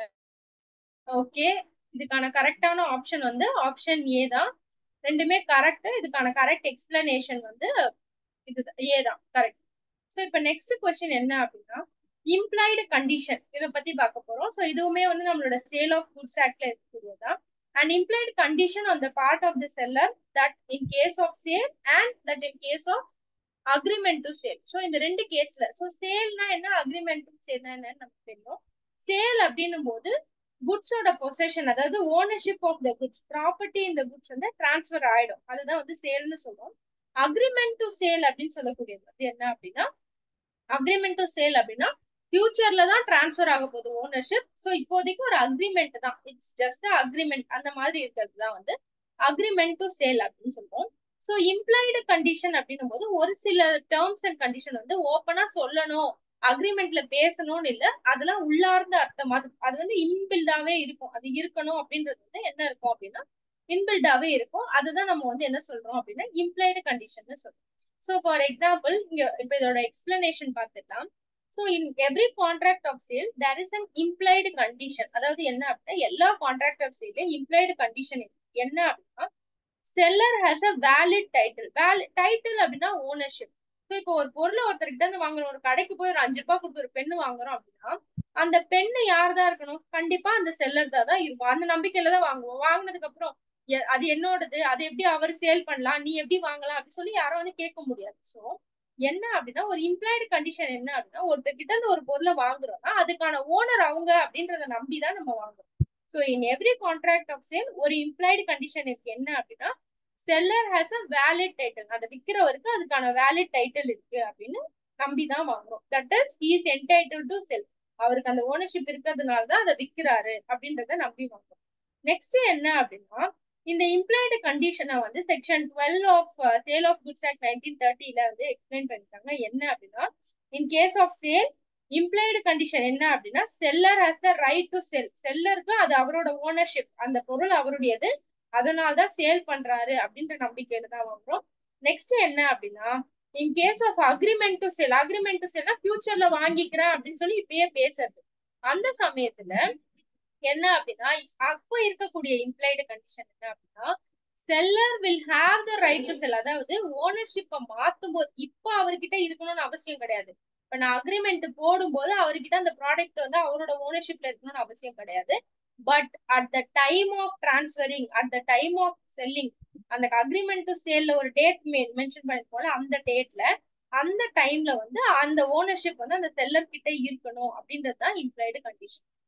S1: okay இதுக்கான கரெக்டான option வந்து ஆப்ஷன் ஏ தான் ரெண்டுமே கரெக்ட் இதுக்கான கரெக்ட் எக்ஸ்பிளனேஷன் வந்து இது ஏ தான் கரெக்ட் ஸோ இப்போ நெக்ஸ்ட் கொஸ்டின் என்ன அப்படின்னா இம்ப்ளாய்டு கண்டிஷன் இதை பத்தி பார்க்க போறோம் ஸோ இதுவுமே வந்து நம்மளோட சேல் ஆஃப் குட்ஸ் ஆக்ட்ல இருக்கக்கூடியதான் and implied condition on the part of the seller that in case of sale and that in case of agreement to sale so இந்த ரெண்டு கேஸ்ல ஸோ சேல்னா என்ன அக்ரிமெண்ட் டு சேல்னா என்னன்னு நமக்கு தெரியும் சேல் அப்படின்னும் போது குட்ஸோட பொசஷன் அதாவது ownership of the goods property இந்த குட்ஸ் வந்து டிரான்ஸ்ஃபர் ஆயிடும் அதுதான் வந்து சேல்னு சொல்லுவோம் அக்ரிமெண்ட் டு சேல் அப்படின்னு சொல்லக்கூடியது வந்து என்ன அப்படின்னா அக்ரிமெண்ட் டு சேல் அப்படின்னா ஃபியூச்சர்ல தான் டிரான்ஸ்ஃபர் ஆக போகுது ஓனர்ஷிப் ஸோ இப்போதைக்கு ஒரு அக்ரிமெண்ட் தான் இட்ஸ் ஜஸ்ட் அக்ரிமெண்ட் அந்த மாதிரி இருக்கிறது தான் வந்து அக்ரிமெண்ட் டு சேல் அப்படின்னு சொல்லுவோம் ஸோ இம்ப்ளாய்டு கண்டிஷன் அப்படின்னும் போது ஒரு சில டேர்ம்ஸ் அண்ட் கண்டிஷன் வந்து ஓப்பனா சொல்லணும் அக்ரிமெண்ட்ல பேசணும்னு இல்ல அதெல்லாம் உள்ளார்ந்த அர்த்தம் அது அது வந்து இன்பில்டாவே இருக்கும் அது இருக்கணும் அப்படின்றது வந்து என்ன இருக்கும் அப்படின்னா இன்பில்டாவே இருக்கும் அதுதான் நம்ம வந்து என்ன சொல்றோம் அப்படின்னா இம்ப்ளாய்டு கண்டிஷன் சொல்றோம் ஸோ ஃபார் எக்ஸாம்பிள் இங்க இப்ப இதோட எக்ஸ்பிளனேஷன் பார்த்துக்கலாம் so in every contract of sale there is an implied condition அதாவது என்ன அப்படின்னா எல்லா கான்ட்ராக்ட் ஆஃப் சேல்லையும் இம்ப்ளாய்டு கண்டிஷன் என்ன அப்படின்னா seller has a valid title valid title அப்படின்னா ஓனர்ஷிப் ஸோ இப்போ ஒரு பொருளை ஒருத்தர்கிட்ட இருந்து வாங்குறோம் ஒரு கடைக்கு போய் ஒரு அஞ்சு ரூபாய் கொடுத்து ஒரு பெண்ணு வாங்குறோம் அப்படின்னா அந்த பெண்ணு யார் தான் இருக்கணும் கண்டிப்பா அந்த செல்லர் தான் தான் இருக்கும் அந்த நம்பிக்கையில தான் வாங்குவோம் வாங்கினதுக்கு அப்புறம் அது என்னோடது அது எப்படி அவர் சேல் பண்ணலாம் நீ எப்படி வாங்கலாம் அப்படின்னு சொல்லி யாரும் வந்து கேட்க முடியாது ஸோ என்ன அப்படின்னா ஒரு இம்ப்ளாய்டு கண்டிஷன் என்ன அப்படின்னா ஒருத்தர் கிட்ட இருந்து ஒரு பொருளை வாங்குறோம்னா அதுக்கான ஓனர் அவங்க அப்படின்றத நம்பி தான் நம்ம வாங்குறோம் so in every contract of sale ஒரு இம்ப்ளாய்டு கண்டிஷன் இருக்கு என்ன அப்படின்னா seller has a valid title அதை விற்கிறவருக்கு அதுக்கான வேலிட் டைட்டில் இருக்கு அப்படின்னு நம்பி தான் வாங்குறோம் that is he's entitled to sell அவருக்கு அந்த ஓனர்ஷிப் இருக்கிறதுனால தான் அதை விற்கிறாரு அப்படின்றத நம்பி வாங்குறோம் நெக்ஸ்ட் என்ன அப்படின்னா இந்த இம்ப்ளாய்டு கண்டிஷனை வந்து section twelve of sale of goods act nineteen தேர்ட்டில வந்து எக்ஸ்பிளைன் பண்ணிருக்காங்க என்ன அப்படின்னா in case of sale implied condition என்ன அப்படின்னா seller has the right to sell செல்லருக்கு அது அவரோட ஓனர்ஷிப் அந்த பொருள் அவருடையது அதனால்தான் சேல் பண்றாரு அப்படின்ற நம்பிக்கையில தான் வாங்குறோம் நெக்ஸ்ட் என்ன அப்படின்னா in case of agreement to sale agreement to சேல்னா ஃபியூச்சர்ல வாங்கிக்கிறேன் அப்படின்னு சொல்லி இப்பயே பேசுறது அந்த சமயத்துல என்ன அப்படின்னா அப்ப இருக்கக்கூடிய இம்ப்ளைடு கண்டிஷன் என்ன அப்படின்னா seller will have the right to sell அதாவது ஓனர்ஷிப்பை மாத்தும் போது இப்ப அவர்கிட்ட இருக்கணும்னு அவசியம் கிடையாது இப்ப நான் அக்ரிமெண்ட் போடும்போது அவர்கிட்ட அந்த ப்ராடக்ட் வந்து அவரோட ஓனர்ஷிப்ல இருக்கணும்னு அவசியம் கிடையாது but at the time of transferring at the time of selling அந்த அக்ரிமெண்ட் டு சேல்ல ஒரு டேட் மென்ஷன் பண்ணிருக்கோம்ல அந்த டேட்ல அந்த டைம்ல வந்து அந்த ஓனர்ஷிப் வந்து அந்த செல்லர் கிட்ட இருக்கணும் அப்படின்றது தான் இம்ப்ளாய்டு கண்டிஷன்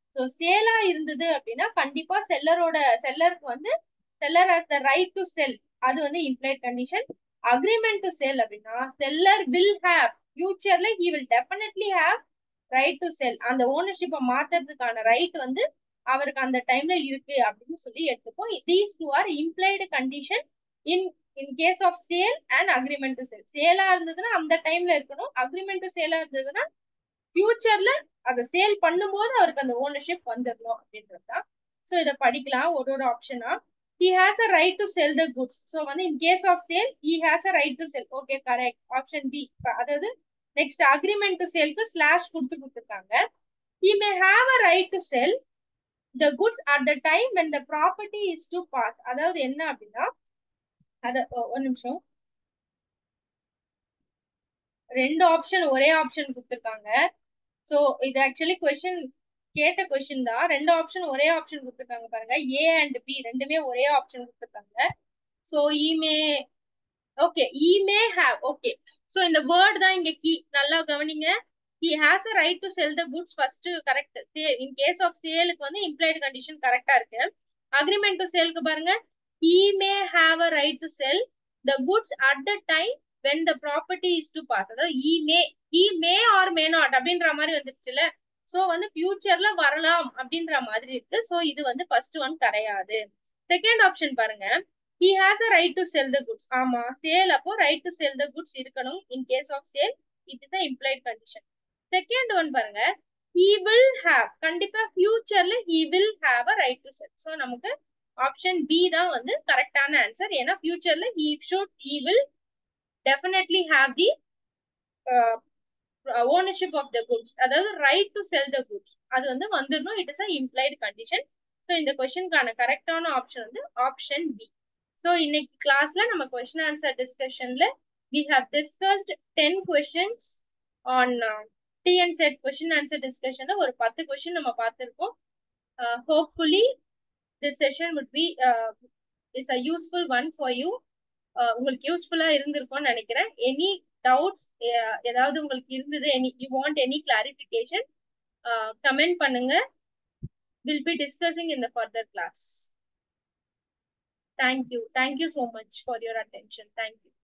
S1: ஸோ சேலா இருந்தது அப்படின்னா கண்டிப்பா செல்லரோட செல்லருக்கு வந்து seller has the right to sell அது வந்து implied condition agreement to sell அப்படின்னா செல்லர் வில் ஹேவ் ஃபியூச்சர்ல he will definitely have right to sell அந்த ஓனர்ஷிப்பை மாத்துறதுக்கான ரைட் வந்து அவருக்கு அந்த டைம்ல இருக்கு அப்படின்னு சொல்லி எடுத்துப்போம் these two are implied condition in in case of sale and agreement to sale சேலா இருந்ததுன்னா அந்த டைம்ல இருக்கணும் அக்ரிமெண்ட் டு சேலா இருந்ததுன்னா ஃபியூச்சர்ல அதை சேல் பண்ணும்போது அவருக்கு அந்த ஓனர்ஷிப் வந்துடணும் அப்படின்றது தான் ஸோ இதை படிக்கலாம் ஒரு ஒரு ஆப்ஷனா he has a right to sell the goods so வந்து in case of sale he has a right to sell okay correct option B அதாவது நெக்ஸ்ட் அக்ரிமெண்ட் டு சேல்க்கு ஸ்லாஷ் கொடுத்து கொடுத்துருக்காங்க he may have a right to sell the goods at the time when the property is to pass அதாவது என்ன அப்படின்னா அத ஒரு நிமிஷம் ரெண்டு ஆப்ஷன் ஒரே ஆப்ஷன் கொடுத்துருக்காங்க ஸோ இது ஆக்சுவலி கொஸ்டின் கேட்ட கொஸ்டின் தான் ரெண்டு ஆப்ஷன் ஒரே ஆப்ஷன் கொடுத்துருக்காங்க பாருங்க ஏ அண்ட் பி ரெண்டுமே ஒரே ஆப்ஷன் கொடுத்துருக்காங்க so he may okay he may have okay so இந்த வேர்ட் தான் இங்க கீ நல்லா கவனிங்க he has a right to sell the goods first correct in case of சேலுக்கு வந்து இம்ப்ளைடு கண்டிஷன் கரெக்டா இருக்கு அக்ரிமெண்ட் டு சேலுக்கு பாருங்க he may have a right to sell the goods at the time when the property is to pass அதாவது he May E May or may not அப்படின்ற மாதிரி வந்துருச்சுல so வந்து ஃபியூச்சர்ல வரலாம் அப்படின்ற மாதிரி இருக்கு சோ இது வந்து ஃபர்ஸ்ட் ஒன் கிடையாது செகண்ட் ஆப்ஷன் பாருங்க he has a right to sell the goods ஆமா சேல் அப்போ right to sell the goods இருக்கணும் in case of sale it is implied condition second one பாருங்க ஹி வில் ஹாவ் கண்டிப்பா ஃபியூச்சர்ல he will have a right to sell so நமக்கு option B தான் வந்து கரெக்டான ஆன்சர் ஏன்னா ஃபியூச்சர்ல he should he will definitely have the ownership of the goods அதாவது right to sell the goods அது வந்து வந்துடணும் it is a implied condition so இந்த கொஸ்டினுக்கான கரெக்டான ஆப்ஷன் வந்து ஆப்ஷன் பி ஸோ இன்னைக்கு கிளாஸ்ல நம்ம கொஸ்டின் ஆன்சர் டிஸ்கஷன்ல we have discussed ten questions on TN set question answer டிஸ்கஷன்ல ஒரு பத்து கொஸ்டின் நம்ம பார்த்துருக்கோம் hopefully this session would be is a useful one for you உங்களுக்கு யூஸ்ஃபுல்லா இருந்திருக்கும்னு நினைக்கிறேன் எனி டவுட்ஸ் ஏதாவது உங்களுக்கு இருந்தது any you want any clarification comment பண்ணுங்க will be discussing in the further class thank you thank you so much for your attention thank you